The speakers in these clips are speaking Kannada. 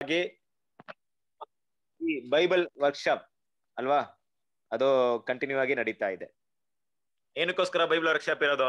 ಆಗಿ ಈ ಬೈಬಲ್ ವರ್ಕ್ಶಾಪ್ ಅಲ್ವಾ ಅದು ಕಂಟಿನ್ಯೂ ಆಗಿ ನಡೀತಾ ಇದೆ ಏನಕ್ಕೋಸ್ಕರ ಬೈಬಲ್ ವರ್ಕ್ಶಾಪ್ ಇರೋದು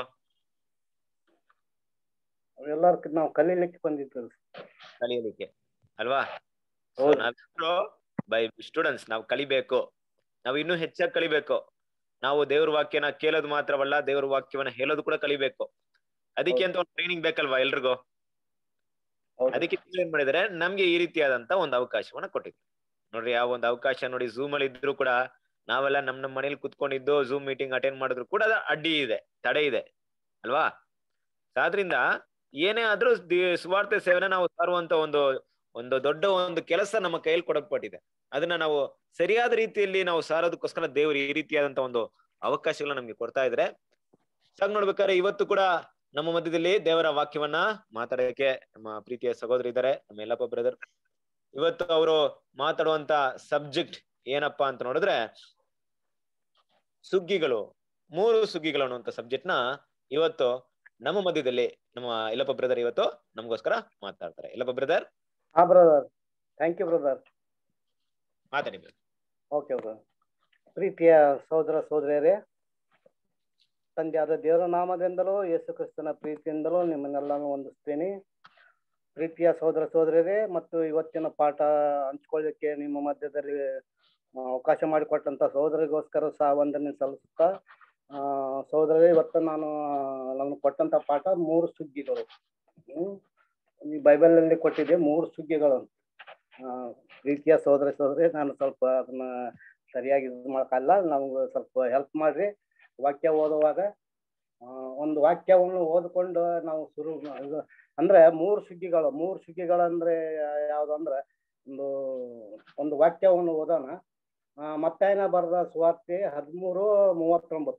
ಎಲ್ಲಾರ್ಕ ನಾವು ಕಲೀಲಿಕ್ಕೆ ಬಂದಿದ್ದು ಕಲಿಯಲಿಕ್ಕೆ ಅಲ್ವಾ So, ಹೌದು. ನಾವೆಲ್ಲರೂ ಬೈ ಸ್ಟೂಡೆಂಟ್ಸ್ ನಾವು ಕಲಿಬೇಕು ನಾವು ಇನ್ನೂ ಹೆಚ್ಚಾಗಿ ಕಲಿಬೇಕು ನಾವು ದೇವ್ರ ವಾಕ್ಯನ ಕೇಳೋದು ಮಾತ್ರವಲ್ಲ ದೇವ್ರ ವಾಕ್ಯವನ್ನ ಹೇಳೋದು ಕೂಡ ಕಲಿಬೇಕು ಅದಕ್ಕೆ ಅಂತ ಒಂದು ಟ್ರೈನಿಂಗ್ ಬೇಕಲ್ವಾ ಎಲ್ರಿಗೂ ಹೌದು. ಅದಕ್ಕೆ ಇವ್ರು ಏನ್ ಮಾಡಿದಾರೆ ನಮ್ಗೆ ಈ ರೀತಿಯಾದಂತ ಒಂದು ಅವಕಾಶವನ್ನ ಕೊಟ್ಟಿದ್ರು ನೋಡ್ರಿ ಆ ಒಂದು ಅವಕಾಶ ನೋಡಿ ಝೂಮ್ ಅಲ್ಲಿ ಇದ್ರು ಕೂಡ ನಾವೆಲ್ಲ ನಮ್ ನಮ್ ಮನೇಲಿ ಕುತ್ಕೊಂಡಿದ್ದು ಝೂಮ್ ಮೀಟಿಂಗ್ ಅಟೆಂಡ್ ಮಾಡಿದ್ರು ಕೂಡ ಅದು ಅಡ್ಡಿ ಇದೆ ತಡೆ ಇದೆ ಅಲ್ವಾ ಆದ್ರಿಂದ ಏನೇ ಆದ್ರೂ ದಿ- ಸುವಾರ್ತೆ ಸೇವೆನ ನಾವು ಸಾರುವಂತ ಒಂದು ಒಂದು ದೊಡ್ಡ ಒಂದು ಕೆಲಸ ನಮ್ಮ ಕೈಯಲ್ಲಿ ಕೊಡಲ್ಪಟ್ಟಿದೆ ಅದನ್ನ ನಾವು ಸರಿಯಾದ ರೀತಿಯಲ್ಲಿ ನಾವು ಸಾರೋದಕ್ಕೋಸ್ಕರ ದೇವರು ಈ ರೀತಿಯಾದಂತ ಒಂದು ಅವಕಾಶಗಳನ್ನ ನಮ್ಗೆ ಕೊಡ್ತಾ ಇದ್ರೆ ಸಾಗ್ ನೋಡ್ಬೇಕಾದ್ರೆ ಇವತ್ತು ಕೂಡ ನಮ್ಮ ಮಧ್ಯದಲ್ಲಿ ದೇವರ ವಾಕ್ಯವನ್ನ ಮಾತಾಡೋಕೆ ನಮ್ಮ ಪ್ರೀತಿಯ ಸಹೋದರಿ ಇದ್ದಾರೆ ನಮ್ಮ ಯಲ್ಲಪ್ಪ ಬ್ರದರ್ ಇವತ್ತು ಅವರು ಮಾತಾಡುವಂತ ಸಬ್ಜೆಕ್ಟ್ ಏನಪ್ಪಾ ಅಂತ ನೋಡಿದ್ರೆ ಸುಗ್ಗಿಗಳು ಮೂರು ಸುಗ್ಗಿಗಳು ಅನ್ನುವಂತ ಸಬ್ಜೆಕ್ಟ್ ನ ಇವತ್ತು ನಮ್ಮ ಮಧ್ಯದಲ್ಲಿ ನಮ್ಮ ಯಲ್ಲಪ್ಪ ಬ್ರದರ್ ಇವತ್ತು ನಮಗೋಸ್ಕರ ಮಾತಾಡ್ತಾರೆ ಯಲ್ಲಪ್ಪ ಬ್ರದರ್ ಹಾ ಬ್ರದರ್ ಥ್ಯಾಂಕ್ ಯು ಬ್ರದರ್ ಮಾತಾಡಿ brother. ಓಕೆ ಬ್ರದರ್ ಪ್ರೀತಿಯ ಸಹೋದರ ಸಹೋದರಿಯರೇ ತಂದೆಯಾದ ದೇವರ ನಾಮದಿಂದಲೂ ಯೇಸು ಕ್ರಿಸ್ತನ ಪ್ರೀತಿಯಿಂದಲೂ ನಿಮ್ಮನ್ನೆಲ್ಲಾನು ವಂದಿಸ್ತೀನಿ ಪ್ರೀತಿಯ ಸಹೋದರ ಸಹೋದರಿಯರೇ ಮತ್ತು ಇವತ್ತಿನ ಪಾಠ ಹಂಚ್ಕೊಳ್ಳಿಕ್ಕೆ ನಿಮ್ಮ ಮಧ್ಯದಲ್ಲಿ ಆ, ಅವಕಾಶ ಮಾಡಿಕೊಟ್ಟಂತ ಸಹೋದರಿಗೋಸ್ಕರ ಸಹ ವಂದನೆ ಸಲ್ಲಿಸುತ್ತಾ ಆ, ಸಹೋದರರೇ ಇವತ್ತು ನಾನು ನಾನು ಕೊಟ್ಟಂತ ಪಾಠ ಮೂರು ಸುಗ್ಗಿಗಳು ಹ್ಮ್ ಈ ಬೈಬಲ್ ಅಲ್ಲಿ ಕೊಟ್ಟಿದೆ ಮೂರು ಸುಗ್ಗಿಗಳು ಅಂತ. ಆ, ಪ್ರೀತಿಯ ಸಹೋದರ ಸಹೋದರಿ ನಾನು ಸ್ವಲ್ಪ ಅದನ್ನ ಸರಿಯಾಗಿ ಇದು ಮಾಡಕ್ಕಲ್ಲ ನಮ್ಗೆ ಸ್ವಲ್ಪ ಹೆಲ್ಪ್ ಮಾಡ್ರಿ ವಾಕ್ಯ ಓದುವಾಗ ಆ, ಒಂದು ವಾಕ್ಯವನ್ನು ಓದ್ಕೊಂಡು ನಾವು ಶುರು ಮಾ- ಇದು ಅಂದ್ರೆ ಮೂರು ಸುಗ್ಗಿಗಳು ಮೂರು ಸುಗ್ಗಿಗಳಂದ್ರೆ ಯಾವ್ದು ಅಂದ್ರೆ ಒಂದು ಒಂದು ವಾಕ್ಯವನ್ನು ಓದೋಣ ಆ, ಮತ್ತಾಯನ ಬರೆದ ಸುವಾರ್ತೆ ಹದಿಮೂರು ಮೂವತ್ತೊಂಬತ್ತು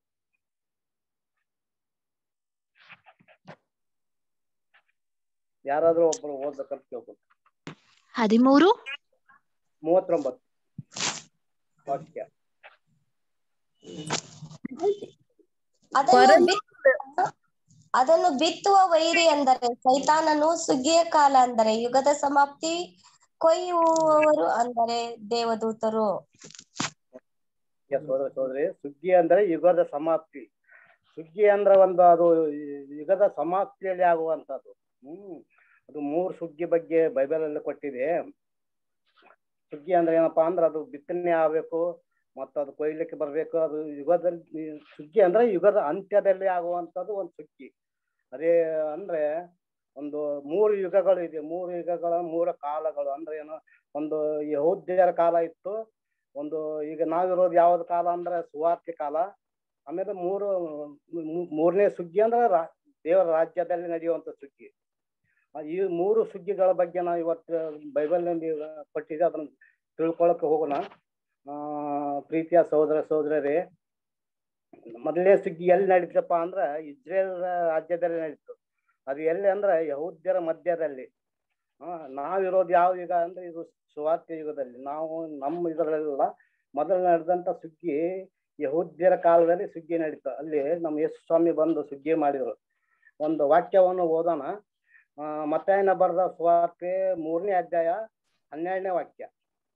ಯಾರಾದ್ರೂ ಒಬ್ರು ಓದ್ಬೇಕಂತ ಕೇಳ್ಬೋದು ಹದಿಮೂರು ಮೂವತ್ತೊಂಬತ್ತು ವಾಕ್ಯ ಅದನ್ನು ಬಿತ್ತ- ಅದನ್ನು ಬಿತ್ತುವ ವೈರಿ ಅಂದರೆ ಸೈತಾನನು ಸುಗ್ಗಿಯ ಕಾಲ ಅಂದರೆ ಯುಗದ ಸಮಾಪ್ತಿ ಕೊಯ್ಯುವವರು ಅಂದರೆ ದೇವದೂತರು ಯ ಸೋದರ ಸೋದರಿ ಸುಗ್ಗಿ ಅಂದ್ರೆ ಯುಗದ ಸಮಾಪ್ತಿ ಸುಗ್ಗಿ ಅಂದ್ರೆ ಒಂದು ಅದು ಯುಗದ ಸಮಾಪ್ತಿಯಲ್ಲಿ ಆಗುವಂತದ್ದು ಹ್ಮ್ ಅದು ಮೂರು ಸುಗ್ಗಿ ಬಗ್ಗೆ ಬೈಬಲ್ ಅಲ್ಲಿ ಕೊಟ್ಟಿದೆ ಸುಗ್ಗಿ ಅಂದ್ರೆ ಏನಪ್ಪಾ ಅಂದ್ರೆ ಅದು ಬಿತ್ತನೆ ಆಗ್ಬೇಕು ಮತ್ತು ಅದು ಕೊಯ್ಲಿಕ್ಕೆ ಬರ್ಬೇಕು ಅದು ಯುಗದಲ್ಲಿ ಸುಗ್ಗಿ ಅಂದ್ರೆ ಯುಗದ ಅಂತ್ಯದಲ್ಲಿ ಆಗುವಂತದ್ದು ಒಂದು ಸುಗ್ಗಿ ಅದೇ ಅಂದ್ರೆ ಒಂದು ಮೂರು ಯುಗಗಳು ಇದೆ ಮೂರು ಯುಗಗಳ ಮೂರು ಕಾಲಗಳು ಅಂದ್ರೆ ಏನು ಒಂದು ಯಹೂದ್ಯರ ಕಾಲ ಇತ್ತು ಒಂದು ಈಗ ನಾವಿರೋದು ಯಾವ್ದು ಕಾಲ ಅಂದ್ರೆ ಸುವಾರ್ತೆ ಕಾಲ ಆಮೇಲೆ ಮೂರು ಮೂ- ಮೂರನೇ ಸುಗ್ಗಿ ಅಂದ್ರೆ ರಾ- ದೇವರ ರಾಜ್ಯದಲ್ಲಿ ನಡೆಯುವಂತ ಸುಗ್ಗಿ ಆ, ಈ ಮೂರು ಸುಗ್ಗಿಗಳ ಬಗ್ಗೆ ನಾವು ಇವತ್ತು ಬೈಬಲ್ನಲ್ಲಿ ಕೊಟ್ಟಿದೆ ಅದನ್ನ ತಿಳ್ಕೊಳಕ್ಕೆ ಹೋಗೋಣ ಆ ಪ್ರೀತಿಯ ಸಹೋದರ ಸಹೋದರರೇ ಮೊದಲನೇ ಸುಗ್ಗಿ ಎಲ್ಲಿ ನಡೀತಪ್ಪ ಅಂದ್ರೆ ಇಸ್ರೇಲ್ ರಾಜ್ಯದಲ್ಲಿ ನಡೀತು ಅದು ಎಲ್ಲಿ ಅಂದ್ರೆ ಯಹೂದ್ಯರ ಮಧ್ಯದಲ್ಲಿ ಆ, ನಾವಿರೋದು ಯಾವ ಯುಗ ಅಂದ್ರೆ ಇದು ಸುವಾರ್ತೆ ಯುಗದಲ್ಲಿ ನಾವು ನಮ್ಮ ಇದರಲ್ಲ ಮೊದಲು ನಡೆದಂತ ಸುಗ್ಗಿ ಯಹೂದ್ಯರ ಕಾಲದಲ್ಲಿ ಸುಗ್ಗಿ ನಡೀತು ಅಲ್ಲಿ ನಮ್ಮ ಯೇಸು ಸ್ವಾಮಿ ಬಂದು ಸುಗ್ಗಿ ಮಾಡಿದ್ರು ಒಂದು ವಾಕ್ಯವನ್ನು ಓದೋಣ ಆ, ಮತ್ತಾಯನ ಬರೆದ ಸುವಾರ್ತೆ ಮೂರನೇ ಅಧ್ಯಾಯ ಹನ್ನೆರಡನೇ ವಾಕ್ಯ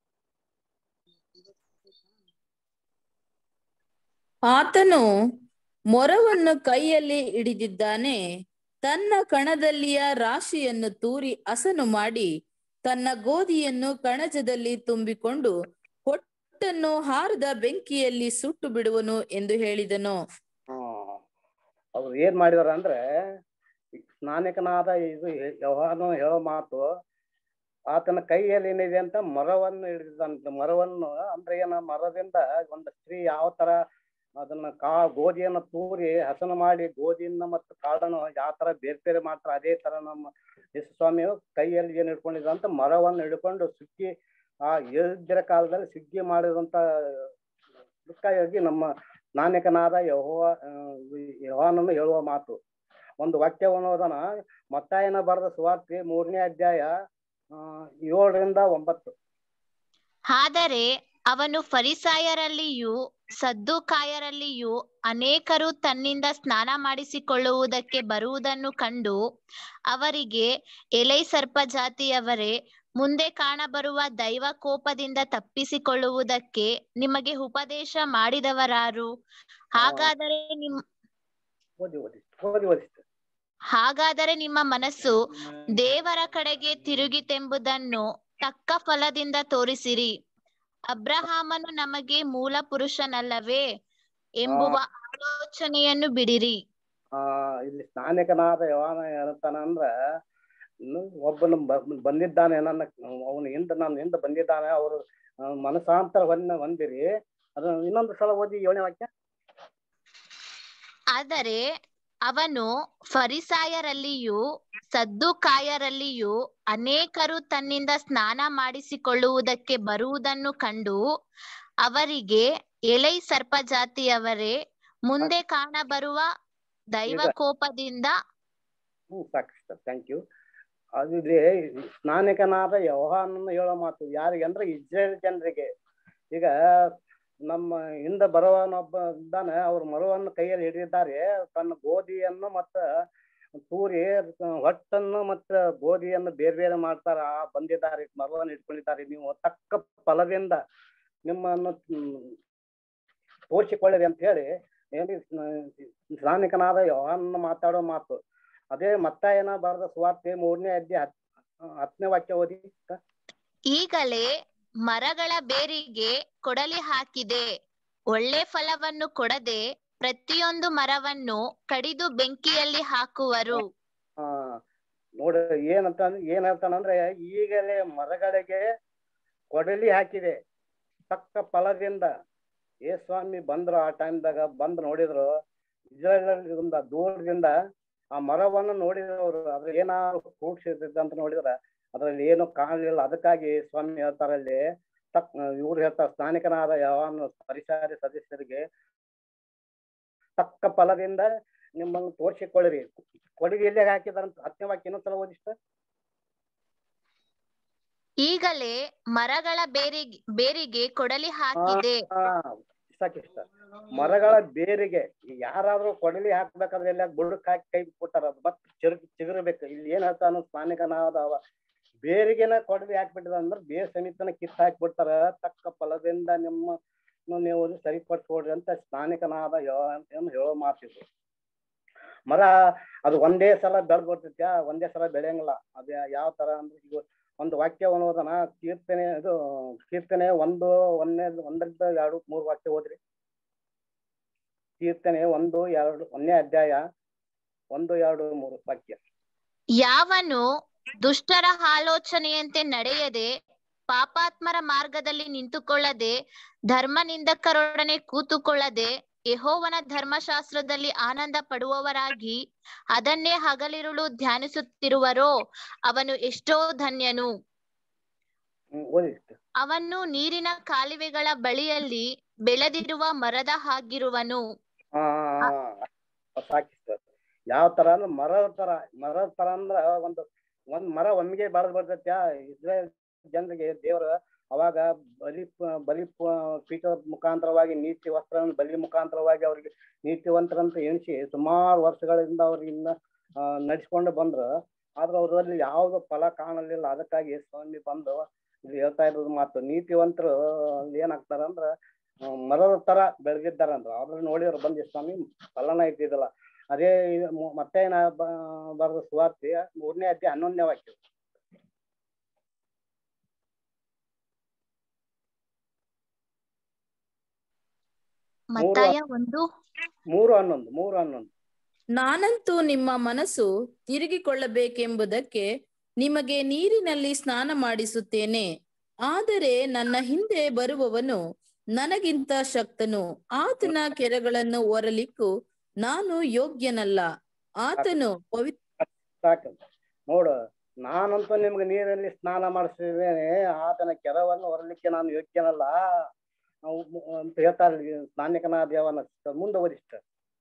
ಆತನು ಮೊರವನ್ನು ಕೈಯಲ್ಲಿ ಹಿಡಿದಿದ್ದಾನೆ ತನ್ನ ಕಣದಲ್ಲಿಯ ರಾಶಿಯನ್ನು ತೂರಿ ಹಸನು ಮಾಡಿ ತನ್ನ ಗೋಧಿಯನ್ನು ಕಣಜದಲ್ಲಿ ತುಂಬಿಕೊಂಡು ಹೊಟ್ಟನ್ನು ಹಾರದ ಬೆಂಕಿಯಲ್ಲಿ ಸುಟ್ಟು ಬಿಡುವನು ಎಂದು ಹೇಳಿದನು ಹ್ಮ್ ಅವ್ರು ಏನ್ ಮಾಡಿದಾರ ಅಂದ್ರೆ ಈ ಸ್ನಾನಿಕನಾದ ಇದು ಯವಾನು ಹೇಳೋ ಮಾತು ಆತನ ಕೈಯಲ್ಲಿ ಏನಿದೆ ಅಂತ ಮರವನ್ನು ಹಿಡಿದಂತ ಮರವನ್ನು ಅಂದ್ರೆ ಏನ ಮರದಿಂದ ಒಂದು ಸ್ತ್ರೀ ಯಾವ ತರ ಅದನ್ನ ಕಾ ಗೋಧಿಯನ್ನು ತೂರಿ ಹಸನು ಮಾಡಿ ಗೋಧಿಯನ್ನ ಮತ್ತು ಕಾಳನ್ನು ಯಾವ ತರ ಬೇರೆ ಬೇರೆ ಮಾಡ್ತಾರೆ ಅದೇ ತರ ನಮ್ಮ ಯೇಸು ಸ್ವಾಮಿಯು ಕೈಯಲ್ಲಿ ಏನ್ ಹಿಡ್ಕೊಂಡಿದ್ರು ಅಂತ ಮರವನ್ನು ಹಿಡ್ಕೊಂಡು ಸುಗ್ಗಿ ಆ ಯಜ್ಞರ ಕಾಲದಲ್ಲಿ ಸುಗ್ಗಿ ಮಾಡಿದಂತ ಇದಕ್ಕಾಗಿ ನಮ್ಮ ನಾಯಕನಾದ ಯಹೋವ ಯಹೋವನನ್ನು ಹೇಳುವ ಮಾತು ಒಂದು ವಾಕ್ಯವನ್ನು ಓದೋಣ ಮತ್ತಾಯನ ಬರೆದ ಸುವಾರ್ತೆ ಮೂರನೇ ಅಧ್ಯಾಯ ಆ, ಏಳರಿಂದ ಒಂಬತ್ತು ಆದರೆ ಅವನು ಫರಿಸಾಯರಲ್ಲಿಯೂ ಸದ್ದುಕಾಯರಲ್ಲಿಯೂ ಅನೇಕರು ತನ್ನಿಂದ ಸ್ನಾನ ಮಾಡಿಸಿಕೊಳ್ಳುವುದಕ್ಕೆ ಬರುವುದನ್ನು ಕಂಡು ಅವರಿಗೆ ಎಲೈ ಸರ್ಪ ಜಾತಿಯವರೇ ಮುಂದೆ ಕಾಣಬರುವ ದೈವ ಕೋಪದಿಂದ ತಪ್ಪಿಸಿಕೊಳ್ಳುವುದಕ್ಕೆ ನಿಮಗೆ ಉಪದೇಶ ಮಾಡಿದವರಾರು ಹಾಗಾದರೆ ನಿಮ್ ಓದಿ ಓದಿ ಓದಿ ಓದಿ ಹಾಗಾದರೆ ನಿಮ್ಮ ಮನಸ್ಸು ದೇವರ ಕಡೆಗೆ ತಿರುಗಿತೆಂಬುದನ್ನು ತಕ್ಕ ಫಲದಿಂದ ತೋರಿಸಿರಿ ಅಬ್ರಹಾಮನು ನಮಗೆ ಮೂಲ ಪುರುಷನಲ್ಲವೇ ಎಂಬುವ ಆಲೋಚನೆಯನ್ನು ಬಿಡಿರಿ ಆ ಇಲ್ಲಿ ಸ್ನಾನಿಕನಾದ ಯೋಹಾನ ಹೇಳ್ತಾನ ಅಂದ್ರ ಇನ್ನು ಒಬ್ಬನು ಬ- ಬಂದಿದ್ದಾನೆ ನನ್ನ ಅವನು ಹಿಂದ ನನ್ನ ಹಿಂದ ಬಂದಿದ್ದಾನೆ ಅವರು ಮನಸಾಂತರ ಹೊಂದ ಹೊಂದಿರಿ ಅದು ಇನ್ನೊಂದು ಸಲ ಓದಿ ಏಳನೇ ವಾಕ್ಯ ಆದರೆ ಅವನು ಫರಿಸಾಯರಲ್ಲಿಯೂ ಸದ್ದುಕಾಯರಲ್ಲಿಯೂ ಅನೇಕರು ತನ್ನಿಂದ ಸ್ನಾನ ಮಾಡಿಸಿಕೊಳ್ಳುವುದಕ್ಕೆ ಬರುವುದನ್ನು ಕಂಡು ಅವರಿಗೆ ಎಲೈ ಸರ್ಪ ಜಾತಿಯವರೇ ಮುಂದೆ ಕಾಣಬರುವ ದೈವ ಕೋಪದಿಂದ ಹ್ಮ್ ಸಾಕು ಥ್ಯಾಂಕ್ ಯು ಅದು ಇಲ್ಲಿ ಸ್ನಾನಿಕನಾದ ಯೋಹಾನನ್ನು ಹೇಳೋ ಮಾತು ಯಾರಿಗೆ ಅಂದ್ರೆ ಇಸ್ರೇಲ್ ಜನರಿಗೆ ಈಗ ನಮ್ಮ ಹಿಂದೆ ಬರುವನೊಬ್ಬ ಇದ್ದಾನೆ ಅವ್ರ ಮರುವನ್ನು ಕೈಯಲ್ಲಿ ಹಿಡಿದಿದ್ದಾರೆ ತನ್ನ ಗೋಧಿಯನ್ನು ಮತ್ತ ತೂರಿ ಹೊಟ್ಟನ್ನು ಮತ್ತ ಗೋಧಿಯನ್ನು ಬೇರೆ ಬೇರೆ ಮಾಡ್ತಾರ ಆ ಬಂದಿದ್ದಾರೆ ಮರವನ್ನು ಇಟ್ಕೊಂಡಿದ್ದಾರೆ ನೀವು ತಕ್ಕ ಫಲದಿಂದ ನಿಮ್ಮನ್ನು ಹ್ಮ್, ತೋರಿಸಿಕೊಳ್ಳಿರಿ ಅಂತ ಹೇಳಿ ಹೇಳಿ ಸ್ನಾನಿಕನಾದ ಯೋಹಾನನ್ನು ಮಾತಾಡೋ ಮಾತು ಅದೇ ಮತ್ತಾಯನ ಬರೆದ ಸುವಾರ್ತೆ ಮೂರನೇ ಅಧ್ಯಾಯ ಹತ್- ಹತ್ತನೇ ವಾಕ್ಯ ಓದಿ ಈಗಲೇ ಮರಗಳ ಬೇರಿಗೆ ಕೊಡಲಿ ಹಾಕಿದೆ ಒಳ್ಳೆ ಫಲವನ್ನು ಕೊಡದೆ ಪ್ರತಿಯೊಂದು ಮರವನ್ನು ಕಡಿದು ಬೆಂಕಿಯಲ್ಲಿ ಹಾಕುವರು ಆ ನೋಡ ಏನಂತ ಏನ್ ಹೇಳ್ತಾನಂದ್ರೆ ಈಗಲೇ ಮರಗಳಿಗೆ ಕೊಡಲಿ ಹಾಕಿದೆ ತಕ್ಕ ಫಲದಿಂದ ಏ ಸ್ವಾಮಿ ಬಂದ್ರು ಆ ಟೈಮ್ದಾಗ ಬಂದ್ ನೋಡಿದ್ರು ಇಸ್ರೇಲ್ ದೂರದಿಂದ ಆ ಮರವನ್ನು ನೋಡಿದವರು ಅದ್ರ ಏನಾದ್ರು ಫ್ರೂಟ್ಸ್ ಇರ್ತೈತೆ ಅಂತ ನೋಡಿದ್ರ ಅದ್ರಲ್ಲಿ ಏನು ಕಾಣಲಿಲ್ಲ ಅದಕ್ಕಾಗಿ ಸ್ವಾಮಿ ಹೇಳ್ತಾರ ಅಲ್ಲಿ ತಕ್ ಇವ್ರು ಹೇಳ್ತಾರೆ ಸ್ನಾನಿಕನಾದ ಯಾವನು ಪರಿಸರ ಸದಸ್ಯರಿಗೆ ತಕ್ಕ ಫಲದಿಂದ ನಿಮ್ಮನ್ನು ತೋರಿಸಿಕೊಳ್ಳಿರಿ ಕೊಡುಗೆ ಎಲ್ಲಿ ಹಾಕಿದಾರಂತ ಹತ್ತನೇ ವಾಕ್ಯ ಇನ್ನೊಂದ್ಸಲ ಓದಿಷ್ಟ ಈಗಲೇ ಮರಗಳ ಬೇರಿಗೆ ಬೇರಿಗೆ ಕೊಡಲಿ ಹಾಕಿದೆ ಹಾ ಸಾಕಿಷ್ಟ ಮರಗಳ ಬೇರಿಗೆ ಯಾರಾದ್ರೂ ಕೊಡಲಿ ಹಾಕ್ಬೇಕಾದ್ರೆ ಎಲ್ಲ ಬುಡಕ್ ಹಾಕಿ ಕೈ ಕೊಟ್ಟಾರ ಅದು ಮತ್ತೆ ಚಿರುಗ್ ಚಿಗುರ್ಬೇಕು ಇಲ್ಲಿ ಏನ್ ಹೇಳ್ತಾನ ಸ್ನಾನಿಕನಾದ ಅವ ಬೇರಿಗೆನ ಕೊಡಲಿ ಹಾಕ್ಬಿಟ್ಟಿದ ಅಂದ್ರೆ ಬೇರ್ ಸಮೇತನ ಕಿತ್ ಹಾಕ್ಬಿಡ್ತಾರ ತಕ್ಕ ಫಲದಿಂದ ನಿಮ್ಮ ನೀವು ಸರಿಪಡಿಸ್ಕೊಡ್ರಿ ಅಂತ ಸ್ನಾನಿಕನಾದ ಯೋ- ಏನು ಹೇಳೋ ಮಾತಿದ್ರು ಮರ ಅದು ಒಂದೇ ಸಲ ಬೆಳೆದ್ ಬರ್ತೈತ್ಯ ಒಂದೇ ಸಲ ಬೆಳೆಯಂಗಿಲ್ಲ ಅದ ಯಾವ ತರ ಅಂದ್ರೆ ಈಗ ಒಂದು ವಾಕ್ಯವನ್ನು ಓದೋಣ ಕೀರ್ತನೆ ಇದು ಕೀರ್ತನೆ ಒಂದು ಒಂದನೇ ಒಂದರಿಂದ ಎರಡು ಮೂರು ವಾಕ್ಯ ಓದ್ರಿ ಕೀರ್ತನೆ ಒಂದು ಎರಡು ಒಂದನೇ ಅಧ್ಯಾಯ ಒಂದು ಎರಡು ಮೂರು ವಾಕ್ಯ ಯಾವನು ದುಷ್ಟರ ಆಲೋಚನೆಯಂತೆ ನಡೆಯದೆ ಪಾಪಾತ್ಮರ ಮಾರ್ಗದಲ್ಲಿ ನಿಂತುಕೊಳ್ಳದೆ ಧರ್ಮ ನಿಂದಕರೊಡನೆ ಕೂತುಕೊಳ್ಳದೆ ಯೆಹೋವನ ಧರ್ಮಶಾಸ್ತ್ರದಲ್ಲಿ ಆನಂದ ಪಡುವವರಾಗಿ ಅದನ್ನೇ ಹಗಲಿರುಳು ಧ್ಯಾನಿಸುತ್ತಿರುವರೋ ಅವನು ಎಷ್ಟೋ ಧನ್ಯನು ಹ್ಮ್ ಓದಿ ಇಷ್ಟು. ಅವನು ನೀರಿನ ಕಾಲುವೆಗಳ ಬಳಿಯಲ್ಲಿ ಬೆಳೆದಿರುವ ಮರದ ಹಾಗಿರುವನು ಆ ಸಾಕಿಷ್ಟ ಯಾವ ತರ ಅಂದ್ರೆ ಮರದ ತರ ಮರದ ತರ ಅಂದ್ರ ಒಂದು ಒಂದ್ ಮರ ಒಮ್ಮೆಗೆ ಬೆಳೆದ್ ಬರ್ತೈತ್ಯ ಇಸ್ರೇಲ್ ಜನರಿಗೆ ದೇವರ ಅವಾಗ ಬಲಿ ಪ- ಬಲಿ ಪ- ಪೀಠ ಮುಖಾಂತರವಾಗಿ ನೀತಿ ವಸ್ತ್ರವನ್ನು ಬಲಿ ಮುಖಾಂತರವಾಗಿ ಅವ್ರಿಗೆ ನೀತಿವಂತರಂತ ಎಣಿಸಿ ಸುಮಾರು ವರ್ಷಗಳಿಂದ ಅವ್ರಿಗಿನ್ನ ಆ, ನಡ್ಸ್ಕೊಂಡು ಬಂದ್ರು ಆದ್ರೆ ಅವರಲ್ಲಿ ಯಾವ್ದು ಫಲ ಕಾಣಲಿಲ್ಲ ಅದಕ್ಕಾಗಿ ಸ್ವಾಮಿ ಬಂದು ಇಲ್ಲಿ ಹೇಳ್ತಾ ಇರೋದು ಮಾತು ನೀತಿವಂತರು ಏನಾಗ್ತಾರ ಅಂದ್ರ ಆ, ಮರದ ತರ ಬೆಳೆದಿದ್ದಾರಂದ್ರ ಅವ್ರನ್ನ ನೋಡಿದ್ರು ಬಂದು ಸ್ವಾಮಿ ಫಲನ ಇದ್ದಿದ್ದಲ್ಲ ಅದೇ ಇದು ಮು- ಮತ್ತೆ ನಾ ಬ- ಬರೆದ ಸುವಾರ್ತೆ ಮೂರನೇ ಅಧ್ಯಾಯ ಹನ್ನೊಂದನೇ ವಾಕ್ಯ ಮತ್ತಾಯ ಒಂದು ಮೂರು ಹನ್ನೊಂದು ಮೂರು ಹನ್ನೊಂದು ನಾನಂತೂ ನಿಮ್ಮ ಮನಸ್ಸು ತಿರುಗಿಕೊಳ್ಳಬೇಕೆಂಬುದಕ್ಕೆ ನಿಮಗೆ ನೀರಿನಲ್ಲಿ ಸ್ನಾನ ಮಾಡಿಸುತ್ತೇನೆ ಆದರೆ ನನ್ನ ಹಿಂದೆ ಬರುವವನು ನನಗಿಂತ ಶಕ್ತನು ಆತನ ಕೆರೆಗಳನ್ನು ಒರಲಿಕ್ಕೂ ನಾನು ಯೋಗ್ಯನಲ್ಲ ಆತನು ಪವಿತ್ರ ಸಾಕು ನೋಡು ನಾನಂತೂ ನಿಮ್ಗೆ ನೀರಲ್ಲಿ ಸ್ನಾನ ಮಾಡಿಸಿದ್ದೇನೆ ಆತನ ಕೆರವನ್ನು ಹೊರಲಿಕ್ಕೆ ನಾನು ಯೋಗ್ಯನಲ್ಲ ನಾವು ಮು- ಅಂತ ಹೇಳ್ತಾರೆ ಇಲ್ಲಿ ಸ್ನಾನಿಕನ ದೇವನ ಮುಂದೆ ಓದಿಷ್ಟ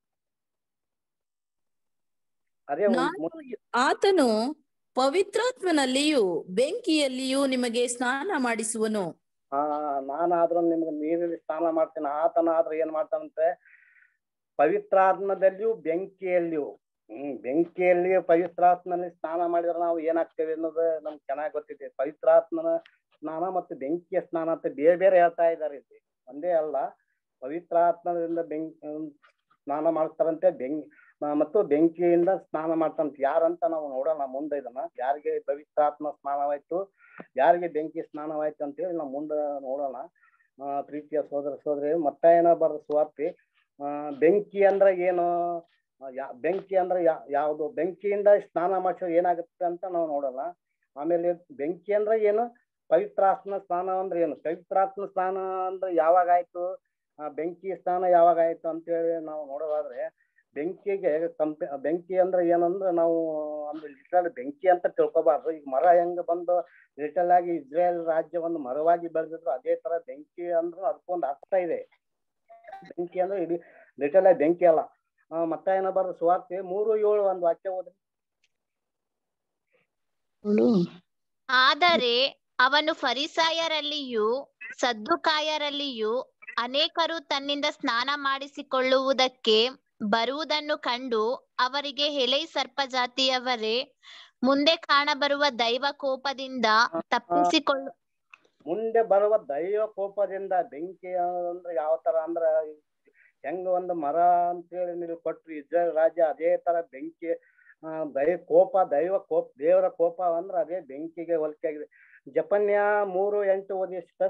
ಅದೇ ಒಂದ್ ನಾನು ಮು- ಆತನು ಪವಿತ್ರಾತ್ಮನಲ್ಲಿಯೂ ಬೆಂಕಿಯಲ್ಲಿಯೂ ನಿಮಗೆ ಸ್ನಾನ ಮಾಡಿಸುವನು ಆ ನಾನಾದ್ರೂ ನಿಮ್ಗೆ ನೀರಲ್ಲಿ ಸ್ನಾನ ಮಾಡ್ತೇನೆ ಆತನ ಆದ್ರೂ ಏನ್ ಮಾಡ್ತಾನಂತೆ ಪವಿತ್ರಾತ್ಮದಲ್ಲಿಯೂ ಬೆಂಕಿಯಲ್ಲಿಯೂ ಹ್ಮ್ ಬೆಂಕಿಯಲ್ಲಿ ಪವಿತ್ರಾತ್ಮನಲ್ಲಿ ಸ್ನಾನ ಮಾಡಿದ್ರೆ ನಾವು ಏನಾಗ್ತೇವೆ ಅನ್ನೋದು ನಮ್ಗೆ ಚೆನ್ನಾಗಿ ಗೊತ್ತಿದೆ ಪವಿತ್ರಾತ್ಮನ ಸ್ನಾನ ಮತ್ತು ಬೆಂಕಿಯ ಸ್ನಾನ ಅಂತ ಬೇರೆ ಬೇರೆ ಹೇಳ್ತಾ ಇದ್ದಾರೆ ಇಲ್ಲಿ ಒಂದೇ ಅಲ್ಲ ಪವಿತ್ರಾತ್ಮದಿಂದ ಬೆಂಕಿ ಸ್ನಾನ ಮಾಡ್ತಾರಂತೆ ಬೆಂಕಿ ಮತ್ತು ಬೆಂಕಿಯಿಂದ ಸ್ನಾನ ಮಾಡ್ತಾರಂತ ಯಾರಂತ ನಾವು ನೋಡೋಣ ಮುಂದೆ ಇದನ್ನ ಯಾರಿಗೆ ಪವಿತ್ರಾತ್ಮ ಸ್ನಾನವಾಯ್ತು ಯಾರಿಗೆ ಬೆಂಕಿ ಸ್ನಾನವಾಯ್ತು ಅಂತೇಳಿ ನಾವು ಮುಂದೆ ನೋಡೋಣ ಆ, ಪ್ರೀತಿಯ ಸೋದರ ಸೋದರಿ ಮತ್ತೆ ಏನೋ ಬರೋ ಸುವಾರ್ತಿ ಆ, ಬೆಂಕಿ ಅಂದ್ರೆ ಏನು ಆ, ಯಾ- ಬೆಂಕಿ ಅಂದ್ರೆ ಯಾ ಯಾವುದು ಬೆಂಕಿಯಿಂದ ಸ್ನಾನ ಮಾಡಿಸೋ ಏನಾಗುತ್ತೆ ಅಂತ ನಾವು ನೋಡೋಣ ಆಮೇಲೆ ಬೆಂಕಿ ಅಂದ್ರೆ ಏನು ಪವಿತ್ರಾತ್ಮ ಸ್ನಾನ ಅಂದ್ರೆ ಏನು ಪವಿತ್ರಾತ್ಮ ಸ್ನಾನ ಅಂದ್ರೆ ಯಾವಾಗ ಆಯ್ತು ಆ ಬೆಂಕಿ ಸ್ನಾನ ಯಾವಾಗ ಆಯ್ತು ಅಂತೇಳಿ ನಾವು ನೋಡೋದಾದ್ರೆ ಬೆಂಕಿಗೆ ಕಂಪೆ ಬೆಂಕಿ ಅಂದ್ರೆ ಏನಂದ್ರೆ ನಾವು ಅಂದ್ರೆ ಲಿಟ್ರಲ್ ಬೆಂಕಿ ಅಂತ ತಿಳ್ಕೊಬಾರ್ದು ಈಗ ಮರ ಹೆಂಗ್ ಬಂದು ಲಿಟಲ್ ಆಗಿ ಇಸ್ರೇಲ್ ರಾಜ್ಯ ಒಂದು ಮರವಾಗಿ ಬೆಳೆದಿದ್ರು ಅದೇ ತರ ಬೆಂಕಿ ಅಂದ್ರೆ ಅದಕ್ಕೊಂದು ಅರ್ಥ ಇದೆ ಬೆಂಕಿ ಅಂದ್ರೆ ಇಡೀ ಲಿಟಲ್ ಆಗಿ ಬೆಂಕಿ ಅಲ್ಲ ಆ, ಮತ್ತೆ ಏನಬಾರ್ದು ಸುವಾರ್ತೆ ಮೂರು ಏಳು ಒಂದು ವಾಕ್ಯ ಓದ್ರಿ ಆದರೆ ಅವನು ಫರಿಸಾಯರಲ್ಲಿಯೂ ಸದ್ದುಕಾಯರಲ್ಲಿಯೂ ಅನೇಕರು ತನ್ನಿಂದ ಸ್ನಾನ ಮಾಡಿಸಿಕೊಳ್ಳುವುದಕ್ಕೆ ಬರುವುದನ್ನು ಕಂಡು ಅವರಿಗೆ ಎಲೈ ಸರ್ಪ ಜಾತಿಯವರೇ ಮುಂದೆ ಕಾಣಬರುವ ದೈವ ಕೋಪದಿಂದ ತಪ್ಪಿಸಿಕೊಳ್ಳು ಮುಂದೆ ಬರುವ ದೈವ ಕೋಪದಿಂದ ಬೆಂಕಿ ಅಂದ್ರೆ ಯಾವ ತರ ಅಂದ್ರ ಹೆಂಗ ಒಂದು ಮರ ಅಂತೇಳಿ ನೀವು ಕೊಟ್ರಿ ಇಸ್ರೇಲ್ ರಾಜ್ಯ ಅದೇ ತರ ಬೆಂಕಿ ಆ, ದೈವ ಕೋಪ ದೈವ ಕೋಪ ದೇವರ ಕೋಪ ಅಂದ್ರೆ ಅದೇ ಬೆಂಕಿಗೆ ಹೋಲಿಕೆ ಆಗಿದೆ ಜಪನ್ಯ ಮೂರು ಎಂಟು ಓದಿ ಸರ್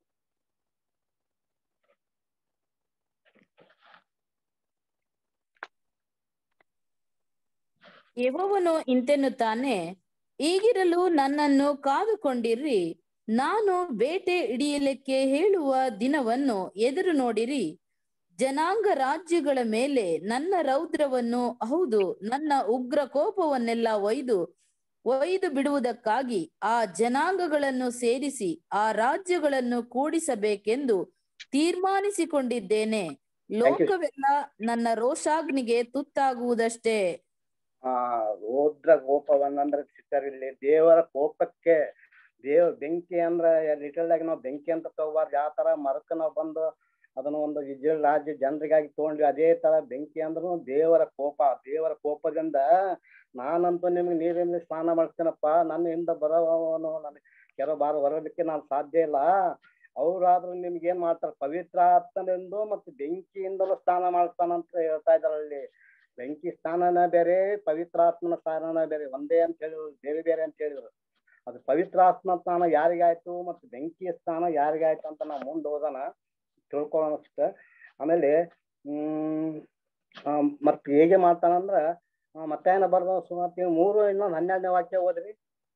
ಯೆಹೋವನು ಇಂತೆನ್ನುತ್ತಾನೆ ಈಗಿರಲು ನನ್ನನ್ನು ಕಾದುಕೊಂಡಿರ್ರಿ ನಾನು ಬೇಟೆ ಹಿಡಿಯಲಿಕ್ಕೆ ಹೇಳುವ ದಿನವನ್ನು ಎದುರು ನೋಡಿರಿ ಜನಾಂಗ ರಾಜ್ಯಗಳ ಮೇಲೆ ನನ್ನ ರೌದ್ರವನ್ನು ಹೌದು ನನ್ನ ಉಗ್ರ ಕೋಪವನ್ನೆಲ್ಲ ಒಯ್ದು ಒಯ್ದು ಬಿಡುವುದಕ್ಕಾಗಿ ಆ ಜನಾಂಗಗಳನ್ನು ಸೇರಿಸಿ ಆ ರಾಜ್ಯಗಳನ್ನು ಕೂಡಿಸಬೇಕೆಂದು ತೀರ್ಮಾನಿಸಿಕೊಂಡಿದ್ದೇನೆ ಲೋಕವೆಲ್ಲ ನನ್ನ ರೋಷಾಗ್ನಿಗೆ ತುತ್ತಾಗುವುದಷ್ಟೇ ಆ ರೌದ್ರ ಕೋಪವನ್ನಂದ್ರೆ ಸಿಸ್ಟರ್ ಇಲ್ಲಿ ದೇವರ ಕೋಪಕ್ಕೆ ದೇವ್ ಬೆಂಕಿ ಅಂದ್ರೆ ಲಿಟಲ್ ಆಗಿ ನಾವು ಬೆಂಕಿ ಅಂತ ತಗೋಬಾರ್ದು ಯಾವ ತರ ಮರಕ್ಕೆ ನಾವು ಬಂದು ಅದನ್ನ ಒಂದು ಇಸ್ರೇಲ್ ರಾಜ್ಯ ಜನರಿಗಾಗಿ ತಗೊಂಡ್ವಿ ಅದೇ ತರ ಬೆಂಕಿ ಅಂದ್ರೂ ದೇವರ ಕೋಪ ದೇವರ ಕೋಪದಿಂದ ನಾನಂತೂ ನಿಮ್ಗೆ ನೀರಿನಲ್ಲಿ ಸ್ನಾನ ಮಾಡ್ತೇನಪ್ಪ ನನ್ನಿಂದ ಬರೋವನು ನನಗೆ ಕೆಲವು ಬಾರ ಬರೋದಕ್ಕೆ ನಾನು ಸಾಧ್ಯ ಇಲ್ಲ ಅವ್ರಾದ್ರೂ ನಿಮ್ಗೆ ಏನ್ ಮಾಡ್ತಾರೆ ಪವಿತ್ರ ಆತ್ಮನೆಂದು ಮತ್ತು ಬೆಂಕಿಯಿಂದಲೂ ಸ್ನಾನ ಮಾಡ್ತಾನಂತ ಹೇಳ್ತಾ ಇದಾರೆ ಅಲ್ಲಿ ಬೆಂಕಿ ಸ್ನಾನನ ಬೇರೆ ಪವಿತ್ರಾತ್ಮನ ಸ್ನಾನನ ಬೇರೆ ಒಂದೇ ಅಂತ ಹೇಳಿದ್ರು ಬೇರೆ ಬೇರೆ ಅಂತ ಹೇಳಿದ್ರು ಅದು ಪವಿತ್ರಾತ್ಮ ಸ್ನಾನ ಯಾರಿಗಾಯ್ತು ಮತ್ತು ಬೆಂಕಿಯ ಸ್ನಾನ ಯಾರಿಗಾಯ್ತು ಅಂತ ನಾವು ಮುಂದೆ ಹೋಗೋಣ ತಿಳ್ಕೊಳ್ಳೋಣ ಅಷ್ಟೇ ಆಮೇಲೆ ಹ್ಮ್ ಆ, ಮತ್ತೆ ಹೇಗೆ ಮಾಡ್ತಾನಂದ್ರ ಆ, ಮತ್ತೆ ಏನ ಬರ್ದ ಸುಮಾರು ಮೂರು ಇನ್ನೊಂದು ಹನ್ನೆರಡನೇ ವಾಕ್ಯ ಓದ್ರಿ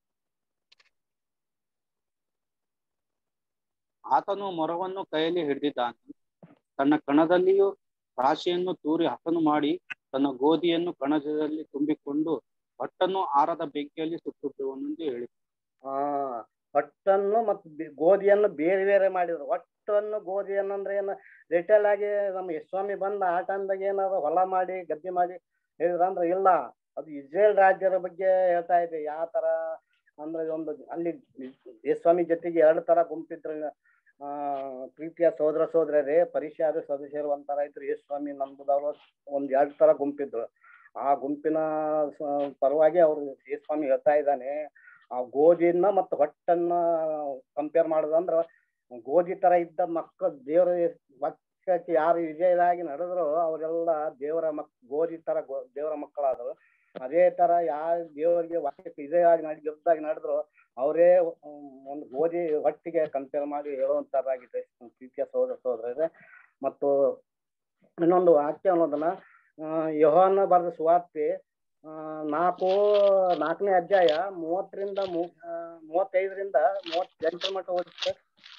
ಆತನು ಮೊರವನ್ನು ಕೈಯಲ್ಲಿ ಹಿಡಿದಿದ್ದಾನೆ ತನ್ನ ಕಣದಲ್ಲಿಯೂ ರಾಶಿಯನ್ನು ತೂರಿ ಹಸನು ಮಾಡಿ ತನ್ನ ಗೋಧಿಯನ್ನು ಕಣಜದಲ್ಲಿ ತುಂಬಿಕೊಂಡು ಹೊಟ್ಟನ್ನು ಆರದ ಬೆಂಕಿಯಲ್ಲಿ ಸುಟ್ಟುಬಿಡುವನೆಂದು ಹೇಳಿ ಆ ಹೊಟ್ಟನ್ನು ಮತ್ತು ಬೆ- ಗೋಧಿಯನ್ನು ಬೇರೆ ಬೇರೆ ಮಾಡಿದ್ರು ಹೊಟ್ಟನ್ನು ಗೋಧಿಯನ್ನು ಅಂದ್ರೆ ಏನು ರಿಟೇಲ್ ಆಗಿ ನಮ್ಮ ಯಸ್ವಾಮಿ ಬಂದ ಆ ಟೈಮ್ದಾಗ ಏನಾದ್ರು ಹೊಲ ಮಾಡಿ ಗದ್ದೆ ಮಾಡಿ ಹೇಳಿದ್ರ ಅಂದ್ರೆ ಇಲ್ಲ ಅದು ಇಸ್ರೇಲ್ ರಾಜ್ಯದ ಬಗ್ಗೆ ಹೇಳ್ತಾ ಇದೆ ಯಾವ ತರ ಅಂದ್ರೆ ಒಂದು ಅಲ್ಲಿ ಯಸ್ವಾಮಿ ಜೊತೆಗೆ ಎರಡು ತರ ಗುಂಪಿದ್ರು ಆ ಪ್ರೀತಿಯ ಸೋದರ ಸೋದರರೇ ಪರಿಶಾರ ಸದಸ್ಯರು ಒಂಥರ ಇದ್ರು ಯಸ್ವಾಮಿ ನಂಬುದವರು ಒಂದ್ ಎರಡು ತರ ಗುಂಪಿದ್ರು ಆ ಗುಂಪಿನ ಸ- ಪರವಾಗಿ ಅವರು ಯಸ್ವಾಮಿ ಹೇಳ್ತಾ ಇದ್ದಾನೆ ಆ ಗೋಧಿಯನ್ನ ಮತ್ತು ಹೊಟ್ಟನ್ನ ಕಂಪೇರ್ ಮಾಡೋದಂದ್ರ ಗೋಧಿ ತರ ಇದ್ದ ಮಕ್ಕಳು ದೇವರ ವಾಕ್ಯಕ್ಕೆ ಯಾರು ವಿಜಯರಾಗಿ ನಡೆದ್ರು ಅವರೆಲ್ಲ ದೇವರ ಮಕ್ ಗೋಧಿ ತರ ಗೋ- ದೇವರ ಮಕ್ಕಳಾದ್ರು ಅದೇ ತರ ಯಾರು ದೇವರಿಗೆ ವಾಕ್ಯಕ್ಕೆ ವಿಜಯವಾಗಿ ನಡೆ ಗೆದ್ದಾಗಿ ನಡೆದ್ರು ಅವರೇ ಒಂದು ಗೋಧಿ ಹೊಟ್ಟಿಗೆ ಕಂಪೇರ್ ಮಾಡಿ ಹೇಳುವಂತರಾಗಿದೆ ಪ್ರೀತಿಯ ಸೋದರ ಸೋದರರೇ ಮತ್ತು ಇನ್ನೊಂದು ವಾಕ್ಯ ಅನ್ನೋದನ್ನ ಆ, ಯೋಹಾನ ಬರೆದ ಸುವಾರ್ತೆ ಆ, ನಾಲ್ಕು ನಾಲ್ಕನೇ ಅಧ್ಯಾಯ ಮೂವತ್ತರಿಂದ ಮೂ- ಆ, ಮೂವತ್ತೈದರಿಂದ ಮೂವತ್ತೆಂಟರ ಮಟ್ಟ ಓದಿಸ್ತಾರೆ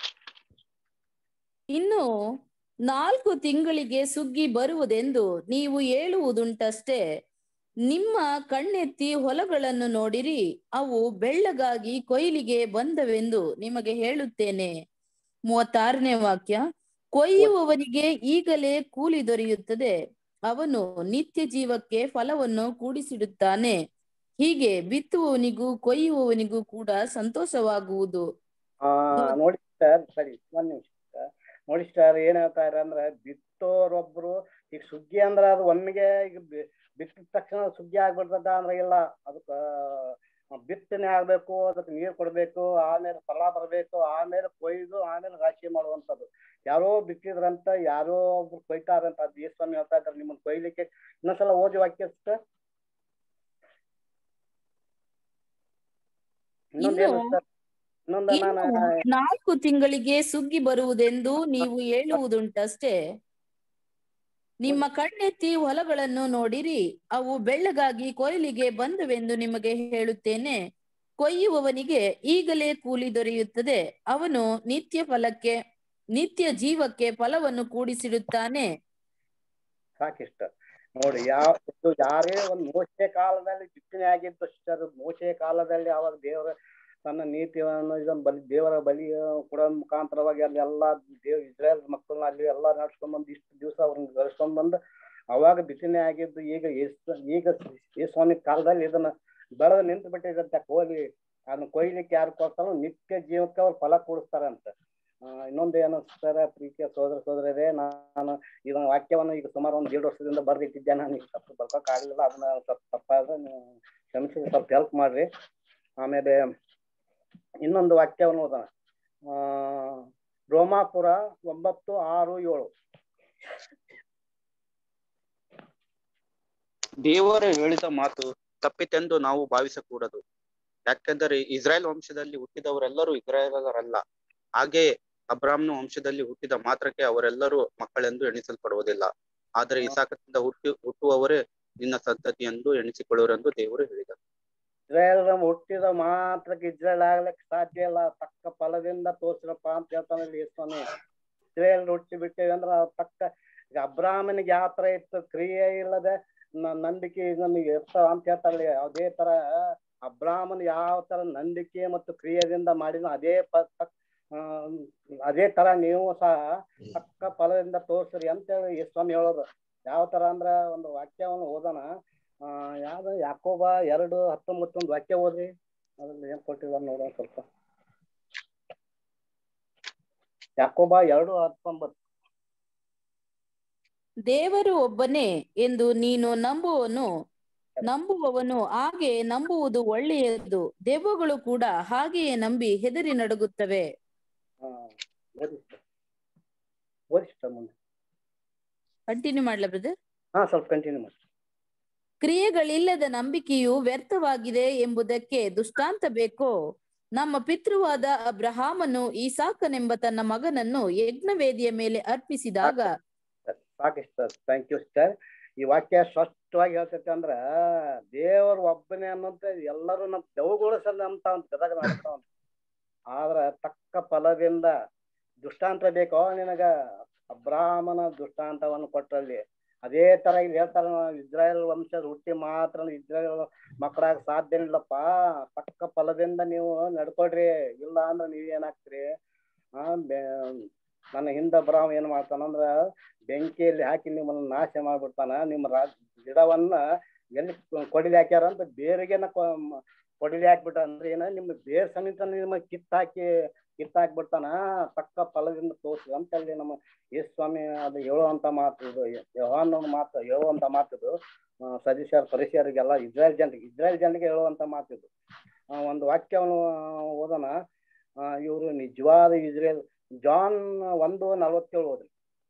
ಇನ್ನು ನಾಲ್ಕು ತಿಂಗಳಿಗೆ ಸುಗ್ಗಿ ಬರುವುದೆಂದು ನೀವು ಹೇಳುವುದುಂಟಷ್ಟೇ ನಿಮ್ಮ ಕಣ್ಣೆತ್ತಿ ಹೊಲಗಳನ್ನು ನೋಡಿರಿ ಅವು ಬೆಳ್ಳಗಾಗಿ ಕೊಯ್ಲಿಗೆ ಬಂದವೆಂದು ನಿಮಗೆ ಹೇಳುತ್ತೇನೆ ಮೂವತ್ತಾರನೇ ವಾಕ್ಯ ಕೊಯ್ಯುವವನಿಗೆ ಈಗಲೇ ಕೂಲಿ ದೊರೆಯುತ್ತದೆ ಅವನು ನಿತ್ಯ ಜೀವಕ್ಕೆ ಫಲವನ್ನು ಕೂಡಿಸಿಡುತ್ತಾನೆ ಹೀಗೆ ಬಿತ್ತುವವನಿಗೂ ಕೊಯ್ಯುವವನಿಗೂ ಕೂಡ ಸಂತೋಷವಾಗುವುದು ಆ ನೋಡಿ ಸರ್ ಸರಿ ಒಂದ್ ನಿಮಿಷ ಸರ್. ನೋಡಿ ಸರ್ ಏನ್ ಹೇಳ್ತಾ ಇರ ಅಂದ್ರೆ ಬಿತ್ತೋರೊಬ್ರು ಈಗ ಸುಗ್ಗಿ ಅಂದ್ರ ಅದು ಒಮ್ಮೆಗೆ ಈಗ ಬೆ- ಬಿತ್ತಿದ ತಕ್ಷಣ ಸುಗ್ಗಿ ಆಗ್ಬಿಡ್ತದ ಅಂದ್ರೆ ಇಲ್ಲ ಅದಕ್ಕ ಬಿತ್ತನೆ ಆಗ್ಬೇಕು ಅದಕ್ಕೆ ನೀರ್ ಕೊಡ್ಬೇಕು ಆಮೇಲೆ ಫಲ ಬರ್ಬೇಕು ಆಮೇಲೆ ಕೊಯ್ದು ಆಮೇಲೆ ರಾಶಿ ಮಾಡುವಂತದ್ದು ಯಾರೋ ಬಿತ್ತಿದ್ರಂತ ಯಾರೋ ಒಬ್ರು ಕೊಯ್ತಾರಂತ ಅದು ಸ್ವಾಮಿ ಹೇಳ್ತಾ ಇದ್ದಾರೆ ನಿಮ್ಮನ್ನ ಕೊಯ್ಲಿಕ್ಕೆ ಇನ್ನೊಂದ್ಸಲ ಓದಿ ವಾಕ್ಯ sister. ಇನ್ನೊಂದೇನು ಇನ್ನು- sister? ಇನ್ನೊಂದು ಇನ್ನು ನಾನು ನಾಲ್ಕು ತಿಂಗಳಿಗೆ ಸುಗ್ಗಿ ಬರುವುದೆಂದು ನೀವು ಹೇಳುವುದುಂಟಷ್ಟೇ ನಿಮ್ಮ ಕಣ್ಣೆತ್ತಿ ಹೊಲಗಳನ್ನು ನೋಡಿರಿ ಅವು ಬೆಳ್ಳಗಾಗಿ ಕೊಯ್ಲಿಗೆ ಬಂದುವೆಂದು ನಿಮಗೆ ಹೇಳುತ್ತೇನೆ ಕೊಯ್ಯುವವನಿಗೆ ಈಗಲೇ ಕೂಲಿ ದೊರೆಯುತ್ತದೆ ಅವನು ನಿತ್ಯ ಫಲಕ್ಕೆ ನಿತ್ಯ ಜೀವಕ್ಕೆ ಫಲವನ್ನು ಕೂಡಿಸಿಡುತ್ತಾನೆ ಸಾಕಿಷ್ಟ ನೋಡಿ ಯಾವ ಇದು ಯಾರೇ ಒಂದು ಮೋಸೆ ಕಾಲದಲ್ಲಿ ಬಿತ್ತನೆ ಆಗಿದ್ದು ಸಿಸ್ಟರ್ ಮೋಸೆ ಕಾಲದಲ್ಲಿ ಅವಾಗ ದೇವರ ತನ್ನ ನೀತಿಯನ್ನು ಇದನ್ನು ಬಲಿ ದೇವರ ಬಲಿ ಕೊಡೋ ಮುಖಾಂತರವಾಗಿ ಅಲ್ಲಿ ಎಲ್ಲಾ ದೇವ್ ಇಸ್ರೇಲ್ ಮಕ್ಕಳನ್ನ ಅಲ್ಲಿ ಎಲ್ಲಾ ನಡ್ಸ್ಕೊಂಡ್ ಬಂದು ಇಷ್ಟು ದಿವಸ ಅವ್ರನ್ನ ಗಳಿಸ್ಕೊಂಡ್ ಬಂದು ಅವಾಗ ಬಿತ್ತನೆ ಆಗಿದ್ದು ಈಗ ಯೇಸು ಈಗ ಯೇಸು ಸ್ವಾಮಿ ಕಾಲದಲ್ಲಿ ಇದನ್ನ ಬೆಳೆದು ನಿಂತು ಬಿಟ್ಟಿದಂತೆ ಕೊಹ್ಲಿ ಅದನ್ನ ಕೊಯ್ಲಿಕ್ಕೆ ಯಾರು ಕೊಡ್ತಾರೋ ನಿತ್ಯ ಜೀವಕ್ಕೆ ಅವ್ರು ಫಲ ಕೂಡಿಸ್ತಾರಂತ ಆ, ಇನ್ನೊಂದು ಏನು ಸರ್ ಪ್ರೀತಿಯ ಸೋದರ ಸೋದರರೇ ನಾನು ಇದನ್ನ ವಾಕ್ಯವನ್ನು ಈಗ ಸುಮಾರು ಒಂದು ಎರಡು ವರ್ಷದಿಂದ ಬರ್ದಿಟ್ಟಿದ್ದೆ ನಾನು ಈಗ ತಪ್ಪು ಬರ್ಕೋಕ್ ಆಗ್ಲಿಲ್ಲ ಅದನ್ನ ಸ್ವಲ್ಪ ತಪ್ಪಾದ್ರೆ ನೀವು ಕ್ಷಮಿಸಿ ಸ್ವಲ್ಪ ಹೆಲ್ಪ್ ಮಾಡ್ರಿ ಆಮೇಲೆ ಇನ್ನೊಂದು ವಾಕ್ಯವನ್ನು ಓದೋಣ ಆ ರೋಮಾಪುರ ಒಂಬತ್ತು ಆರು ಏಳು ದೇವರು ಹೇಳಿದ ಮಾತು ತಪ್ಪಿತೆಂದು ನಾವು ಭಾವಿಸಕೂಡದು ಯಾಕೆಂದರೆ ಇಸ್ರಾಯೇಲ್ ವಂಶದಲ್ಲಿ ಹುಟ್ಟಿದವರೆಲ್ಲರೂ ಇಸ್ರಾಯೇಲರಲ್ಲ ಹಾಗೆಯೇ ಅಬ್ರಾಮ್ನ ವಂಶದಲ್ಲಿ ಹುಟ್ಟಿದ ಮಾತ್ರಕ್ಕೆ ಅವರೆಲ್ಲರೂ ಮಕ್ಕಳೆಂದು ಎಣಿಸಲ್ಪಡುವುದಿಲ್ಲ ಆದರೆ ಇಸಾಕದಿಂದ ಹುಟ್ಟಿ ಹುಟ್ಟುವವರೇ ನಿನ್ನ ಸಂತತಿ ಎಂದು ಎಣಿಸಿಕೊಳ್ಳುವರೆಂದು ದೇವರು ಹೇಳಿದರು ಇಸ್ರಾಯೇಲ್ ಹುಟ್ಟಿದ ಮಾತ್ರಕ್ಕೆ ಇಸ್ರಾಯೇಲ್ ಆಗ್ಲಿಕ್ಕೆ ಸಾಧ್ಯ ಇಲ್ಲ ತಕ್ಕ ಫಲದಿಂದ ತೋರ್ಸಿರಪ್ಪ ಅಂತ ಹೇಳ್ತಾನೆ ಇಲ್ಲಿ ಸ್ವಾಮಿ ಇಸ್ರಾಯೇಲ್ ಹುಟ್ಟಿ ಬಿಟ್ಟೇವಿ ಅಂದ್ರೆ ಅದ್ ತಕ್ಕ ಈಗ ಅಬ್ರಾಹ್ಮನಿಗೆ ಯಾವ ತರ ಇತ್ತು ಕ್ರಿಯೆ ಇಲ್ಲದೆ ನ- ನಂಬಿಕೆ ನಮಗೆ ಇರ್ತಾವ ಅಂತ ಹೇಳ್ತಾರೆ ಅದೇ ತರ ಅಬ್ರಾಹ್ಮನ್ ಯಾವ ತರ ನಂಬಿಕೆ ಮತ್ತು ಕ್ರಿಯೆಯಿಂದ ಮಾಡಿದ ಅದೇ ಪ ತಕ್- ಆ, ಅದೇ ತರ ನೀವು ಸಹ ತಕ್ಕ ಫಲದಿಂದ ತೋರ್ಸ್ರಿ ಅಂತ ಹೇಳಿ ಈ ಸ್ವಾಮಿ ಹೇಳೋದು ಯಾವ ತರ ಅಂದ್ರ ಒಂದು ವಾಕ್ಯವನ್ನು ಓದೋಣ ಆ ಯಾವ್ದು ಯಾಕೋಬ ಎರಡು ಹತ್ತೊಂಬತ್ತು ಒಂದು ವಾಕ್ಯ ಓದ್ರಿ ಅದ್ರಲ್ಲಿ ಏನ್ ಕೊಟ್ಟಿಲ್ಲ ನೋಡೋಣ ಸ್ವಲ್ಪ ಯಾಕೋಬ ಎರಡು ಹತ್ತೊಂಬತ್ತು ದೇವರು ಒಬ್ಬನೇ ಎಂದು ನೀನು ನಂಬುವನು ನಂಬುವವನು ಹಾಗೆ ನಂಬುವುದು ಒಳ್ಳೆಯದು ದೆವ್ವಗಳು ಕೂಡ ಹಾಗೆಯೇ ನಂಬಿ ಹೆದರಿ ನಡುಗುತ್ತವೆ ಹಾ ಓದಿ sir. ಓದಿ sister ಮುಂದೆ ಕಂಟಿನ್ಯೂ ಮಾಡ್ಲಾ ಬ್ರದರ್ ಹಾ ಸ್ವಲ್ಪ ಕಂಟಿನ್ಯೂ ಮಾಡಿ ಕ್ರಿಯೆಗಳಿಲ್ಲದ ನಂಬಿಕೆಯು ವ್ಯರ್ಥವಾಗಿದೆ ಎಂಬುದಕ್ಕೆ ದೃಷ್ಟಾಂತ ಬೇಕೋ ನಮ್ಮ ಪಿತೃವಾದ ಅಬ್ರಹಾಮನು ಈಸಾಕನೆಂಬ ತನ್ನ ಮಗನನ್ನು ಯಜ್ಞವೇದಿಯ ಮೇಲೆ ಅರ್ಪಿಸಿದಾಗ ಸಾಕು ಸರ್ ಥ್ಯಾಂಕ್ ಯು ಸರ್ ಈ ವಾಕ್ಯ ಸ್ಪಷ್ಟವಾಗಿ ಹೇಳ್ತೈತೆ ಅಂದ್ರ ದೇವರ ಒಬ್ಬನೇ ಅನ್ನೋಂತ ಎಲ್ಲರೂ ನಮ್ ದೆವ್ವಗಳು ಸರ್ ನಂಬ್ತಾವ ಅಂತ ಗದಗ ನಂಬ್ತಾವ ಅಂತ ಆದ್ರ ತಕ್ಕ ಫಲದಿಂದ ದೃಷ್ಟಾಂತ ಬೇಕೋ ನಿನಗ ಅಬ್ರಾಹ್ಮನ ದೃಷ್ಟಾಂತವನ್ನು ಕೊಟ್ಟಲ್ಲಿ ಅದೇ ತರ ಇಲ್ಲಿ ಹೇಳ್ತಾರ ಇಸ್ರಾಯೇಲ್ ವಂಶದ ಹುಟ್ಟಿ ಮಾತ್ರ ಇಸ್ರಾಯೇಲ್ ಮಕ್ಕಳಾಗ ಸಾಧ್ಯ ಇಲ್ಲಪ್ಪ ತಕ್ಕ ಫಲದಿಂದ ನೀವು ನಡ್ಕೊಳ್ರಿ ಇಲ್ಲ ಅಂದ್ರೆ ನೀವ್ ಏನಾಗ್ತೀರಿ ಆ ಬೆ- ನನ್ನ ಹಿಂದ ಅಬ್ರಾಹ್ಮ ಏನ್ ಮಾಡ್ತಾನಂದ್ರ ಬೆಂಕಿಯಲ್ಲಿ ಹಾಕಿ ನಿಮ್ಮನ್ನ ನಾಶ ಮಾಡ್ಬಿಡ್ತಾನ ನಿಮ್ಮ ರಾಜ್ ಗಿಡವನ್ನ ಎಲ್ಲಿ ಕೊಡಿಲಿ ಹಾಕ್ಯಾರ ಅಂತ ಬೇರೆಗೆನ ಕೊ- ಕೊಡಿಲಿ ಹಾಕ್ಬಿಟ್ಟ ಅಂದ್ರೆ ಏನ ನಿಮ್ಮ ಬೇರ್ ಸಮೇತ ನಿಮ್ಮ ಕಿತ್ ಹಾಕಿ ಕಿತ್ ಹಾಕ್ಬಿಡ್ತಾನ ತಕ್ಕ ಫಲದಿಂದ ತೋರ್ಸು ಅಂತ ಹೇಳಿ ನಮ್ಮ ಯೇಸು ಸ್ವಾಮಿ ಅದು ಹೇಳುವಂತ ಮಾತು ಇದು ಯೋಹಾನ ಮಾತು ಹೇಳುವಂತ ಮಾತಿದು ಸದಸ್ಯರ ಪರಿಸರಿಗೆಲ್ಲ ಇಸ್ರಾಯೇಲ್ ಜನರಿಗೆ ಇಸ್ರಾಯೇಲ್ ಜನರಿಗೆ ಹೇಳುವಂತ ಮಾತಿದು ಆ, ಒಂದು ವಾಕ್ಯವನ್ನು ಓದೋಣ ಇವರು ನಿಜವಾದ ಇಸ್ರೇಲ್ ಜಾನ್ ಒಂದು ನಲವತ್ತೇಳು ಓದ್ರಿ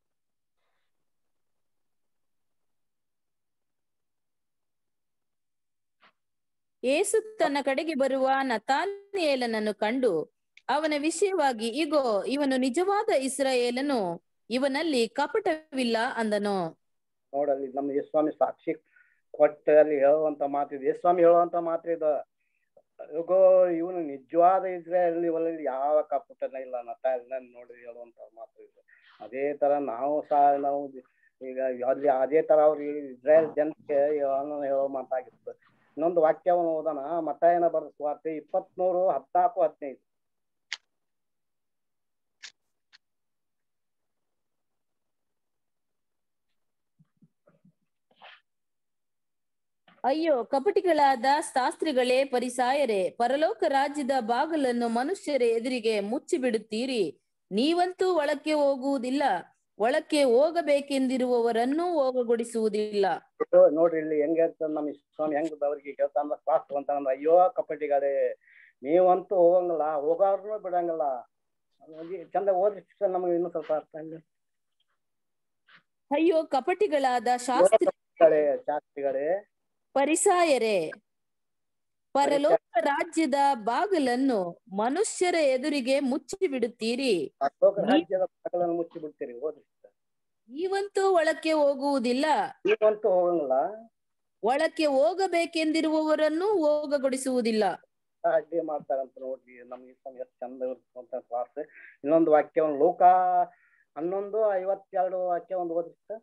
ಏಸು ತನ್ನ ಕಡೆಗೆ ಬರುವ ನತಾನಿಯೇಲನನ್ನು ಕಂಡು ಅವನ ವಿಷಯವಾಗಿ ಇಗೋ ಇವನು ನಿಜವಾದ ಇಸ್ರಾಯೇಲನು ಇವನಲ್ಲಿ ಕಪಟವಿಲ್ಲ ಅಂದನು ನೋಡಲ್ಲಿ ನಮ್ಮ ಯೇಸ್ವಾಮಿ ಸಾಕ್ಷಿ ಕೊಟ್ಟ ಅಲ್ಲಿ ಹೇಳುವಂತ ಮಾತಿದೆ ಯೇಸ್ವಾಮಿ ಹೇಳುವಂತ ಮಾತು ಇದು ಇಗೋ ಇವನು ನಿಜವಾದ ಇಸ್ರೇಲ್ ಇವರಲ್ಲಿ ಯಾವ ಕಪಟನ ಇಲ್ಲ ನಟ ನೋಡಿ ಹೇಳುವಂತ ಮಾತು ಇದು ಅದೇ ತರ ನಾವು ಸಹ ನಾವು ಈಗ ಅಲ್ಲಿ ಅದೇ ತರ ಅವ್ರಿಗೆ ಇಸ್ರೇಲ್ ಜನಕ್ಕೆ ಯೋಹಾನನ ಹೇಳೋ ಮಾತಾಗಿತ್ತು ಇನ್ನೊಂದು ವಾಕ್ಯವನ್ನು ಓದೋಣ ಮತಾಯನ ಬರೆದ ಸ್ವಾರ್ತೆ ಇಪ್ಪತ್ಮೂರು ಹದ್ನಾಲ್ಕು ಹದಿನೈದು ಅಯ್ಯೋ ಕಪಟಿಗಳಾದ ಶಾಸ್ತ್ರಿಗಳೇ ಪರಿಸಾಯರೇ ಪರಲೋಕ ರಾಜ್ಯದ ಬಾಗಲನ್ನು ಮನುಷ್ಯರ ಎದುರಿಗೆ ಮುಚ್ಚಿಬಿಡುತ್ತೀರಿ ನೀವಂತೂ ಒಳಕ್ಕೆ ಹೋಗುವುದಿಲ್ಲ ಒಳಕ್ಕೆ ಹೋಗಬೇಕೆಂದಿರುವವರನ್ನೂ ಹೋಗಗೊಡಿಸುವುದಿಲ್ಲ ನೋ- ನೋಡ್ರಿ ಇಲ್ಲಿ ಹೆಂಗೆ ಅಂತ ನಮ್ಮ ಸ್ವಾಮಿ ಹೆಂಗ್ ಅವ್ರಿಗೆ ಕೇಳ್ತಾನ ಕ್ಲಾಸ್ ಅಂತ ಅಂದ್ರೆ ಅಯ್ಯೋ ಕಪಟಿಗಾರೆ ನೀವಂತೂ ಹೋಗಂಗಿಲ್ಲ ಹೋಗೋರ್ನು ಬಿಡಂಗಿಲ್ಲ ಹೋಗಿ ಚಂದ ಓದಿ ನಮಗೆ ಇನ್ನೂ ಸ್ವಲ್ಪ ಅರ್ಥ ಆಗಿಲ್ಲ. ಅಯ್ಯೋ ಕಪಟಿಗಳಾದ ಶಾಸ್ತ್ರಿ ಗಳೇ, ಶಾಸ್ತ್ರಿಗಳೇ ಪರಿಸಾಯರೇ ಪರಲೋಕ ರಾಜ್ಯದ ಬಾಗಿಲನ್ನು ಮನುಷ್ಯರ ಎದುರಿಗೆ ಮುಚ್ಚಿ ಬಿಡುತ್ತೀರಿ ಅಶೋಕ ರಾಜ್ಯದ ಮಕ್ಕಳನ್ನು ಮುಚ್ಚಿ ಬಿಡ್ತೀರಿ ಓದಿ ನೀವಂತೂ ಒಳಕ್ಕೆ ಹೋಗುವುದಿಲ್ಲ ನೀವಂತೂ ಹೋಗಂಗಿಲ್ಲ ಒಳಕ್ಕೆ ಹೋಗಬೇಕೆಂದಿರುವವರನ್ನೂ ಹೋಗಗೊಡಿಸುವುದಿಲ್ಲ ಅಡ್ಡಿ ಮಾಡ್ತಾರಂತ ನೋಡ್ರಿ ನಮ್ಗೆ ಸ್ವಾಮಿ ಎಷ್ಟು ಚಂದ ಇರ್ತಂತ ಕ್ಲಾಸ್ ಇನ್ನೊಂದು ವಾಕ್ಯ ಒಂದು ಲೋಕ ಹನ್ನೊಂದು ಐವತ್ತೆರಡು ವಾಕ್ಯ ಒಂದು ಓದಿ ಸರ್.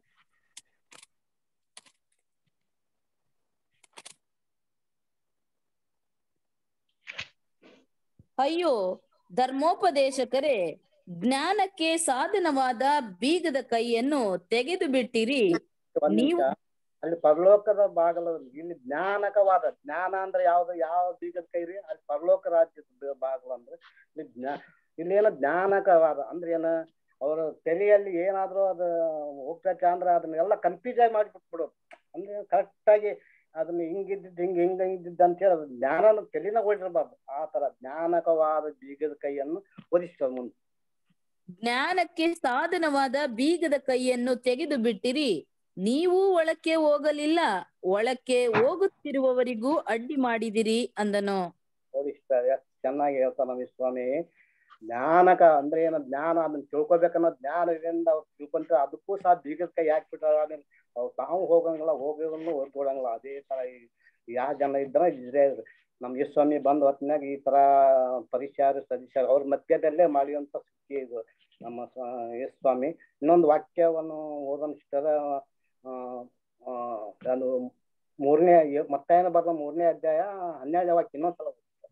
ಅಯ್ಯೋ ಧರ್ಮೋಪದೇಶಕರೇ ಜ್ಞಾನಕ್ಕೆ ಸಾಧನವಾದ ಬೀಗದ ಕೈಯನ್ನು ತೆಗೆದು ಬಿಟ್ಟಿರಿ ಒಂದ್ ನೀವು- ನಿಮಿಷ ಅಲ್ಲಿ ಪರಲೋಕದ ಬಾಗಲ ಇಲ್ಲಿ ಜ್ಞಾನಕವಾದ ಜ್ಞಾನ ಅಂದ್ರೆ ಯಾವ್ದು ಯಾವ ಬೀಗದ ಕೈ ರೀ ಅಲ್ಲಿ ಪರಲೋಕ ರಾಜ್ಯದ ಬಾಗಲ ಅಂದ್ರೆ ಇಲ್ಲಿ ಜ್ಞಾ ಇಲ್ಲಿ ಏನೋ ಜ್ಞಾನಕವಾದ ಅಂದ್ರೆ ಏನ ಅವರ ತಲೆಯಲ್ಲಿ ಏನಾದ್ರೂ ಅದು ಹೋಗ್ತೈತೆ ಅಂದ್ರೆ ಅದನ್ನೆಲ್ಲ ಕನ್ಫ್ಯೂಸ್ ಆಗಿ ಮಾಡಿಬಿಟ್ಬಿಡೋದು ಅಂದ್ರೆ ಕರೆಕ್ಟ್ ಆಗಿ ಅದನ್ನ ಹಿಂಗಿದ್ದಿದ್ದು ಹಿಂಗ್ ಹಿಂಗ್ ಹಿಂಗಿದ್ದಿದ್ದು ಅಂತೇಳಿ ಅದು ಜ್ಞಾನನ ತಲೆನ ಓಡಿರ್ಬಾರ್ದು ಆ ತರ ಜ್ಞಾನಕವಾದ ಬೀಗದ ಕೈಯನ್ನು ಒದಿಸ್ತದೆ ಮುಂದೆ ಜ್ಞಾನಕ್ಕೆ ಸಾಧನವಾದ ಬೀಗದ ಕೈಯನ್ನು ತೆಗೆದು ಬಿಟ್ಟಿರಿ ನೀವು ಒಳಕ್ಕೆ ಹೋಗಲಿಲ್ಲ ಒಳಕ್ಕೆ ಹೋಗುತ್ತಿರುವವರಿಗೂ ಅಡ್ಡಿ ಮಾಡಿದಿರಿ ಅಂದನು ಓದಿಸ್ತಾರೆ ಎಷ್ಟು ಚೆನ್ನಾಗಿ ಹೇಳ್ತಾನೆ ನಮ್ಮ ಸ್ವಾಮಿ ಜ್ಞಾನಕ ಅಂದ್ರೆ ಏನು ಜ್ಞಾನ ಅದನ್ನ ತಿಳ್ಕೊಬೇಕನ್ನೋ ಜ್ಞಾನದಿಂದ ಅವ್ರು ತಿಳ್ಕೊಂತಾರೆ ಅದಕ್ಕೂ ಸಹ ಬೀಗದ ಕೈ ಹಾಕ್ಬಿಟ್ಟಾರ ಆಮೇಲೆ ಅವ್ರು ತಾವು ಹೋಗಂಗಿಲ್ಲ ಹೋಗೋದನ್ನು ಹೊರಕೊಡಂಗಿಲ್ಲ ಅದೇ ತರ ಯಾವ ಜನ ಇದ್ರ ಇದ್ರೆ ನಮ್ ಸ್ವಾಮಿ ಬಂದ ಹೊತ್ತಿನಾಗ ಈ ತರ ಪರಿಚಾರ ಸದಸ್ಯ ಅವ್ರ ಮಧ್ಯದಲ್ಲೇ ಮಾಡಿಯುವಂತ ಸುದ್ದಿ ಇದು ನಮ್ಮ ಸ್ವ- ಸ್ವಾಮಿ ಇನ್ನೊಂದು ವಾಕ್ಯವನ್ನು ಓದನಿಸ್ತಾರ ಆ ಆ, ಅದು ಮೂರನೇ ಮತ್ತಾಯನ ಬರೆದ ಮೂರನೇ ಅಧ್ಯಾಯ ಹನ್ನೆರಡನೇ ವಾಕ್ಯ ಇನ್ನೊಂದ್ಸಲ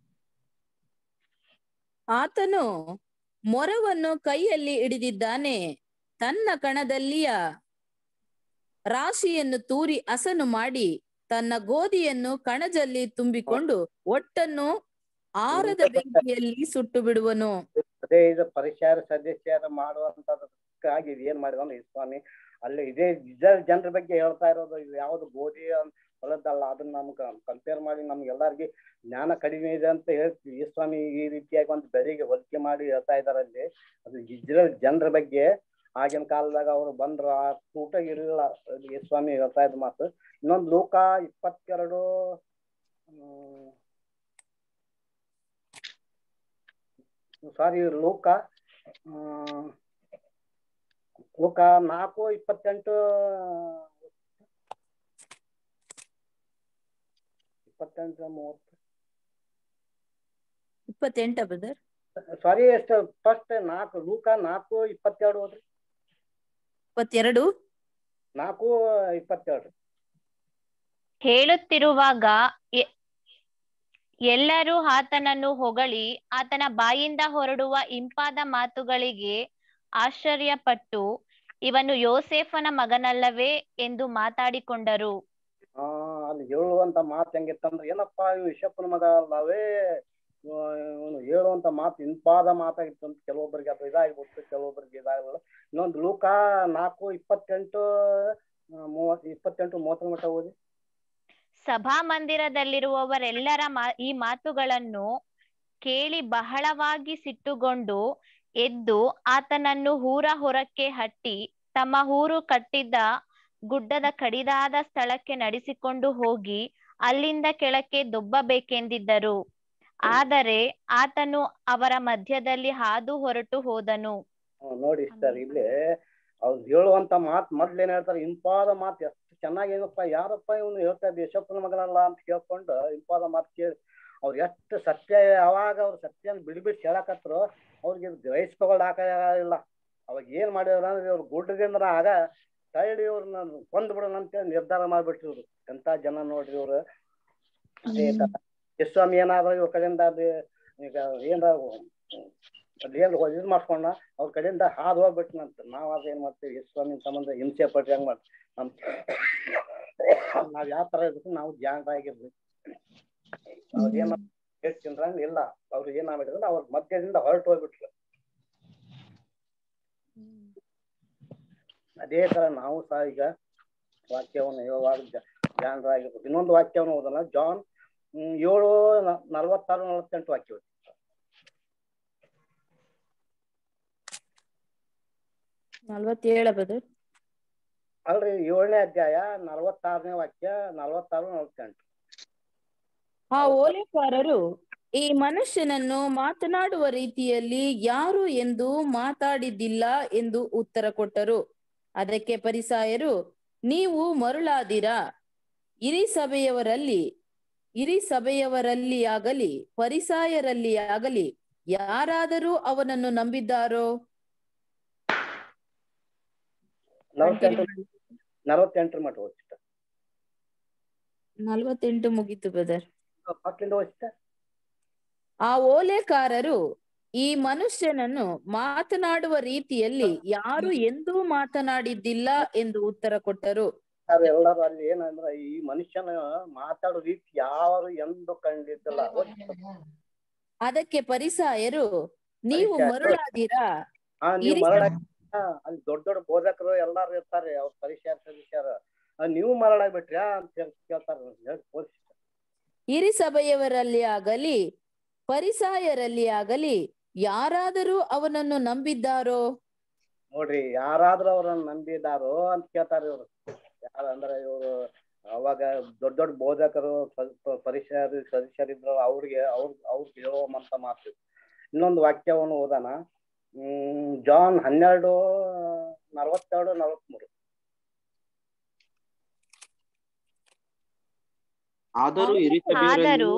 ಆತನು ಮೊರವನ್ನು ಕೈಯಲ್ಲಿ ಹಿಡಿದಿದ್ದಾನೆ ತನ್ನ ಕಣದಲ್ಲಿಯ ರಾಶಿಯನ್ನು ತೂರಿ ಹಸನು ಮಾಡಿ ತನ್ನ ಗೋಧಿಯನ್ನು ಕಣಜಲ್ಲಿ ತುಂಬಿಕೊಂಡು ಒಟ್ಟನ್ನು ಆರದ ಬೆಂಕಿಯಲ್ಲಿ ಸುಟ್ಟು ಬಿಡುವನು ಅದೇ ಇದು ಪರಿಚಾರ ಸದಸ್ಯರ ಮಾಡುವಂತದಕ್ಕಾಗಿ ಇದು ಏನ್ ಮಾಡಿದ ಈ ಸ್ವಾಮಿ ಅಲ್ಲಿ ಇದೇ ನಿಜ ಜನರ ಬಗ್ಗೆ ಹೇಳ್ತಾ ಇರೋದು ಇದು ಯಾವ್ದು ಗೋಧಿ ಹೊಲದಲ್ಲ ಅದನ್ನ ನಮ್ಗೆ ಕಂಪೇರ್ ಮಾಡಿ ನಮ್ಗೆ ಎಲ್ಲಾರ್ಗಿ ಜ್ಞಾನ ಕಡಿಮೆ ಇದೆ ಅಂತ ಹೇಳ್ತೀವಿ ಈ ಸ್ವಾಮಿ ಈ ರೀತಿಯಾಗಿ ಒಂದು ಬೆಳೆಗೆ ಹೋಲಿಕೆ ಮಾಡಿ ಹೇಳ್ತಾ ಇದಾರೆ ಅಲ್ಲಿ ಅದು ಇಸ್ರೇಲ್ ಜನರ ಬಗ್ಗೆ ಆಗಿನ ಕಾಲದಾಗ ಅವ್ರು ಬಂದ್ರ ಆ ಊಟ ಇರಲಿಲ್ಲ ಈ ಸ್ವಾಮಿ ಹೇಳ್ತಾ ಇದ್ದ ಮಾತು ಇನ್ನೊಂದು ಲೋಕ ಇಪ್ಪತ್ತೆರಡು ಸಾರಿ ಲೋಕ ಆ, ಲೋಕ ನಾಲ್ಕು ಇಪ್ಪತ್ತೆಂಟು ಇಪ್ಪತ್ತೆಂಟು ಮೂವತ್ತು ಇಪ್ಪತ್ತೆಂಟ ಬ್ರದರ್ ಸಾರಿ ಎಷ್ಟು ಫಸ್ಟ್ ನಾಲ್ಕು ಲೂಕ ನಾಲ್ಕು ಇಪ್ಪತ್ತೆರಡು ಹೋದ್ರಿ ಇಪ್ಪತ್ತೆರಡು ನಾಲ್ಕು ಇಪ್ಪತ್ತೆರಡು ಹೇಳುತ್ತಿರುವಾಗ ಎ- ಎಲ್ಲರೂ ಆತನನ್ನು ಹೊಗಳಿ ಆತನ ಬಾಯಿಂದ ಹೊರಡುವ ಇಂಪಾದ ಮಾತುಗಳಿಗೆ ಆಶ್ಚರ್ಯಪಟ್ಟು ಇವನು ಯೋಸೇಫನ ಮಗನಲ್ಲವೇ ಎಂದು ಮಾತಾಡಿಕೊಂಡರು ಆ ಅಲ್ಲಿ ಹೇಳುವಂತ ಮಾತು ಹೆಂಗಿತ್ತಂದ್ರೆ ಏನಪ್ಪಾ ಇವ್ ವಿಷಪ್ಪನ ಮಗ ಅಲ್ಲವೇ ಇವನು ಹೇಳುವಂತ ಮಾತು ಇಂಪಾದ ಮಾತಾಗಿತ್ತು ಅಂತ ಕೆಲವೊಬ್ಬರಿಗೆ ಅದು ಇದಾಗ್ಬಿಟ್ಟು ಕೆಲವೊಬ್ಬರಿಗೆ ಇದಾಗಲ್ಲ ಇನ್ನೊಂದು ಲೂಕ ನಾಲ್ಕು ಇಪ್ಪತ್ತೆಂಟು ಆ, ಮೂವತ್ ಇಪ್ಪತ್ತೆಂಟು ಮೂವತ್ತರ ಮಟ್ಟ ಓದಿ ಸಭಾ ಮಂದಿರದಲ್ಲಿರುವವರೆಲ್ಲರ ಮಾ ಈ ಮಾತುಗಳನ್ನು ಕೇಳಿ ಬಹಳವಾಗಿ ಸಿಟ್ಟುಗೊಂಡು ಎದ್ದು ಆತನನ್ನು ಊರ ಹೊರಕ್ಕೆ ಹಟ್ಟಿ ತಮ್ಮ ಊರು ಕಟ್ಟಿದ್ದ ಗುಡ್ಡದ ಕಡಿದಾದ ಸ್ಥಳಕ್ಕೆ ನಡೆಸಿಕೊಂಡು ಹೋಗಿ ಅಲ್ಲಿಂದ ಕೆಳಕ್ಕೆ ದೊಬ್ಬಬೇಕೆಂದಿದ್ದರು ಆದರೆ ಆತನು ಅವರ ಮಧ್ಯದಲ್ಲಿ ಹಾದು ಹೊರಟು ಹೋದನು ಹ್ಮ್, ನೋಡಿ ಸರ್ ಇಲ್ಲಿ ಅವ್ರು ಹೇಳುವಂತ ಮಾತು ಮೊದ್ಲು ಏನ್ ಹೇಳ್ತಾರೆ ಇಂಪಾದ ಮಾತು ಎಷ್ಟು ಚೆನ್ನಾಗಿ ಏನಪ್ಪ ಯಾರಪ್ಪ ಇವನು ಹೇಳ್ತಾ ಇದ್ದ ಯಶಪ್ಪನ ಮಗನಲ್ಲ ಅಂತ ಕೇಳ್ಕೊಂಡು ಇಂಪಾದ ಮಾತು ಕೇಳಿ ಅವ್ರು ಎಷ್ಟು ಸತ್ಯ ಯಾವಾಗ ಅವ್ರು ಸತ್ಯನ ಬಿಡಿ ಬಿಟ್ಟು ಹೇಳಕತ್ರು ಅವ್ರಿಗೆ ಗ್ರಹಿಸ್ಕೊಳಾಕ ಇಲ್ಲ ಅವಾಗ ಏನ್ ಮಾಡಿದ್ರ ಅಂದ್ರೆ ಇವ್ರು ಗುಡ್ಡದಿಂದ ಆಗ ಸೈಡ್ ಇವ್ರನ್ನ ಕೊಂದ್ ಬಿಡೋಣ ಅಂತೇಳಿ ನಿರ್ಧಾರ ಮಾಡ್ಬಿಟ್ಟಿವ್ರು ಎಂತ ಜನ ನೋಡ್ರಿ ಇವ್ರು ಅದೇ ತರ ಯಸ್ವಾಮಿ ಏನಾದ್ರು ಇವ್ರ ಕಡೆಯಿಂದ ಅದು ಈಗ ಏನಾರ ಅಲ್ಲಿ ಏನ್ ಇದು ಮಾಡ್ಕೊಂಡ ಅವ್ರ ಕಡೆಯಿಂದ ಹಾದು ಹೋಗ್ಬಿಟ್ನಂತ ನಾವ್ ಅದ್ ಏನ್ ಮಾಡ್ತೀವಿ ಯಸ್ವಾಮಿ ಸಂಬಂಧ ಹಿಂಸೆ ಪಟ್ರಿ ಹಂಗ್ ಮಾಡ್ ನಮ್ ನಾವ್ ಯಾವ ತರ ಇರ್ಬೇಕು ನಾವು ಜಾಣರಾಗಿರ್ಬೇಕು ಅವ್ರ ಏನ ಹೇಳ್ತಿಂದ್ರ ಇಲ್ಲ ಅವ್ರು ಏನ್ ಮಾಡಿದ್ರು ಅವ್ರ ಮಧ್ಯದಿಂದ ಹೊರಟು ಹೋಗ್ಬಿಟ್ರು ಅದೇ ತರ ನಾವು ಸಹ ಈಗ ವಾಕ್ಯವನ್ನು ಯಾವಾಗ ಜಾಣರಾಗಿರ್ಬೇಕು ಇನ್ನೊಂದು ವಾಕ್ಯವನ್ನು ಓದೋಣ ಜಾನ್ ಹ್ಮ್, ಏಳು ನ- ನಲವತ್ತಾರು ನಲವತ್ತೆಂಟು ವಾಕ್ಯ ಓದಿ ನಲ್ವತ್ತೇಳ ಬದು ಅಲ್ರಿ ಏಳನೇ ಅಧ್ಯಾಯ ನಲವತ್ತಾರನೇ ವಾಕ್ಯ ನಲವತ್ತಾರು ನಲವತ್ತೆಂಟು ಆ ಓಲೆಕಾರರು ಈ ಮನುಷ್ಯನನ್ನು ಮಾತನಾಡುವ ರೀತಿಯಲ್ಲಿ ಯಾರು ಎಂದು ಮಾತಾಡಿದ್ದಿಲ್ಲ ಎಂದು ಉತ್ತರ ಕೊಟ್ಟರು ಅದಕ್ಕೆ ಪರಿಸಾಯರು ನೀವು ಮರುಳಾದಿರಾ ಇರಿ ಸಭೆಯವರಲ್ಲಿ ಇರಿ ಸಭೆಯವರಲ್ಲಿ ಆಗಲಿ ಪರಿಸಾಯರಲ್ಲಿ ಆಗಲಿ ಯಾರಾದರೂ ಅವನನ್ನು ನಂಬಿದ್ದಾರೋ ನಲವತ್ತೆಂಟು ನಲವತ್ತೆಂಟರ ಮಟ್ಟ ಓದಿಷ್ಟ ನಲ್ವತ್ತೆಂಟು ಮುಗೀತು ಬ್ರದರ್ ಮಕ್ಕಳಿಂದ ಓದಿಷ್ಟ ಆ ಓಲೆಕಾರರು ಈ ಮನುಷ್ಯನನ್ನು ಮಾತನಾಡುವ ರೀತಿಯಲ್ಲಿ ಯಾರು ಎಂದೂ ಮಾತನಾಡಿದ್ದಿಲ್ಲ ಎಂದು ಉತ್ತರ ಕೊಟ್ಟರು ಎಲ್ಲರೂ ಅಲ್ಲಿ ಏನಂದ್ರ ಈ ಮನುಷ್ಯನ ಮಾತಾಡೋ ರೀತಿ ಯಾರು ಎಂದು ಕಂಡಿದ್ದಿಲ್ಲ ಓದಿಸ್ತ. ಅದಕ್ಕೆ ಪರಿಸಾಯರು ನೀವು ಪರಿಸಾಯರು. ಮರುಳಾದಿರಾ ಆ ನೀವು ಇರಿ ಮರಳ ಅಲ್ಲಿ ದೊಡ್ಡ ದೊಡ್ಡ ಬೋಧಕರು ಎಲ್ಲಾರು ಇರ್ತಾರೆ ಅವ್ರ ಪರಿಚಯ ಸದಸ್ಯರ ನೀವು ಮರಳಾಗ್ಬಿಟ್ರ್ಯಾ ಅಂತ ಹೇಳಿ ಕೇಳ್ತಾರ ಹೇಳಿ ಓದಿಸ್ತ. ಹಿರಿ ಸಭೆಯವರಲ್ಲಿ ಆಗಲಿ ಪರಿಸಾಯರಲ್ಲಿ ಆಗಲಿ ಯಾರಾದರೂ ಅವನನ್ನು ನಂಬಿದ್ದಾರೋ ನೋಡ್ರಿ ಯಾರಾದ್ರೂ ಅವ್ರನ್ನ ನಂಬಿದಾರೋ ಅಂತ ಕೇಳ್ತಾರ ಇವ್ರು ಯಾರ ಅಂದ್ರೆ ಇವ್ರು ಅವಾಗ ದೊಡ್ಡ ದೊಡ್ಡ ಬೋಧಕರು ಸ್ವಲ್ಪ ಪರಿಸರ ಸದಸ್ಯರಿದ್ರು ಅವ್ರಿಗೆ ಅವ್ರ ಅವ್ರಿಗೆ ಹೇಳುವಂತ ಮಾತು ಇನ್ನೊಂದು ವಾಕ್ಯವನ್ನು ಓದಾನ ಹ್ಮ್ ಜಾನ್ ಹನ್ನೆರಡು ನಲವತ್ತೆರಡು ನಲವತ್ಮೂರು ಆದರೂ ಹಿರಿ ಆದರೂ ಸಭೆಯವರಲ್ಲಿಯೂ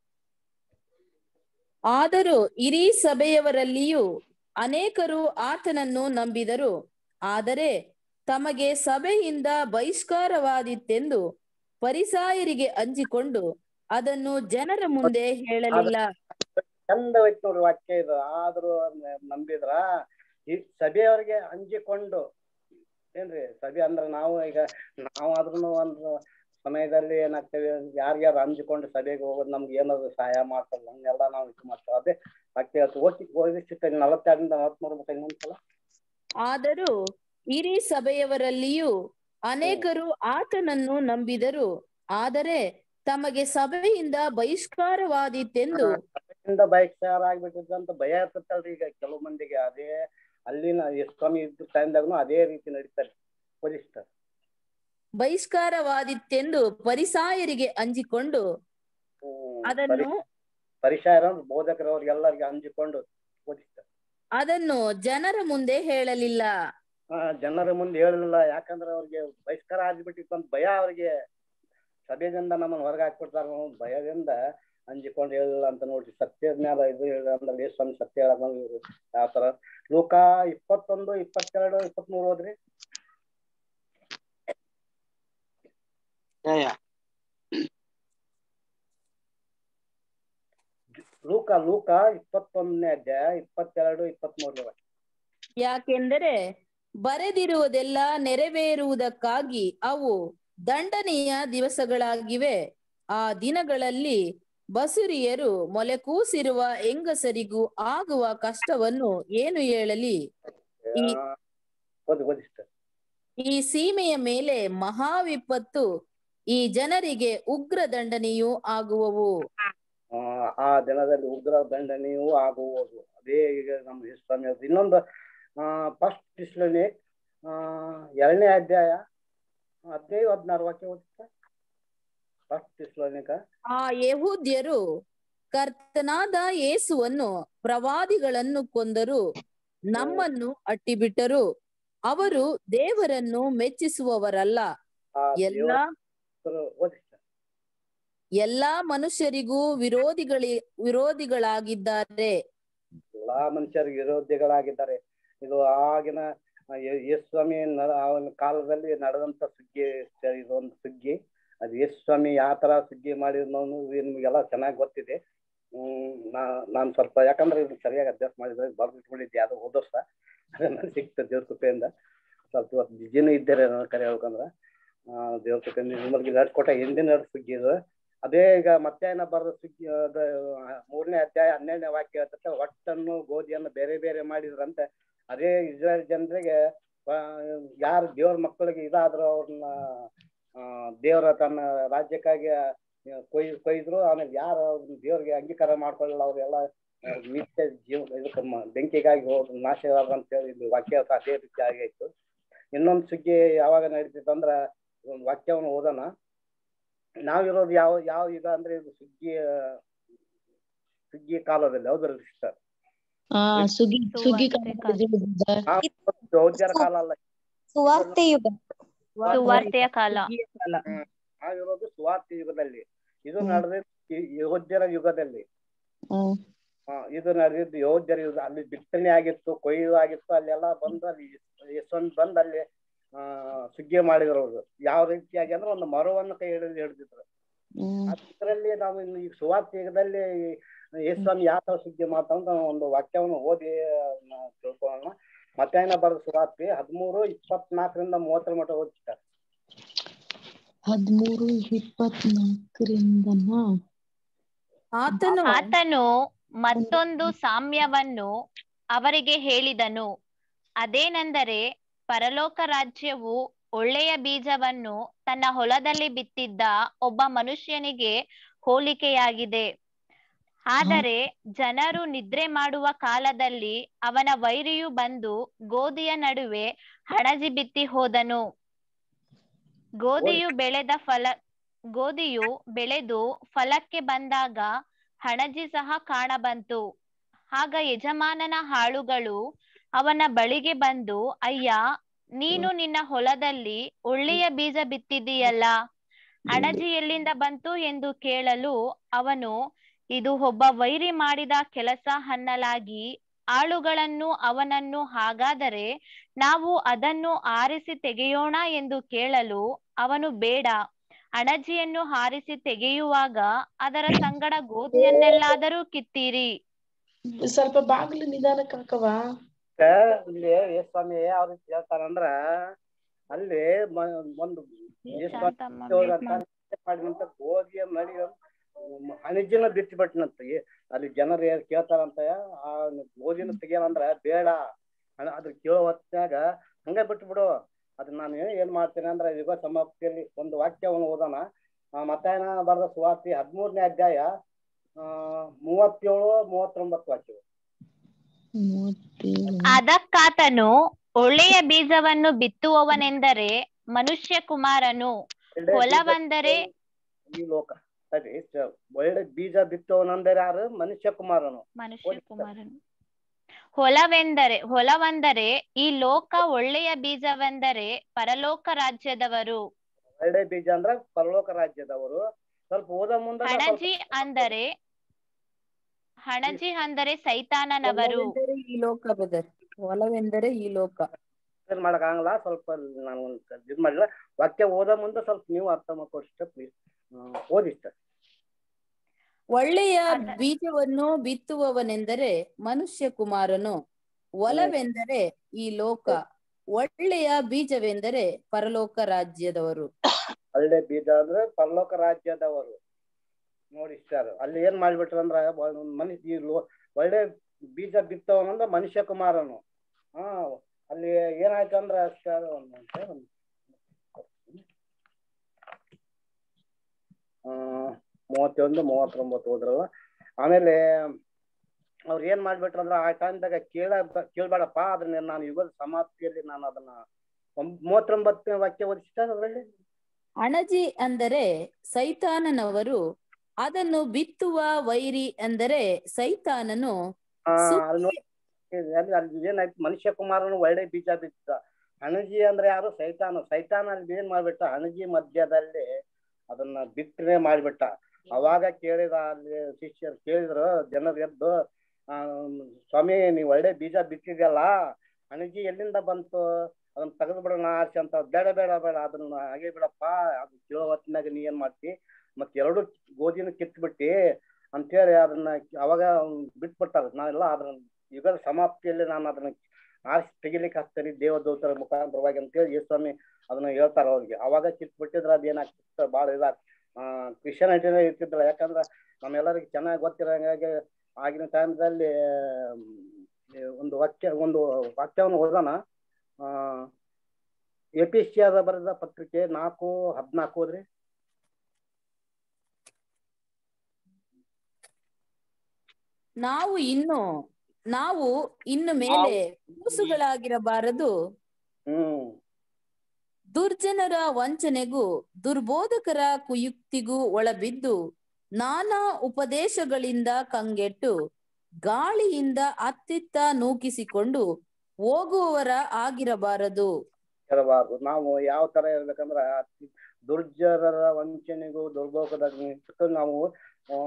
ಆದರೂ ಇಡೀ ಸಭೆಯವರಲ್ಲಿಯೂ ಅನೇಕರು ಆತನನ್ನು ನಂಬಿದರು ಆದರೆ ತಮಗೆ ಸಭೆಯಿಂದ ಬಹಿಷ್ಕಾರವಾದಿತ್ತೆಂದು ಪರಿಸಾಯರಿಗೆ ಅಂಜಿಕೊಂಡು ಅದನ್ನು ಜನರ ಮುಂದೆ ಹೇಳಲಿಲ್ಲ ಚಂದ ಐತ್ ನೋಡ್ರಿ ವಾಕ್ಯ ಇದು ಆದ್ರೂ ಅದ್ನ ನಂಬಿದ್ರ ಈ ಸಭೆಯವ್ರಿಗೆ ಹಂಚಿಕೊಂಡು ಏನ್ರಿ ಸಭೆ ಅಂದ್ರ ನಾವು ಈಗ ನಾವಾದ್ರೂ ಒಂದು ಸಮಯದಲ್ಲಿ ಏನಾಗ್ತೇವೆ ಯಾರ್ಯಾರು ಹಂಚಿಕೊಂಡು ಸಭೆಗೆ ಹೋಗೋದು ನಮ್ಗೆ ಏನಾದ್ರು ಸಹಾಯ ಮಾಡ್ತಾರೆ ಹಂಗೆಲ್ಲ ನಾವು ಇದು ಮಾಡ್ತೇವೆ ಅದೇ ವಾಕ್ಯ ಓದಿ ಓದಿಸಿರ್ತೇನೆ ನಲವತ್ತೆರಡರಿಂದ ನಲವತ್ಮೂರು ಮತ್ತೆ ಇನ್ನೊಂದ್ಸಲ ಆದರೂ ಇಡೀ ಸಭೆಯವರಲ್ಲಿಯೂ ಅನೇಕರು ಆತನನ್ನು ನಂಬಿದರು ಆದರೆ ತಮಗೆ ಸಭೆಯಿಂದ ಬಹಿಷ್ಕಾರವಾದಿತ್ತೆಂದು ಇಂದ ಬಹಿಷ್ಕಾರ ಆಗ್ಬಿಟ್ಟಿದ್ದಂತ ಭಯ ಇರ್ತೈತಲ್ರಿ ಈಗ ಕೆಲವು ಮಂದಿಗೆ ಅದೇ ಅಲ್ಲಿನ ಸ್ವಾಮಿ ಇದ್ದ ಟೈಮ್ದಾಗೂ ಅದೇ ರೀತಿ ನಡೀತಾರೆ ಓದಿಸ್ತಾರೆ ಬಹಿಷ್ಕಾರವಾದಿತ್ತೆಂದು ಪರಿಸಾಯರಿಗೆ ಅಂಜಿಕೊಂಡು ಹ್ಮ್. ಅದನ್ನು ಪರಿಸರ ಬೋಧಕರವ್ರಿಗೆಲ್ಲರಿಗೆ ಹಂಚಿಕೊಂಡು ಓದಿಸ್ತಾರೆ ಅದನ್ನು ಜನರ ಮುಂದೆ ಹೇಳಲಿಲ್ಲ ಆ ಜನರ ಮುಂದೆ ಹೇಳಲಿಲ್ಲ ಯಾಕಂದ್ರೆ ಅವ್ರಿಗೆ ಬಹಿಷ್ಕಾರ ಆಗ್ಬಿಟ್ಟಿತ್ತು ಅಂತ ಭಯ ಅವ್ರಿಗೆ ಸಭೆಯಿಂದ ನಮ್ಮನ್ನ ಹೊರಗೆ ಹಾಕ್ಬಿಡ್ತಾರ ಅನ್ನೋ ಭಯದಿಂದ ಹಂಚಿಕೊಂಡು ಹೇಳಿಲ್ಲ ಅಂತ ನೋಡ್ರಿ ಸತ್ಯದ ಮ್ಯಾಲ ಇದು ಹೇಳ ಅಂದ್ರೆ ಸ್ವಾಮಿ ಸತ್ಯ ಹೇಳಕ್ ಬಂದಿದ್ರು ಯಾವ ತರ ಲೋಕ ಇಪ್ಪತ್ತೊಂದು ಇಪ್ಪತ್ತೆರಡು ಇಪ್ಪತ್ಮೂರು ಹೋದ್ರಿ ಜಯ ಲೂಕ ಲೂಕ ಇಪ್ಪತ್ತೊಂದನೇ ಅಧ್ಯಾಯ ಇಪ್ಪತ್ತೆರಡು ಇಪ್ಪತ್ಮೂರನೇ ಯಾಕೆಂದರೆ ಬರೆದಿರುವುದೆಲ್ಲ ನೆರವೇರುವುದಕ್ಕಾಗಿ ಅವು ದಂಡನೆಯ ದಿವಸಗಳಾಗಿವೆ ಆ ದಿನಗಳಲ್ಲಿ ಬಸುರಿಯರು ಮೊಲೆಕೂಸಿರುವ ಹೆಂಗಸರಿಗೂ ಆಗುವ ಕಷ್ಟವನ್ನು ಏನು ಹೇಳಲಿ ಈ- ಓದಿ ಓದಿಸ್ತಾರೆ ಈ ಸೀಮೆಯ ಮೇಲೆ ಮಹಾವಿಪತ್ತು ಈ ಜನರಿಗೆ ಉಗ್ರ ದಂಡನೆಯೂ ಆಗುವವು ಆ, ಆ ದಿನದಲ್ಲಿ ಉಗ್ರ ದಂಡನೆಯೂ ಆಗುವುದು ಅದೇ ಈಗ ನಮ್ಮ ಸ್ವಾಮಿ ಅವ್ರದ್ದು ಇನ್ನೊಂದು ಫಸ್ಟ್ ಇಸ್ಲನೇ ಆ ಎರಡನೇ ಅಧ್ಯಾಯ ಹದಿನೈದು ಹದಿನಾರು ವಾಕ್ಯ ಓದಿಸ್ತಾ ಫಸ್ಟ್ ಇಸ್ಲೋನಿಕ ಆ ಯಹೂದ್ಯರು ಕರ್ತನಾದ ಯೇಸುವನ್ನು ಪ್ರವಾದಿಗಳನ್ನು ಕೊಂದರು ನಮ್ಮನ್ನು ಅಟ್ಟಿಬಿಟ್ಟರು ಅವರು ದೇವರನ್ನು ಮೆಚ್ಚಿಸುವವರಲ್ಲ ಆ ಎಲ್ಲಾ ದೇವರ ಓದಿಸ್ತಾರೆ ಎಲ್ಲಾ ಮನುಷ್ಯರಿಗೂ ವಿರೋಧಿಗಳಿ ವಿರೋಧಿಗಳಾಗಿದ್ದಾರೆ ಎಲ್ಲಾ ಮನುಷ್ಯರಿಗೆ ವಿರೋಧಿಗಳಾಗಿದ್ದಾರೆ ಇದು ಆಗಿನ ಯೇ- ಯೇಸುಸ್ವಾಮಿ ನ- ಅವನ ಕಾಲದಲ್ಲಿ ನಡೆದಂತ ಸುಗ್ಗಿ ಇದೊಂದು ಸುಗ್ಗಿ ಅದು ಯೇಸುಸ್ವಾಮಿ ಯಾವ ತರ ಸುಗ್ಗಿ ಮಾಡಿದ್ನೋ ನಿಮ್ಗೆಲ್ಲ ಚೆನ್ನಾಗಿ ಗೊತ್ತಿದೆ ಹ್ಮ್ ನಾ ನಾನ್ ಸ್ವಲ್ಪ ಯಾಕಂದ್ರೆ ಇದು ಸರಿಯಾಗಿ ಅಭ್ಯಾಸ ಮಾಡಿದ್ರೆ ಬರ್ದಿಟ್ಕೊಂಡಿದ್ದೆ ಅದು ಹೋದ ವರ್ಷ ಅದನ್ನ ಸಿಕ್ತು ದೇವ್ರ ಕೃಪೆಯಿಂದ ಸ್ವಲ್ಪ ಇವತ್ತು ಬಿಜಿನೂ ಇದ್ದಾರೆ ನಾನು ಕರೆ ಹೇಳ್ಬೇಕಂದ್ರ ಆ ದೇವ್ರ ಕೃಪೆಯಿಂದ ನಿಮ್ಮಲ್ಲಿ ನಡ್ಕೊಟ್ಟ ಹಿಂದಿನ ನಡ್ ಸುಗ್ಗಿ ಇದು ಅದೇ ಈಗ ಮಧ್ಯಾಹ್ನ ಬರೆದ ಸುಗ್ಗಿ ಅದ ಮೂರನೇ ಅಧ್ಯಾಯ ಹನ್ನೆರಡನೇ ವಾಕ್ಯ ಹೇಳ್ತೈತೆ ಹೊಟ್ಟನ್ನು ಗೋಧಿಯನ್ನು ಬೇರೆ ಬೇರೆ ಮಾಡಿದ್ರಂತೆ ಅದೇ ಇಸ್ರಾಯೇಲ್ ಜನರಿಗೆ ಯಾರು ದೇವ್ರ ಮಕ್ಕಳಿಗೆ ಇದಾದ್ರು ಅವ್ರನ್ನ ಆ, ದೇವರ ತನ್ನ ರಾಜ್ಯಕ್ಕಾಗಿ ಆ, ಕೊಯ್ ಕೊಯ್ದ್ರು ಆಮೇಲೆ ಯಾರು ಅವ್ರನ್ನ ದೇವ್ರಿಗೆ ಅಂಗೀಕಾರ ಮಾಡ್ಕೊಳ್ಳಲ್ಲ ಅವ್ರೆಲ್ಲ ಆ, ನಿತ್ಯ ಜೀವ ಇದಕ್ಕೆ ಮ- ಬೆಂಕಿಗಾಗಿ ಹೋದ್ ನಾಶ ಅಂತ ಹೇಳಿ ಇದು ವಾಕ್ಯ ಅದೇ ರೀತಿ ಆಗೈತು ಇನ್ನೊಂದು ಸುಗ್ಗಿ ಯಾವಾಗ ನಡೀತಿತ್ತು ಅಂದ್ರ ಒಂದು ವಾಕ್ಯವನ್ನು ಓದೋಣ ನಾವಿರೋದು ಯಾವ ಯಾವ ಯುಗ ಅಂದ್ರೆ ಇದು ಸುಗ್ಗಿ ಸುಗ್ಗಿ ಕಾಲದಲ್ಲಿ ಹೌದ್ರಲ್ಲ ಸಿಸ್ಟರ್ ಆ ಸುಗ್ಗಿ ಸುಗ್ಗಿ ಸುವಾರ್ತೆ ಕಾಲದಲ್ಲಿ brother. ಯಹೂದ್ಯರ ಕಾಲ ಅಲ್ಲ ಸುವಾರ್ತೆ ಯುಗ ಸುವಾರ್ತೆಯ ಕಾಲ ನಾವಿರೋದು ಸುವಾರ್ತೆ ಯುಗದಲ್ಲಿ ಇದು ನಡೆದಿದ್ದು ಯಹೋದ್ಯರ ಯುಗದಲ್ಲಿ ಹ್ಮ್. ಆ, ಇದು ನಡೆದಿದ್ದು ಯಹೋದ್ಯರ ಯುಗ ಅಲ್ಲಿ ಬಿತ್ತನೆ ಆಗಿತ್ತು ಕೊಯ್ಲು ಆಗಿತ್ತು ಅಲ್ಲೆಲ್ಲ ಬಂದು ಅಲ್ಲಿ ಎಷ್ಟೊಂದು ಬಂದು ಅಲ್ಲಿ ಆ ಸುಗ್ಗಿ ಮಾಡಿದ್ರು ಅವ್ರು ಯಾವ ರೀತಿಯಾಗಿ ಅಂದ್ರೆ ಒಂದು ಮರವನ್ನು ಕೈ ಹಿಡಿದು ಹಿಡಿದಿದ್ರು ಹ್ಮ್. ಅದರಲ್ಲಿ ನಾವು ಇನ್ನು ಈ ಸುವಾರ್ತೆ ಯುಗದಲ್ಲಿ ಯೇಸ್ವಾಮಿ ಯಾವ ತರ ಸುಗ್ಗಿ ಮಾಡ್ತಾವಂತ ಒಂದು ವಾಕ್ಯವನ್ನು ಓದಿ ನಾವು ತಿಳ್ಕೊಳ್ಳೋಣ ಮತ್ತೆ ಬರೆದ ಸುವಾರ್ತೆ ಹದಿಮೂರು ಇಪ್ಪತ್ನಾಲ್ಕರಿಂದ ಮೂವತ್ತರ ಮಟ್ಟ ಓದಿಸ್ತಾರೆ ಹದ್ಮೂರು ಇಪ್ಪತ್ನಾಲ್ಕರಿಂದನಾ ಆತನು ಆತನು ಮತ್ತೊಂದು ಸಾಮ್ಯವನ್ನು ಅವರಿಗೆ ಹೇಳಿದನು ಅದೇನೆಂದರೆ ಪರಲೋಕ ರಾಜ್ಯವು ಒಳ್ಳೆಯ ಬೀಜವನ್ನು ತನ್ನ ಹೊಲದಲ್ಲಿ ಬಿತ್ತಿದ್ದ ಒಬ್ಬ ಮನುಷ್ಯನಿಗೆ ಹೋಲಿಕೆಯಾಗಿದೆ ಆದರೆ ಜನರು ನಿದ್ರೆ ಮಾಡುವ ಕಾಲದಲ್ಲಿ ಅವನ ವೈರಿಯು ಬಂದು ಗೋಧಿಯ ನಡುವೆ ಹಣಜಿ ಬಿತ್ತಿ ಹೋದನು ಗೋಧಿಯು ಬೆಳೆದ ಫಲ ಗೋಧಿಯು ಬೆಳೆದು ಫಲಕ್ಕೆ ಬಂದಾಗ ಹಣಜಿ ಸಹ ಕಾಣಬಂತು ಆಗ ಯಜಮಾನನ ಹಾಳುಗಳು ಅವನ ಬಳಿಗೆ ಬಂದು ಅಯ್ಯ ನೀನು ನಿನ್ನ ಹೊಲದಲ್ಲಿ ಒಳ್ಳೆಯ ಬೀಜ ಬಿತ್ತಿದ್ದೀಯಲ್ಲ ಅಣಜಿ ಎಲ್ಲಿಂದ ಬಂತು ಎಂದು ಕೇಳಲು ಅವನು ಇದು ಒಬ್ಬ ವೈರಿ ಮಾಡಿದ ಕೆಲಸ ಹನ್ನಲಾಗಿ ಆಳುಗಳನ್ನು ಅವನನ್ನು ಹಾಗಾದರೆ ನಾವು ಅದನ್ನು ಆರಿಸಿ ತೆಗೆಯೋಣ ಎಂದು ಕೇಳಲು ಅವನು ಬೇಡ ಅಣಜಿಯನ್ನು ಹಾರಿಸಿ ತೆಗೆಯುವಾಗ ಅದರ ಸಂಗಡ ಗೋಧಿಯನ್ನೆಲ್ಲಾದರೂ ಕಿತ್ತೀರಿ ಸ್ವಲ್ಪ ಬಾಗಿಲು ನಿಧಾನಕ್ಕೆ ಹಾಕವಾ ಇಲ್ಲಿ ಯೇಸ್ವಾಮಿ ಯಾವ ರೀತಿ ಹೇಳ್ತಾರಂದ್ರ ಅಲ್ಲಿ ಮ- ಒಂದು ಯೇಸ್ವಾಮಿ ಶಾಂತಮ್ಮ ದೇವ್ರಂತ ಮಾಡಿದಂತ ಗೋಧಿಯ ಮಡಿ ಅಣಿಜಿನ ಬಿಟ್ಟಿಬಿಟ್ನಂತ ಅಲ್ಲಿ ಜನರು ಏನ್ ಕೇಳ್ತಾರಂತ ಆ ಗೋಧಿನ ತೆಗಿಯಲ್ಲ ಬೇಡ ಅಣ- ಅದ್ರ ಕೇಳೋ ಹೊತ್ನ್ಯಾಗ ಹಂಗ ಬಿಟ್ಬಿಡು ಅದನ್ನ ನಾನು ಏನ್ ಮಾಡ್ತೇನೆ ಅಂದ್ರೆ ಯುಗ ಸಮಾಪ್ತಿಯಲ್ಲಿ ಒಂದು ವಾಕ್ಯವನ್ನು ಓದೋಣ ಆ, ಮತ್ತಾಯನ ಬರೆದ ಸುವಾರ್ತಿ ಹದಿಮೂರನೇ ಅಧ್ಯಾಯ ಆ ಮೂವತ್ತೇಳು ಮೂವತ್ತೊಂಬತ್ತು ವಾಕ್ಯಗಳು ಮೂವತ್ತೇಳು ಅದಕ್ಕಾತನು ಒಳ್ಳೆಯ ಬೀಜವನ್ನು ಬಿತ್ತುವವನೆಂದರೆ ಮನುಷ್ಯ ಕುಮಾರನು ಒಳ್ಳೆ ಹೊಲವಂದರೆ ಬೀಜ ಈ ಲೋಕ ಸರಿ ಸ- ಒಳ್ಳೆ ಬೀಜ ಬಿತ್ತವನಂದರೆ ಯಾರು ಮನುಷ್ಯ ಕುಮಾರನು ಮನುಷ್ಯ ಕುಮಾರನು ಹೊಲವೆಂದರೆ ಹೊಲವಂದರೆ ಈ ಲೋಕ ಒಳ್ಳೆಯ ಬೀಜವೆಂದರೆ ಪರಲೋಕ ರಾಜ್ಯದವರು ಒಳ್ಳೆ ಬೀಜ ಅಂದ್ರ ಪರಲೋಕ ರಾಜ್ಯದವರು ಸ್ವಲ್ಪ ಓದ ಮುಂದ ನಾವ್ ಸ್ವಲ್ಪ ಹಣಜಿ ಅಂದರೆ ಹಣಜಿ ಅಂದರೆ ಸೈತಾನನವರು ಹೊಲವೆಂದರೆ ಈ ಲೋಕ ಬ್ರದರ್ ಹೊಲವೆಂದರೆ ಈ ಲೋಕ ಏನ್ ಮಾಡಕ್ ಆಗಲ್ಲ ಸ್ವಲ್ಪ ನಾನು ಒಂದ್ ಇದ್ ಮಾಡಿಲ್ಲ ವಾಕ್ಯ ಓದ ಮುಂದೆ ಸ್ವಲ್ಪ ನೀವು ಅರ್ಥ ಮಾಡ್ಕೊಷ್ಟ ಪ್ಲೀಸ್ ಓದಿ sir. ಒಳ್ಳೆಯ ಬೀಜವನ್ನು ಬಿತ್ತುವವನೆಂದರೆ ಮನುಷ್ಯ ಕುಮಾರನು ಹೊಲವೆಂದರೆ ಈ ಲೋಕ ಒಳ್ಳೆಯ ಬೀಜವೆಂದರೆ ಪರಲೋಕ ರಾಜ್ಯದವರು ಒಳ್ಳೆ ಬೀಜ ಅಂದ್ರೆ ಪರಲೋಕ ರಾಜ್ಯದವರು ನೋಡಿ ಸರ್ ಅಲ್ಲಿ ಏನ್ ಮಾಡ್ಬಿಟ್ರು ಅಂದ್ರ ಮನುಷ್ಯ ಈ ಲೋ ಒಳ್ಳೆ ಬೀಜ ಬಿತ್ತವನಂದ್ರ ಮನುಷ್ಯ ಕುಮಾರನು ಹಾ ಅಲ್ಲಿ ಏನಾಯ್ತು ಅಂದ್ರ ಸರ್ ಒಂದ್ ನಿಮಿಷ, ಒಂದ್ ಆ, ಮೂವತ್ತೊಂದು ಮೂವತ್ತೊಂಬತ್ತು ಹೋದ್ರಲ್ಲ ಆಮೇಲೆ ಅವ್ರು ಏನ್ ಮಾಡ್ಬಿಟ್ರು ಅಂದ್ರ ಆ ಟೈಮ್ದಾಗ ಕೇಳ ಕೇಳ್ಬೇಡಪ್ಪ ಅದನ್ನ ನಾನು ಯುಗದ ಸಮಾಪ್ತಿಯಲ್ಲಿ ನಾನು ಅದನ್ನ ಒಂಬ್- ಮೂವತ್ತೊಂಬತ್ತನೇ ವಾಕ್ಯ ಓದಿಸ್ತಾ ಅದರಲ್ಲಿ ಅಣಜಿ ಅಂದರೆ ಸೈತಾನನವರು ಅದನ್ನು ಬಿತ್ತುವ ವೈರಿ ಅಂದರೆ ಸೈತಾನನು ಆ, ಸು- ಅಲ್ಲಿ ನೋಡಿ, ಅಲ್ಲಿ ಅಲ್ಲಿ ಏನಾಯ್ತು ಮನುಷ್ಯ ಕುಮಾರನು ಒಳ್ಳೆ ಬೀಜ ಬಿತ್ತ ಅಣಜಿ ಅಂದ್ರೆ ಯಾರು ಸೈತಾನ ಸೈತಾನ ಅಲ್ಲಿ ಏನ್ ಮಾಡ್ಬಿಟ್ಟ ಅಣಜಿ ಮಧ್ಯದಲ್ಲಿ ಅದನ್ನ ಬಿತ್ತನೆ ಮಾಡ್ಬಿಟ್ಟ ಅವಾಗ ಕೇಳಿದ ಅಲ್ಲಿ ಶಿಷ್ಯರು ಕೇಳಿದ್ರು ಜನರು ಎದ್ದು ಆ ಸ್ವಾಮಿ ನೀವ್ ಒಳ್ಳೆ ಬೀಜ ಬಿತ್ತಿದ್ಯಲ್ಲ ಅಣಜಿ ಎಲ್ಲಿಂದ ಬಂತು ಅದನ್ನ ತೆಗೆದು ಬಿಡೋಣ ಆರ್ಸಿ ಅಂತ ಬೇಡ ಬೇಡ ಬೇಡ ಅದನ್ನ ಹಾಗೆ ಬಿಡಪ್ಪ ಅದು ಕೇಳೋ ಹೊತ್ತಿನಾಗ ನೀ ಏನ್ ಮಾಡ್ತಿ ಮತ್ ಎರಡು ಗೋಧಿನ ಕಿತ್ಬಿಟ್ಟಿ ಅಂತೇಳಿ ಅದನ್ನ ಅವಾಗ ಬಿಟ್ಬಿಟ್ಟಾರ ನಾವೆಲ್ಲ ಅದ್ರ ಯುಗದ ಸಮಾಪ್ತಿಯಲ್ಲಿ ನಾನು ಅದನ್ನ ಆರಿಸಿ ತೆಗಿಲಿಕ್ಕೆ ಹಾಕ್ತೇನೆ ದೇವದೂತರ ಮುಖಾಂತರವಾಗಿ ಅಂತೇಳಿ ಯೇಸ್ವಾಮಿ ಅದನ್ನ ಹೇಳ್ತಾರ ಅವ್ರಿಗೆ ಅವಾಗ ಕಿತ್ಬಿಟ್ಟಿದ್ರೆ ಅದೇನಾಗ್ತಿತ್ತು ಭಾಳ ಇದಾಗ ಆ ಕ್ರಿಶ್ಚಿಯಾನಿಟಿನೇ ಇರ್ತಿದ್ದಿಲ್ಲ ಯಾಕಂದ್ರ ನಮ್ಮೆಲ್ಲರಿಗೆ ಚೆನ್ನಾಗಿ ಗೊತ್ತಿರೋ ಹಾಗಾಗಿ ಆಗಿನ ಟೈಮ್ದಲ್ಲಿ ಒಂದು ವಾಕ್ಯ ಒಂದು ವಾಕ್ಯವನ್ನು ಓದೋಣ ಆ ಎಪಿಸಿಯಾದ ಬರೆದ ಪತ್ರಿಕೆ ನಾಲ್ಕು ಹದಿನಾಲ್ಕು ಹೋದ್ರಿ ನಾವು ಇನ್ನು ನಾವು ಇನ್ನು ಮೇಲೆ ಕೂಸುಗಳಾಗಿರಬಾರದು ಹ್ಮ್ ದುರ್ಜನರ ವಂಚನೆಗೂ ದುರ್ಬೋಧಕರ ಕುಯುಕ್ತಿಗೂ ಒಳಬಿದ್ದು ನಾನಾ ಉಪದೇಶಗಳಿಂದ ಕಂಗೆಟ್ಟು ಗಾಳಿಯಿಂದ ಅತ್ತಿತ್ತ ನೂಕಿಸಿಕೊಂಡು ಹೋಗುವವರ ಆಗಿರಬಾರದು ಇರಬಾರ್ದು ನಾವು ಯಾವ ತರ ಇರ್ಬೇಕಂದ್ರ ಅತಿ ದುರ್ಜನರ ವಂಚನೆಗೂ ದುರ್ಭೋಗದ ನಿಮಿತ್ತ ನಾವು ಆ,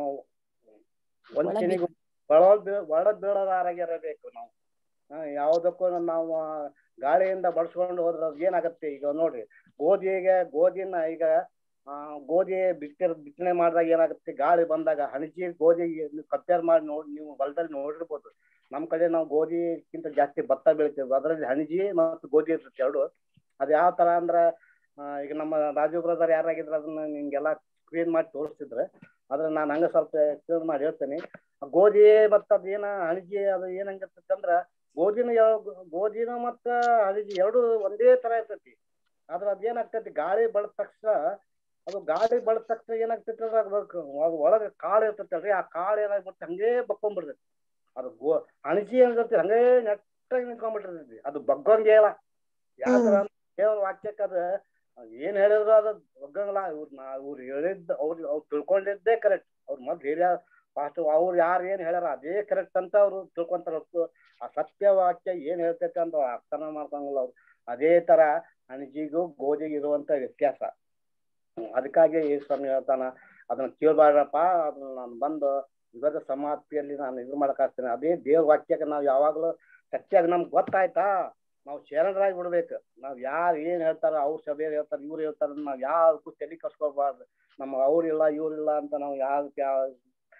ವಂಚನೆಗೂ ಒಳ ಒಳ ಬೀಳದಾರಾಗಿರಬೇಕು ನಾವು ಆ, ಯಾವುದಕ್ಕೂ ನಾವು ಆ, ಗಾಳಿಯಿಂದ ಬಡ್ಸ್ಕೊಂಡು ಹೋದ್ರೆ ಅದ್ ಏನಾಗತ್ತೆ ಈಗ ನೋಡ್ರಿ ಗೋಧಿಗೆ ಗೋಧಿನ ಈಗ ಆ ಗೋಧಿ ಬಿತ್ತಿರ ಬಿತ್ತನೆ ಮಾಡಿದಾಗ ಏನಾಗುತ್ತೆ ಗಾಳಿ ಬಂದಾಗ ಹಣಜಿ ಗೋಧಿಗೆ ಕಂಪೇರ್ ಮಾಡಿ ನೋಡಿ ನೀವು ಹೊಲದಲ್ಲಿ ನೋಡಿರ್ಬೋದು ನಮ್ ಕಡೆ ನಾವು ಗೋಧಿಕ್ಕಿಂತ ಜಾಸ್ತಿ ಭತ್ತ ಬೆಳಿತೀವಿ ಅದರಲ್ಲಿ ಹಣಜಿ ಮತ್ತು ಗೋಧಿ ಇರ್ತೈತೆ ಎರಡು ಅದ್ ಯಾವ ತರ ಅಂದ್ರ ಆ, ಈಗ ನಮ್ಮ ರಾಜು ಬ್ರದರ್ ಯಾರಾಗಿದ್ರ ಅದನ್ನ ನಿಮ್ಗೆಲ್ಲ ಕ್ಲೀನ್ ಮಾಡಿ ತೋರಿಸ್ತಿದ್ರೆ ಆದ್ರೆ ನಾನು ಹಂಗ ಸ್ವಲ್ಪ ಕ್ಲೀನ್ ಮಾಡಿ ಹೇಳ್ತೇನೆ ಆ ಗೋಧಿ ಮತ್ತ ಅದೇನ ಹಣಜಿ ಅದು ಏನಂಗಿರ್ತೈತಿ ಅಂದ್ರ ಗೋಧಿನ ಯಾವ- ಗೋಧಿನ ಮತ್ತ ಹಣಜಿ ಎರಡು ಒಂದೇ ತರ ಇರ್ತೈತಿ ಆದ್ರ ಅದೇನಾಗ್ತೈತಿ ಗಾಳಿ ಬಳದ ತಕ್ಷಣ ಅದು ಗಾಳಿ ಬಳದ ತಕ್ಷಣ ಏನಾಗ್ತೈತಿ ಅಂದ್ರೆ ಅದು ಒಳಗ ಕಾಳು ಇರ್ತೈತಲ್ರಿ ಆ ಕಾಳು ಏನಾಗ್ಬಿಡ್ತೈತಿ ಹಂಗೇ ಬಕ್ಕೊಂಡ್ಬಿಡ್ತೈತಿ ಅದು ಗೋ ಹಣಜಿ ಏನಿರ್ತೈತಿ ಹಂಗೇ ನೆಟ್ಟಾಗಿ ನಿಂತ್ಕೊಂಡ್ಬಿಟ್ಟಿರ್ತೈತಿ ಅದು ಬಗ್ಗಂಗೆ ಇಲ್ಲ ಯಾವ್ದ್ರ ಅಂದ್ರೆ ದೇವ್ರ ವಾಕ್ಯಕ್ಕೆ ಅದ ಏನ್ ಹೇಳಿದ್ರು ಅದು ಒಗ್ಗಂಗಿಲ್ಲ ಇವ್ರು ನಾ ಇವ್ರು ಹೇಳಿದ್ದ ಅವ್ರು ಅವ್ರು ತಿಳ್ಕೊಂಡಿದ್ದೇ ಕರೆಕ್ಟ್ ಅವ್ರು ಮೊದ್ಲು ಹೇಳ್ಯಾರ ಫಾಸ್ಟ್ ಅವ್ರು ಯಾರು ಏನ್ ಹೇಳ್ಯಾರ ಅದೇ ಕರೆಕ್ಟ್ ಅಂತ ಅವ್ರು ತಿಳ್ಕೊಂತಾರ ಹೊರ್ತು ಆ ಸತ್ಯ ವಾಕ್ಯ ಏನ್ ಹೇಳ್ತೈತೆ ಅಂತ ಅವ್ರು ಅರ್ಥನ ಮಾಡ್ಕೊಂಗಿಲ್ಲ ಅವ್ರು ಅದೇ ತರ ಅಣಜಿಗೂ ಗೋಧಿಗೂ ಇರುವಂತ ವ್ಯತ್ಯಾಸ ಹ್ಮ್. ಅದಕ್ಕಾಗಿ ಈ ಸ್ವಾಮಿ ಹೇಳ್ತಾನ ಅದನ್ನ ಕೇಳ್ಬಾರ್ದಪ್ಪ ಅದನ್ನ ನಾನು ಬಂದು ಯುಗದ ಸಮಾಪ್ತಿಯಲ್ಲಿ ನಾನು ಇದು ಮಾಡಕ್ ಆಗ್ತೇನೆ ಅದೇ ದೇವ್ರ ವಾಕ್ಯಕ್ಕೆ ನಾವು ಯಾವಾಗ್ಲೂ ಸತ್ಯಾಗ ನಮ್ಗೆ ಗೊತ್ತಾಯ್ತಾ ನಾವು ಶರಣರಾಗಿ ಬಿಡ್ಬೇಕು ನಾವ್ ಯಾರು ಏನ್ ಹೇಳ್ತಾರ ಅವ್ರ ಸಭೆ ಹೇಳ್ತಾರ ಇವ್ರು ಹೇಳ್ತಾರ ನಾವ್ ಯಾವ್ದಕ್ಕೂ ತಲೆ ಕಸ್ಕೊಬಾರ್ದು ನಮ್ಮ ಅವ್ರಿಲ್ಲ ಇವ್ರಿಲ್ಲ ಅಂತ ನಾವು ಯಾವ್ದಕ್ಕೆ ಯಾವ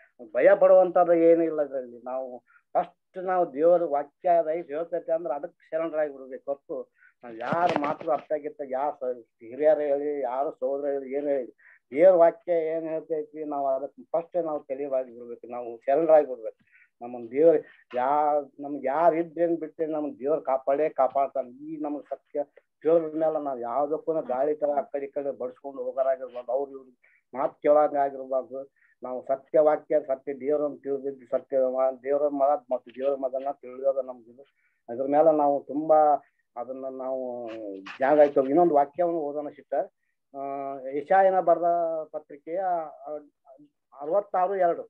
ಭಯ ಪಡುವಂತದ್ದು ಏನಿಲ್ಲ ಇದರಲ್ಲಿ ನಾವು ಫಸ್ಟ್ ನಾವು ದೇವರ ವಾಕ್ಯ ರೈಟ್ ಹೇಳ್ತೈತೆ ಅಂದ್ರೆ ಅದಕ್ಕೆ ಶರಣರಾಗಿ ಬಿಡ್ಬೇಕು ಹೊತ್ತು ನಾವ್ ಯಾರು ಮಾತ್ರ ಅರ್ಥ ಆಗಿತ್ತ ಯಾರು ಹಿರಿಯರು ಹೇಳಿ ಯಾರು ಸೋದರ ಹೇಳಿ ಏನ್ ಹೇಳಿ ದೇವ್ರ ವಾಕ್ಯ ಏನ್ ಹೇಳ್ತೈತಿ ನಾವು ಅದಕ್ಕೆ ಫಸ್ಟ್ ನಾವು ತಿಳಿವಾಗಿ ಬಿಡ್ಬೇಕು ನಾವು ಶರಣರಾಗಿ ಬಿಡ್ಬೇಕು ನಮ್ಮ ದೇವ್ರ ಯಾ ನಮ್ಗೆ ಯಾರು ಇದ್ದೇನ್ ಬಿಟ್ಟೇನ್ ನಮ್ಗೆ ದೇವ್ರ ಕಾಪಾಡೇ ಕಾಪಾಡ್ತಾನೆ ಈ ನಮ್ಗೆ ಸತ್ಯ ದೇವ್ರ ಮೇಲೆ ನಾವು ಯಾವ್ದಕ್ಕೂ ಗಾಳಿ ತರ ಆ ಕಡೆ ಈ ಕಡೆ ಬಡ್ಸ್ಕೊಂಡು ಹೋಗೋರಾಗಿರ್ಬಾರ್ದು ಅವ್ರು ಇವ್ರು ಮಾತು ಕೇಳಂಗ ಆಗಿರ್ಬಾರ್ದು ನಾವು ಸತ್ಯ ವಾಕ್ಯ ಸತ್ಯ ದೇವ್ರನ್ನ ತಿಳಿದಿದ್ದು ಸತ್ಯ ಮ- ದೇವ್ರ ಮದ ಮತ್ತು ದೇವ್ರ ಮದನ್ನ ತಿಳಿಯೋದು ನಮ್ಗೆ ಇದು. ಅದ್ರ ಮೇಲೆ ನಾವು ತುಂಬಾ ಅದನ್ನ ನಾವು ಜ್ಞಾನ ಆಯ್ತು ಇನ್ನೊಂದು ವಾಕ್ಯವನ್ನು ಓದೋಣ ಸಿಟ್ಟ ಆ ಯಶಾಯನ ಬರೆದ ಪತ್ರಿಕೆಯ ಅ- ಅರವತ್ತಾರು ಎರಡು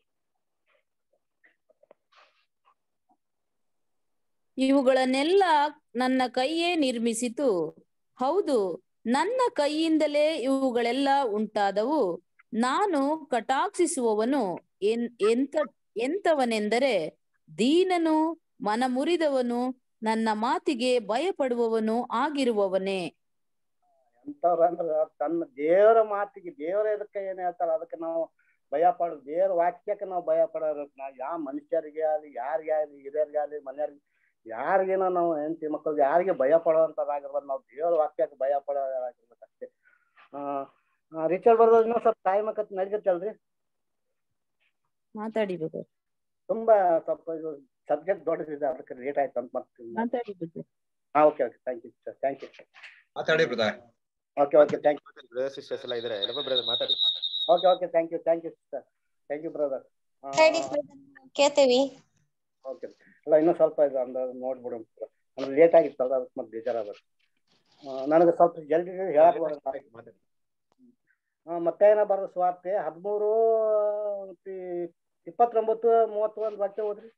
ಇವುಗಳನ್ನೆಲ್ಲ ನನ್ನ ಕೈಯೇ ನಿರ್ಮಿಸಿತು ಹೌದು ನನ್ನ ಕೈಯಿಂದಲೇ ಇವುಗಳೆಲ್ಲ ಉಂಟಾದವು ನಾನು ಕಟಾಕ್ಷಿಸುವವನು ಎನ್ ಎಂತ ಎಂತವನೆಂದರೆ ದೀನನು ಮನಮುರಿದವನು ನನ್ನ ಮಾತಿಗೆ ಭಯಪಡುವವನು ಆಗಿರುವವನೇ ಎಂತವ್ರ ಅಂದ್ರ ತನ್ನ ದೇವರ ಮಾತಿಗೆ ದೇವರ ಇದಕ್ಕೆ ಏನ್ ಹೇಳ್ತಾರ ಅದಕ್ಕೆ ನಾವು ಭಯ ಪಡ ದೇವರ ವಾಕ್ಯಕ್ಕೆ ನಾವು ಭಯ ಪಡೋರು ನಾವು ಯಾವ ಮನುಷ್ಯರಿಗೆ ಆಗಲಿ ಯಾರಿಗೆ ಆಗಲಿ ಹಿರಿಯರಿಗೆ ಆಗಲಿ ಮನೆಯವ್ರಿಗೆ ಯಾರಿಗೇನೋ ನಾವು ಹೆಂಡತಿ ಮಕ್ಕಳಿಗೆ ಯಾರಿಗೆ ಭಯ ಪಡುವಂತದ್ದಾಗಿರ್ಬೋದು ನಾವು ದೇವರ ವಾಕ್ಯಕ್ಕೆ ಭಯ ಪಡೋದಾಗಿರ್ಬೇಕು ಅಷ್ಟೇ ಆ ರಿಚರ್ಡ್ ಬರ್ಬೋದು ಇನ್ನೊಂದ್ ಸ್ವಲ್ಪ ಟೈಮ್ ಆಕತ್ ನಡೀತಲ್ರಿ ಮಾತಾಡಿ brother. ತುಂಬಾ ಸ್ವಲ್ಪ ಇದು ಸಬ್ಜೆಕ್ಟ್ ದೊಡ್ಡದಿದೆ ಅದಕ್ಕೆ ಲೇಟ್ ಆಯ್ತು ಅಂತ ಮತ್ತೆ ಮಾತಾಡಿ brother. ಹಾ okay okay thank you sir thank you ಮಾತಾಡಿ brother okay okay thank you brother sisters ಎಲ್ಲ ಇದ್ರೆ ಎಲ್ಲ ಬ್ರದರ್ ಮಾತಾಡಿ okay okay thank you thank you sir thank you brother ಹೇಳಿ ಕೇಳ್ತೇವಿ ಓಕೆ ಅಲ್ಲ ಇನ್ನೂ ಸ್ವಲ್ಪ ಇದು ಅಂದ ನೋಡ್ಬಿಡೋಣ ಅಂದ್ರೆ ಲೇಟ್ ಆಗಿತ್ತಲ್ಲ ಅದಕ್ಕೆ ಮತ್ತೆ ಬೇಜಾರಾಗ ನನಗೆ ಸ್ವಲ್ಪ ಜಲ್ದಿ ಹೇಳಕ್ ಬರಲ್ಲ ಮಾತಾಡಿ ಆ, ಮತ್ತೆ ಏನ ಬರೋದು ಸ್ವಾರ್ತೆ ಹದಿಮೂರು ಮತ್ತೆ ಇಪ್ಪತ್ತೊಂಬತ್ತು ಮೂವತ್ತೊಂದು ವಾಕ್ಯ ಹೋದ್ರಿ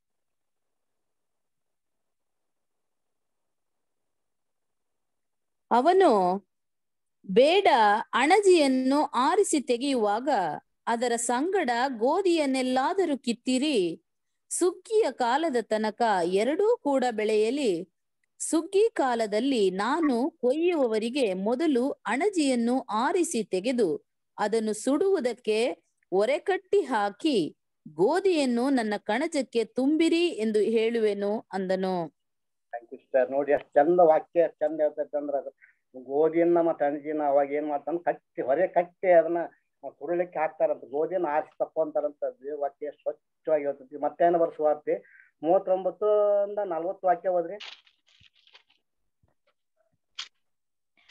ಅವನು ಬೇಡ ಅಣಜಿಯನ್ನು ಆರಿಸಿ ತೆಗೆಯುವಾಗ ಅದರ ಸಂಗಡ ಗೋಧಿಯನ್ನೆಲ್ಲಾದರೂ ಕಿತ್ತಿರಿ ಸುಗ್ಗಿಯ ಕಾಲದ ತನಕ ಎರಡೂ ಕೂಡ ಬೆಳೆಯಲಿ ಸುಗ್ಗಿ ಕಾಲದಲ್ಲಿ ನಾನು ಕೊಯ್ಯುವವರಿಗೆ ಮೊದಲು ಅಣಜಿಯನ್ನು ಆರಿಸಿ ತೆಗೆದು ಅದನ್ನು ಸುಡುವುದಕ್ಕೆ ಒರೆಕಟ್ಟಿ ಹಾಕಿ ಗೋಧಿಯನ್ನು ನನ್ನ ಕಣಜಕ್ಕೆ ತುಂಬಿರಿ ಎಂದು ಹೇಳುವೆನು ಅಂದನು ಥ್ಯಾಂಕ್ ಯು ಸರ್ ನೋಡಿ ಎಷ್ಟು ಚಂದ ವಾಕ್ಯ ಎಷ್ಟ್ ಚಂದ ಹೇಳ್ತೈತೆ ಅಂದ್ರೆ ಅದು ಗೋಧಿಯನ್ನ ಮತ್ತೆ ಅಣಜಿನ ಅವಾಗ ಏನ್ ಮಾಡ್ತಾನ ಕಟ್ಟಿ ಹೊರೆ ಕಟ್ಟಿ ಅದನ್ನ ಸುರುಳಿಕ್ಕೆ ಹಾಕ್ತಾರಂತ ಗೋಧಿಯನ್ನ ಆರಿಸಿ ತಕ್ಕೊಂತಾರಂತ ದೇವ್ರ ವಾಕ್ಯ ಸ್ವಚ್ಛವಾಗಿ ಹೇಳ್ತೈತಿ ಮತ್ತೇನು ಬರ್ ಸುವಾರ್ತೆ ಮೂವತ್ತೊಂಬತ್ತು ಇಂದ ನಲ್ವತ್ತು ವಾಕ್ಯ ಹೋದ್ರಿ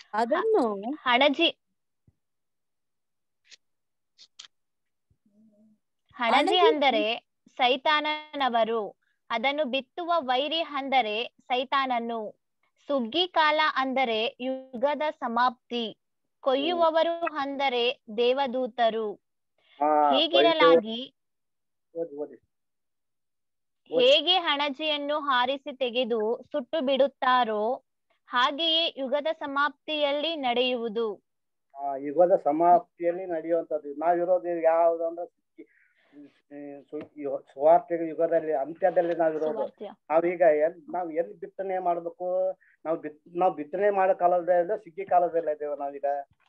ಅದನ್ನು ಹಣಜಿ ಹಣಜಿ ಹಣಜಿ- ಅಂದರೆ ಸೈತಾನನವರು ಅದನ್ನು ಬಿತ್ತುವ ವೈರಿ ಅಂದರೆ ಸೈತಾನನು ಸುಗ್ಗಿ ಕಾಲ ಅಂದರೆ ಯುಗದ ಸಮಾಪ್ತಿ ಕೊಯ್ಯುವವರು ಅಂದರೆ ದೇವದೂತರು ಆ, ಹೀಗಿರಲಾಗಿ ಓದಿ ಓದಿ ಹೇಗೆ ಹಣಜಿಯನ್ನು ಹಾರಿಸಿ ತೆಗೆದು ಸುಟ್ಟು ಬಿಡುತ್ತಾರೋ ಹಾಗೆಯೇ ಯುಗದ ಸಮಾಪ್ತಿಯಲ್ಲಿ ನಡೆಯುವುದು ಆ ಯುಗದ ಸಮಾಪ್ತಿಯಲ್ಲಿ ನಡೆಯುವಂಥದ್ದು ನಾವಿರೋದು ಯಾವ್ದು ಅಂದ್ರೆ ಸುಗ್ಗಿ- ಸು- ಯು- ಸುವಾರ್ತೆಗಳ ಯುಗದಲ್ಲಿ ಅಂತ್ಯದಲ್ಲಿ ನಾವಿರೋದು ಸುವಾರ್ತ್ಯ. ನಾವೀಗ ಎಲ್ ನಾವು ಎಲ್ಲಿ ಬಿತ್ತನೆ ಮಾಡ್ಬೇಕು ನಾವು ಬಿತ್ ನಾವು ಬಿತ್ತನೆ ಮಾಡೋ ಕಾಲದಲ್ಲ ಸುಗ್ಗಿ ಕಾಲದಲ್ಲ ಇದ್ದೇವೆ ನಾವೀಗ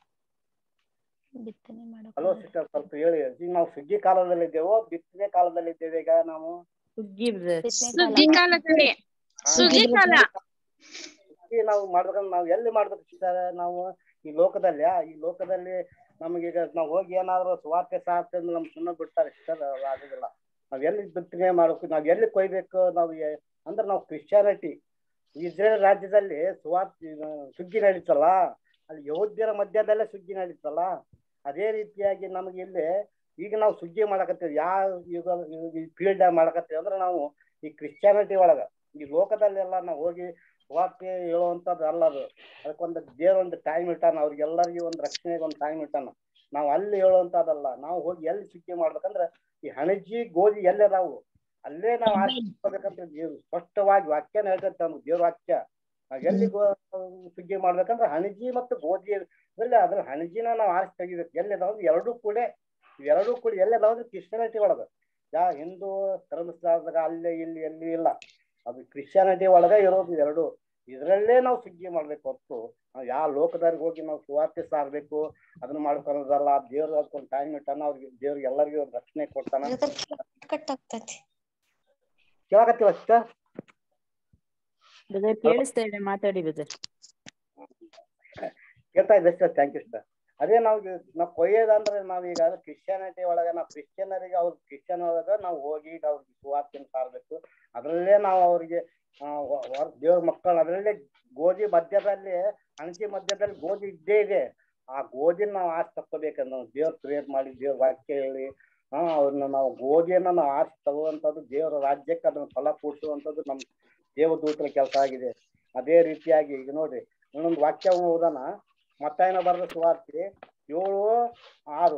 ಬಿತ್ತನೆ ಮಾಡೋ ಹಲೋ ಕಾಲ. ಸಿಸ್ಟರ್ ಸ್ವಲ್ಪ ಹೇಳಿ ಈಗ ನಾವು ಸುಗ್ಗಿ ಕಾಲದಲ್ಲಿ ಇದ್ದೇವೋ ಬಿತ್ತನೆ ಕಾಲದಲ್ಲಿ ಇದ್ದೇವೆ ಈಗ ನಾವು ಸುಗ್ಗಿ brother. ಬಿತ್ತನೆ ಸುಗ್ಗಿ ಕಾಲ. ಕಾಲದಲ್ಲಿ ಆ, ಸುಗ್ಗಿ ಕಾಲ ಸುಗ್ಗಿ ನಾವು ಮಾಡ್ಬೇಕಂದ್ರೆ ನಾವು ಎಲ್ಲಿ ಮಾಡ್ಬೇಕು ಸಿಸ್ಟರ್ ನಾವು ಈ ಲೋಕದಲ್ಲಿ ಆ, ಈ ಲೋಕದಲ್ಲಿ ನಮಗೀಗ ನಾವು ಹೋಗಿ ಏನಾದ್ರು ಸುವಾರ್ತೆ ಸಾರ್ತೆ ಅಂದ್ರೆ ನಮ್ಗೆ ಸುಮ್ಮನೆ ಬಿಡ್ತಾರೆ ಸಿಸ್ಟರ್ ಆಗೋದಿಲ್ಲ ನಾವ್ ಎಲ್ಲಿ ಬಿತ್ತನೆ ಮಾಡ್ಬೇಕು ನಾವ್ ಎಲ್ಲಿ ಕೊಯ್ಬೇಕು ನಾವು ಎ- ಅಂದ್ರೆ ನಾವು ಕ್ರಿಶ್ಚಿಯಾನಿಟಿ ಇಸ್ರೇಲ್ ರಾಜ್ಯದಲ್ಲಿ ಸುವಾರ್ತೆ ಇದು ಸುಗ್ಗಿ ನಡೀತಲ್ಲ ಅಲ್ಲಿ ಯಹೂದ್ಯರ ಮಧ್ಯದಲ್ಲೇ ಸುಗ್ಗಿ ನಡೀತಲ್ಲ ಅದೇ ರೀತಿಯಾಗಿ ನಮಗೆ ಇಲ್ಲಿ ಈಗ ನಾವು ಸುಗ್ಗಿ ಮಾಡಕತ್ತೀವಿ ಯಾವ ಯುಗ ಈ ಫೀಲ್ಡ್ ಮಾಡಕತ್ತೀವಿ ಅಂದ್ರೆ ನಾವು ಈ ಕ್ರಿಶ್ಚಿಯಾನಿಟಿ ಒಳಗ ಈ ಲೋಕದಲ್ಲೆಲ್ಲ ನಾವು ಹೋಗಿ ವಾಕ್ಯ ಹೇಳುವಂಥದ್ದು ಅಲ್ಲ ಅದು ಅದಕ್ಕೊಂದು ದೇವ್ರ ಒಂದು ಟೈಮ್ ಇಟ್ಟಾನ ಅವ್ರಿಗೆಲ್ಲರಿಗೂ ಒಂದು ರಕ್ಷಣೆಗೆ ಒಂದು ಟೈಮ್ ಇಟ್ಟಾನ ನಾವು ಅಲ್ಲಿ ಹೇಳುವಂಥದ್ದಲ್ಲ ನಾವು ಹೋಗಿ ಎಲ್ಲಿ ಸುಗ್ಗಿ ಮಾಡ್ಬೇಕಂದ್ರೆ ಈ ಹಣಜಿ ಗೋಧಿ ಎಲ್ಲೇ ನಾವು ಅಲ್ಲೇ ನಾವು ಆರಿಸ್ಕೋಬೇಕಂತ ದೇವ್ರು ಸ್ಪಷ್ಟವಾಗಿ ವಾಕ್ಯನ ಹೇಳ್ತೈತೆ ನಮ್ಗೆ ದೇವ್ರ ವಾಕ್ಯ ನಾವ್ ಎಲ್ಲಿ ಗೋ ಸುಗ್ಗಿ ಮಾಡ್ಬೇಕಂದ್ರೆ ಹಣಜಿ ಮತ್ತು ಗೋಧಿ ಇದ್ರಲ್ಲಿ ಅದ್ರ ಹಣಜಿನ ನಾವು ಆರಿಸಿ ತೆಗಿಬೇಕು ಎಲ್ಲಿದಾವ್ ಎರಡೂ ಕೂಡ ಎರಡೂ ಕೂಡ ಎಲ್ಲಿದಾವ್ ಕ್ರಿಶ್ಚಿಯಾನಿಟಿ ಒಳಗ ಯಾ ಹಿಂದೂ ಧರ್ಮಸ್ಥಳದಾಗ ಅಲ್ಲಿ ಇಲ್ಲಿ ಎಲ್ಲಿ ಇಲ್ಲ ಅದು ಕ್ರಿಶ್ಚಿಯಾನಿಟಿ ಒಳಗ ಇರೋದು ಎರಡು ಇದರಲ್ಲೇ ನಾವು ಸುಗ್ಗಿ ಮಾಡ್ಬೇಕು ಹೊರತು ನಾವು ಯಾವ ಲೋಕದವ್ರಿಗೆ ಹೋಗಿ ನಾವು ಸುವಾರ್ತೆ ಸಾರ್ಬೇಕು ಅದನ್ನ ಮಾಡ್ಕೊಳೋದಲ್ಲ ದೇವ್ರ ಅದಕ್ಕೊಂದು ಟೈಮ್ ಇಟ್ಟಾನ ಅವ್ರಿಗೆ ದೇವ್ರಿಗೆ ಎಲ್ಲರಿಗೂ ಒಂದು ರಕ್ಷಣೆ ಕೊಡ್ತಾನ ಕಟ್ ಆಗ್ತೈತಿ ಕೇಳಕತ್ತೀವ ಸಿಸ್ಟರ್ brother ಕೇಳಿಸ್ತಾ ಇದೆ ಮಾತಾಡಿ brother. ಕೇಳ್ತಾ ಇದ್ದೆ ಸರ್ ಥ್ಯಾಂಕ್ ಯು ಸರ್ ಅದೇ ನಾವು ನಾವು ಕೊಯ್ಯೋದಂದ್ರೆ ನಾವೀಗ ಕ್ರಿಶ್ಚಿಯಾನಿಟಿ ಒಳಗ ನಾವು ಕ್ರಿಶ್ಚಿಯನರಿಗೆ ಅವ್ರ ಕ್ರಿಶ್ಚಿಯನ್ ಒಳಗ ನಾವು ಹೋಗಿ ಅವ್ರಿಗೆ ಸುವಾರ್ತೆನ ಸಾರ್ಬೇಕು ಅದರಲ್ಲೇ ನಾವು ಅವ್ರಿಗೆ ಆ, ವ- ವ- ದೇವ್ರ ಮಕ್ಕಳು ಅದರಲ್ಲೇ ಗೋಧಿ ಮಧ್ಯದಲ್ಲಿ ಅಣಸಿ ಮಧ್ಯದಲ್ಲಿ ಗೋಧಿ ಇದ್ದೇ ಇದೆ ಆ ಗೋಧಿನ ನಾವು ಆರಿಸಿ ತಕ್ಕೋಬೇಕಂದ್ರೆ ನಾವು ದೇವ್ರ ಪ್ರೇಯರ್ ಮಾಡಿ ದೇವ್ರ ವಾಕ್ಯ ಹೇಳಿ ಹಾ ಅವ್ರನ್ನ ನಾವು ಗೋಧಿಯನ್ನ ನಾವು ಆರಿಸಿ ತಗುವಂಥದ್ದು ದೇವರ ರಾಜ್ಯಕ್ಕೆ ಅದನ್ನ ಫಲ ಕೂಡಿಸುವಂಥದ್ದು ನಮ್ಮ ದೇವದೂತರ ಕೆಲಸ ಆಗಿದೆ ಅದೇ ರೀತಿಯಾಗಿ ಈಗ ನೋಡ್ರಿ ಇನ್ನೊಂದು ವಾಕ್ಯ ಓದೋಣ ಮತ್ತಾಯನ ಬರೆದ ಸುವಾರ್ತೆ ಏಳು ಆರು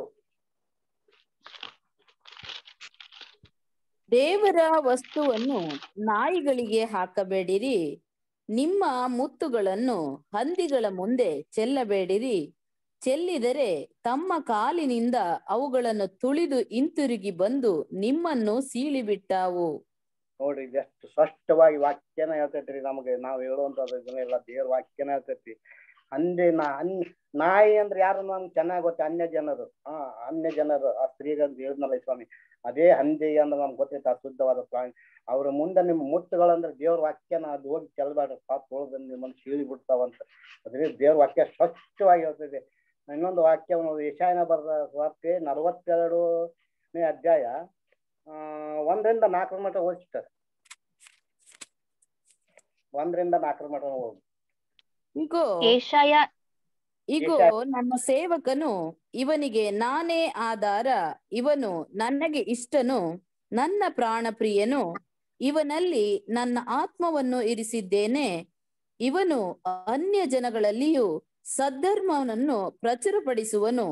ದೇವರ ವಸ್ತುವನ್ನು ನಾಯಿಗಳಿಗೆ ಹಾಕಬೇಡಿರಿ ನಿಮ್ಮ ಮುತ್ತುಗಳನ್ನು ಹಂದಿಗಳ ಮುಂದೆ ಚೆಲ್ಲಬೇಡಿರಿ ಚೆಲ್ಲಿದರೆ ತಮ್ಮ ಕಾಲಿನಿಂದ ಅವುಗಳನ್ನು ತುಳಿದು ಹಿಂತಿರುಗಿ ಬಂದು ನಿಮ್ಮನ್ನು ಸೀಳಿಬಿಟ್ಟಾವು ನೋಡ್ರಿ ಇದೆಷ್ಟು ಸ್ಪಷ್ಟವಾಗಿ ವಾಕ್ಯನ ಹೇಳ್ತೈತ್ರಿ ನಮಗೆ ನಾವು ಹೇಳುವಂಥದ್ದು ಇದನ್ನೆಲ್ಲ ದೇವ್ರ ವಾಕ್ಯನ ಹೇಳ್ತೈತಿ ಅಂದೆ ನಾ ಅನ್ ನಾಯಿ ಅಂದ್ರೆ ಯಾರು ನಮ್ಗೆ ಚೆನ್ನಾಗಿ ಗೊತ್ತೆ ಅನ್ಯ ಜನರು ಹಾ ಅನ್ಯ ಜನರು ಆ ಸ್ತ್ರೀಗಂತ ಹೇಳಿದ್ನಲ್ಲ ಈ ಸ್ವಾಮಿ ಅದೇ ಹಂದಿ ಅಂದ್ರೆ ನಮ್ಗೆ ಗೊತ್ತೈತೆ ಅಶುದ್ಧವಾದ ಪ್ರಾಣಿ ಅವ್ರ ಮುಂದೆ ನಿಮ್ಮ ಮುತ್ತುಗಳಂದ್ರೆ ದೇವ್ರ ವಾಕ್ಯನ ಅದು ಹೋಗಿ ಚೆಲ್ಬೇಡ್ರಿ ಪಾಪ ತೊಳೆದು ನಿಮ್ಮನ್ನು ಸೀಳಿ ಬಿಡ್ತಾವಂತ ಅದ್ರಿಂದ ದೇವ್ರ ವಾಕ್ಯ ಸ್ವಚ್ಛವಾಗಿ ಹೇಳ್ತಿದೆ ಇನ್ನೊಂದು ವಾಕ್ಯವನ್ನು ಯಶಾಯನ ಬರೆದ ವಾರ್ತೆ ನಲವತ್ತೆರಡನೇ ಅಧ್ಯಾಯ ಆ ಒಂದರಿಂದ ನಾಲ್ಕರ ಮಟ್ಟ ಓದಿಸ್ತಾರೆ ಒಂದರಿಂದ ನಾಲ್ಕರ ಮಟ್ಟ ಹೋಗಿ ಇಗೋ ಏಷಾಯ ಇಗೋ ನನ್ನ ಸೇವಕನು ಇವನಿಗೆ ನಾನೇ ಆಧಾರ ಇವನು ನನಗೆ ಇಷ್ಟನು ನನ್ನ ಪ್ರಾಣ ಪ್ರಿಯನು ಇವನಲ್ಲಿ ನನ್ನ ಆತ್ಮವನ್ನು ಇರಿಸಿದ್ದೇನೆ ಇವನು ಅನ್ಯ ಜನಗಳಲ್ಲಿಯೂ ಸದ್ಧರ್ಮವನ್ನು ಪ್ರಚುರಪಡಿಸುವನು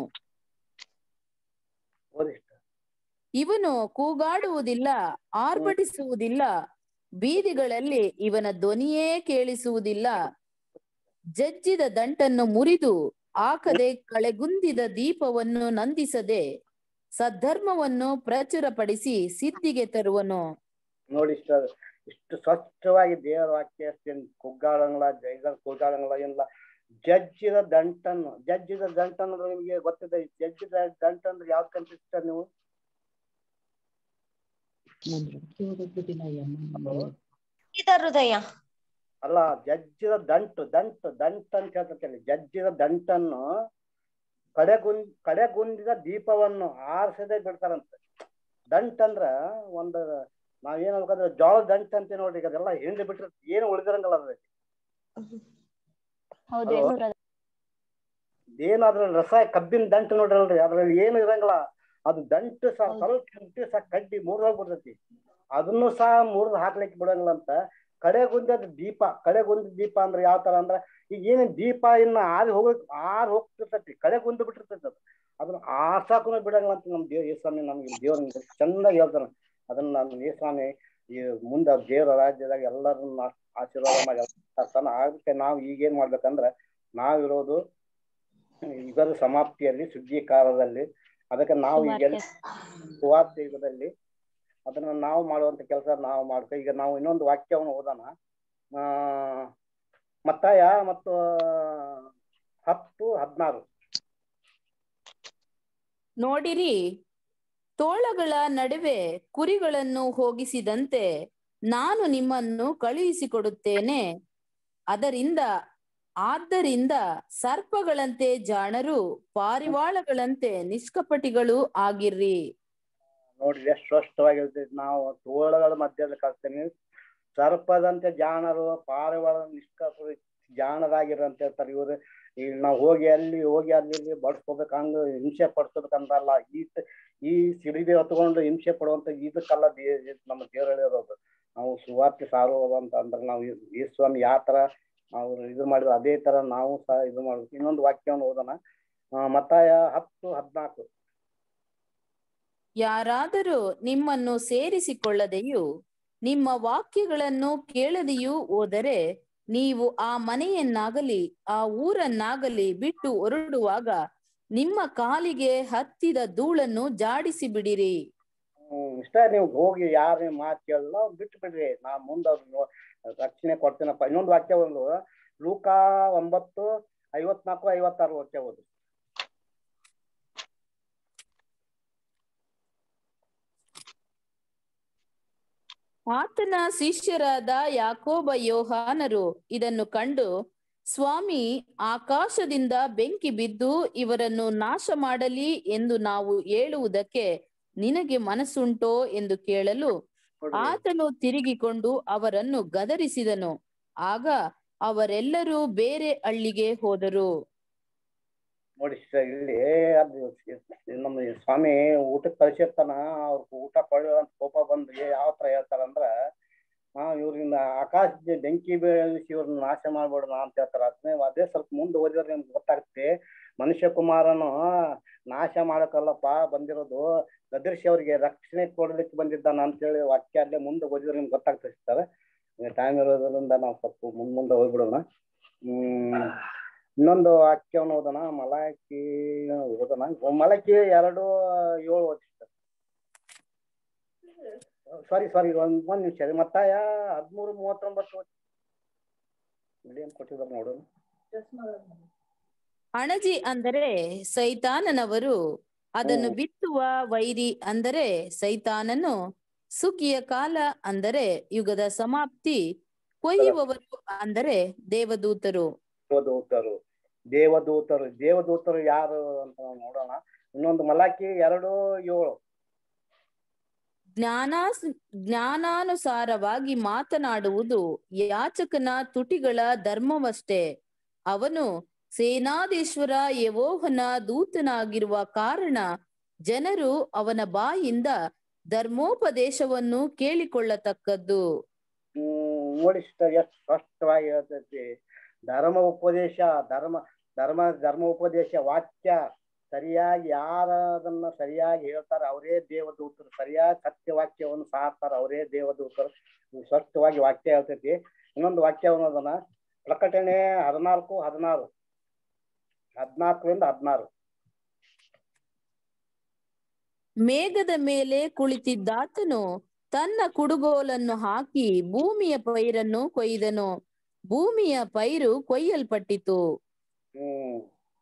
ಓದಿಷ್ಟ ಇವನು ಕೂಗಾಡುವುದಿಲ್ಲ ಆರ್ಭಟಿಸುವುದಿಲ್ಲ ಬೀದಿಗಳಲ್ಲಿ ಇವನ ಧ್ವನಿಯೇ ಕೇಳಿಸುವುದಿಲ್ಲ ಜಜ್ಜಿದ ದಂಟನ್ನು ಮುರಿದು ಆಕದೆ ಕಳೆಗುಂದಿದ ದೀಪವನ್ನು ನಂದಿಸದೆ ಸದ್ಧರ್ಮವನ್ನು ಪ್ರಚುರಪಡಿಸಿ ಸಿದ್ಧಿಗೆ ತರುವನು ನೋಡಿ ಇಷ್ಟ ಇಷ್ಟು ಸ್ವಚ್ಛವಾಗಿ ದೇವರ ವಾಕ್ಯ ಅಷ್ಟೇನ್ ಕುಗ್ಗಾಡಂಗಿಲ್ಲ ಜೈಗಳ ಕುಗ್ಗಾಡಂಗಿಲ್ಲ ಏನಿಲ್ಲ ಜಜ್ಜಿದ ದಂಟನ್ನು ಜಜ್ಜಿದ ದಂಟನ್ನು ಅಂದ್ರೆ ನಿಮ್ಗೆ ಗೊತ್ತಿದೆ ಈ ಜಜ್ಜಿದ ದಂಟ ಅಂದ್ರೆ ಯಾವ್ದು ಕಲ್ಪಿಸ್ತಾರೆ ನೀವು ಇದ ಹೃದಯ ಅಲ್ಲ ಜಜ್ಜಿದ ದಂಟು ದಂಟು ದಂಟ ಅಂತ ಹೇಳ್ತಾರೆ ಜಜ್ಜಿದ ದಂಟನ್ನು ಕಡೆಗುಂದ್ ಕಡೆಗುಂದಿದ ದೀಪವನ್ನು ಆರಿಸದೆ ಬಿಡ್ತಾರಂತೆ ದಂಟ್ ಅಂದ್ರ ಒಂದು ನಾವ್ ಏನ್ ಹೇಳ್ಬೇಕಂದ್ರೆ ಜೋಳದ ದಂಟ್ ಅಂತ ನೋಡ್ರಿ ಈಗ ಅದೆಲ್ಲ ಹಿಂಡಿ ಬಿಟ್ರೆ ಏನು ಉಳಿದಿರಂಗಲ್ಲ ಅದ್ರಲ್ಲಿ ಹೌದು Hello? brother. ಏನು ಅದ್ರಲ್ಲಿ ರಸ ಕಬ್ಬಿನ ದಂಟು ನೋಡ್ರಲ್ರಿ ಅದ್ರಲ್ಲಿ ಏನು ಇರಂಗಿಲ್ಲ ಅದು ದಂಟು ಸಹ ಸ್ವಲ್ಪ ಹಿಂಟಿ ಸಹ ಕಡ್ಡಿ ಮುರಿದೋಗ್ಬಿಡ್ತೈತಿ ಅದನ್ನು ಸಹ ಮುರಿದು ಹಾಕ್ಲಿಕ್ಕೆ ಬಿಡಂಗಿಲ್ಲ ಅಂತ ಕಡೆಗುಂದಿ ಅದು ದೀಪ ಕಡೆಗುಂದಿ ದೀಪ ಅಂದ್ರೆ ಯಾವ ತರ ಅಂದ್ರೆ ಈಗ ಏನೇನ್ ದೀಪ ಇನ್ನ ಆರಿ ಹೋಗ್ ಆರ್ ಹೋಗ್ತಿರ್ತೈತಿ ಕಡೆಗುಂದಿ ಬಿಟ್ಟಿರ್ತೈತಿ ಅದು ಅದನ್ನ ಆರ್ಸಾಕು ಬಿಡಂಗಿಲ್ಲ ಅಂತ ನಮ್ ದೇವ್ ಸ್ವಾಮಿ ನಮ್ಗೆ ದೇವ್ರ ಚಂದಾಗಿ ಹೇಳ್ತಾನ ಅದನ್ನ ನಾನು ಈ ಸ್ವಾಮಿ ಈ ಮುಂದ ದೇವರ ರಾಜ್ಯದಾಗ ಎಲ್ಲರನ್ನ ಆಶೀರ್ವಾದ ಮಾಡಿ ತರ್ತಾನ ಅದಕ್ಕೆ ನಾವು ಈಗೇನ್ ಮಾಡ್ಬೇಕಂದ್ರೆ ನಾವಿರೋದು ಯುಗದ ಸಮಾಪ್ತಿಯಲ್ಲಿ ಸುಗ್ಗಿ ಕಾಲದಲ್ಲಿ ಅದಕ್ಕೆ ನಾವು ಈಗೆಲ್ಲ ಸುವಾರ್ತೆ ಯುಗದಲ್ಲಿ ಅದನ್ನ ನಾವು ಮಾಡುವಂತ ಕೆಲಸ ನಾವು ಮಾಡ್ಕೊ ಈಗ ನಾವು ಇನ್ನೊಂದು ವಾಕ್ಯವನ್ನು ಓದೋಣ ಆ ಮತ್ತಾಯ ಮತ್ತು ಹತ್ತು ಹದಿನಾರು ನೋಡಿರಿ ತೋಳಗಳ ನಡುವೆ ಕುರಿಗಳನ್ನು ಹೋಗಿಸಿದಂತೆ ನಾನು ನಿಮ್ಮನ್ನು ಕಳುಹಿಸಿಕೊಡುತ್ತೇನೆ ಅದರಿಂದ ಆದ್ದರಿಂದ ಸರ್ಪಗಳಂತೆ ಜಾಣರು ಪಾರಿವಾಳಗಳಂತೆ ನಿಷ್ಕಪಟಿಗಳು ಆಗಿರ್ರಿ ನೋಡ್ರಿ ಎಷ್ಟು ಸ್ಪಷ್ಟವಾಗಿರ್ತೈತಿ ನಾವು ತೋಳಗಳ ಮಧ್ಯದಲ್ಲಿ ಕಳ್ತೇನೆ ಸರ್ಪದಂತೆ ಜಾಣರು ಪಾರಿವಾಳ ನಿಷ್ಕಪ ಜಾಣರಾಗಿರಂತ ಹೇಳ್ತಾರೆ ಇವ್ರು ಈಗ ನಾವು ಹೋಗಿ ಅಲ್ಲಿ ಹೋಗಿ ಅಲ್ಲಿ ಇಲ್ಲಿ ಬಡ್ಸ್ಕೋಬೇಕಂಗ ಹಿಂಸೆ ಪಡ್ಸ್ಕೋಬೇಕಂತಲ್ಲ ಈ ಈ ಸಿಡಿದೆ ಹೊತ್ಕೊಂಡು ಹಿಂಸೆ ಪಡುವಂತ ಇದಕ್ಕೆಲ್ಲ ದೇ ನಮ್ಮ ದೇವ್ರು ಹೇಳಿರೋದು ನಾವು ಸುವಾರ್ತೆ ಸಾರುವುದು ಅಂತ ಅಂದ್ರೆ ನಾವು ಈ ಸ್ವಾಮಿ ಯಾವ ತರ ಅವ್ರು ಇದು ಮಾಡಿದ್ರು ಅದೇ ತರ ನಾವು ಸಹ ಇದು ಮಾಡ್ಬೇಕು ಇನ್ನೊಂದು ವಾಕ್ಯವನ್ನು ಓದೋಣ ಆ, ಮತ್ತಾಯ ಹತ್ತು ಹದ್ನಾಲ್ಕು ಯಾರಾದರೂ ನಿಮ್ಮನ್ನು ಸೇರಿಸಿಕೊಳ್ಳದೆಯೂ ನಿಮ್ಮ ವಾಕ್ಯಗಳನ್ನು ಕೇಳದೆಯೂ ಹೋದರೆ ನೀವು ಆ ಮನೆಯನ್ನಾಗಲಿ ಆ ಊರನ್ನಾಗಲಿ ಬಿಟ್ಟು ಹೊರಡುವಾಗ ನಿಮ್ಮ ಕಾಲಿಗೆ ಹತ್ತಿದ ಧೂಳನ್ನು ಜಾಡಿಸಿ ಬಿಡಿರಿ ಹ್ಮ್ ಇಷ್ಟ ನೀವು ಹೋಗಿ ಯಾರ ಮಾತು ಕೇಳಲ್ಲ ಬಿಟ್ಟು ಬಿಡ್ರಿ ನಾ ಮುಂದೆ ಅವ್ರು ರಕ್ಷಣೆ ಕೊಡ್ತೀನಪ್ಪ ಇನ್ನೊಂದು ವಾಕ್ಯ ಒಂದು ಲೂಕ ಒಂಬತ್ತು ಐವತ್ನಾಲ್ಕು ಐವತ್ತಾರು ವಾಕ್ಯ ಓದು ಆತನ ಶಿಷ್ಯರಾದ ಯಾಕೋಬ ಯೋಹಾನರು ಇದನ್ನು ಕಂಡು ಸ್ವಾಮಿ ಆಕಾಶದಿಂದ ಬೆಂಕಿ ಬಿದ್ದು ಇವರನ್ನು ನಾಶ ಮಾಡಲಿ ಎಂದು ನಾವು ಹೇಳುವುದಕ್ಕೆ ನಿನಗೆ ಮನಸ್ಸುಂಟೋ ಎಂದು ಕೇಳಲು ನೋಡ್ರಿ ಆತನು ತಿರುಗಿಕೊಂಡು ಅವರನ್ನು ಗದರಿಸಿದನು ಆಗ ಅವರೆಲ್ಲರೂ ಬೇರೆ ಹಳ್ಳಿಗೆ ಹೋದರು ನೋಡಿ sister, ಇಲ್ಲಿ ಅದು ನಮ್ಮ ಈ ಸ್ವಾಮಿ ಊಟಕ್ಕೆ ಕಳ್ಸಿರ್ತಾನ ಅವ್ರ ಊಟ ಕೊಳ್ಳ ಅಂತ ಕೋಪ ಬಂದು ಯಾವ ತರ ಹೇಳ್ತಾರಂದ್ರ ಹಾ ಇವ್ರಿಂದ ಆಕಾಶದ ಬೆಂಕಿ ಬೀಳಿಸಿ ಇವ್ರನ್ನ ನಾಶ ಮಾಡ್ಬಿಡೋಣ ಅಂತ ಹೇಳ್ತಾರ ಅದ್ನೇ ಅದೇ ಸ್ವಲ್ಪ ಮುಂದೆ ಓದಿದ್ರೆ ನಿಮ್ಗೆ ಗೊತ್ತಾಗುತ್ತೆ ಮನುಷ್ಯ ಕುಮಾರನು ನಾಶ ಮಾಡಕ್ಕಲ್ಲಪ್ಪ ಬಂದಿರೋದು ಗದರ್ಶಿ ಅವ್ರಿಗೆ ರಕ್ಷಣೆ ಕೊಡ್ಲಿಕ್ಕೆ ಬಂದಿದ್ದಾನ ಅಂತೇಳಿ ವಾಕ್ಯ ಅಲ್ಲೇ ಮುಂದೆ ಓದಿದ್ರೆ ನಿಮ್ಗೆ ಗೊತ್ತಾಗ್ತದೆ ಸರ್ ಟೈಮ್ ಇರೋದ್ರಿಂದ ನಾವು ಸ್ವಲ್ಪ ಮುಂದ್ ಮುಂದೆ ಹೋಗ್ಬಿಡೋಣ ಹ್ಮ್ ಇನ್ನೊಂದು ವಾಕ್ಯವನ್ನು ಓದೋಣ ಮಲಾಕಿ ಓದೋಣ ಮಲಕಿ ಎರಡು ಏಳು ಓದಿಸ್ತಾರೆ ಸಾರಿ ಸಾರಿ ಒಂದ್ ಒಂದ್ ನಿಮಿಷ ರೀ ಮತ್ತಾಯ ಹದಿಮೂರು ಮೂವತ್ತೊಂಬತ್ತು ಇಲ್ಲಿ ಏನ್ ಕೊಟ್ಟಿದ್ದಾರೆ ನೋಡೋಣ ಅಣಜಿ ಅಂದರೆ ಸೈತಾನನವರು ಅದನ್ನು ಹ್ಮ್. ಬಿತ್ತುವ ವೈರಿ ಅಂದರೆ ಸೈತಾನನು ಸುಗ್ಗಿಯ ಕಾಲ ಅಂದರೆ ಯುಗದ ಸಮಾಪ್ತಿ ಕೊಯ್ಯುವವರು ಅಂದರೆ ದೇವದೂತರು ದೇವದೂತರು ದೇವದೂತರು ದೇವದೂತರು ಯಾರು ಅಂತ ನಾವು ನೋಡೋಣ ಇನ್ನೊಂದು ಮಲಾಕಿ ಎರಡು ಏಳು ಜ್ಞಾನಾಸ್ ಜ್ಞಾನಾನುಸಾರವಾಗಿ ಮಾತನಾಡುವುದು ಯಾಚಕನ ತುಟಿಗಳ ಧರ್ಮವಷ್ಟೇ ಅವನು ಸೇನಾಧೀಶ್ವರ ಯೆಹೋವನ ದೂತನಾಗಿರುವ ಕಾರಣ ಜನರು ಅವನ ಬಾಯಿಂದ ಧರ್ಮೋಪದೇಶವನ್ನು ಕೇಳಿಕೊಳ್ಳತಕ್ಕದ್ದು ಹ್ಮ್ ನೋಡಿ ಸಿಸ್ಟರ್ ಎಷ್ಟು ಸ್ಪಷ್ಟವಾಗಿ ಹೇಳ್ತೈತಿ ಧರ್ಮ ಉಪದೇಶ ಧರ್ಮ ಧರ್ಮ ಧರ್ಮ ಉಪದೇಶ ವಾಕ್ಯ ಸರಿಯಾಗಿ ಯಾರ ಅದನ್ನ ಸರಿಯಾಗಿ ಹೇಳ್ತಾರೆ ಅವರೇ ದೇವದೂತರು ಸರಿಯಾಗಿ ಸತ್ಯ ವಾಕ್ಯವನ್ನು ಸಾರ್ತಾರೆ ಅವರೇ ದೇವದೂತರು ಇದು ಸ್ಪಷ್ಟವಾಗಿ ವಾಕ್ಯ ಹೇಳ್ತೈತಿ ಇನ್ನೊಂದು ವಾಕ್ಯವನ್ನು ಅದನ್ನ ಪ್ರಕಟಣೆ ಹದಿನಾಲ್ಕು ಹದಿನಾರು ಹದಿನಾಲ್ಕರಿಂದ ಹದಿನಾರು ಮೇಘದ ಮೇಲೆ ಕುಳಿತಿದ್ದಾತನು ತನ್ನ ಕುಡುಗೋಲನ್ನು ಹಾಕಿ ಭೂಮಿಯ ಪೈರನ್ನು ಕೊಯ್ದನು ಭೂಮಿಯ ಪೈರು ಕೊಯ್ಯಲ್ಪಟ್ಟಿತು ಹ್ಮ್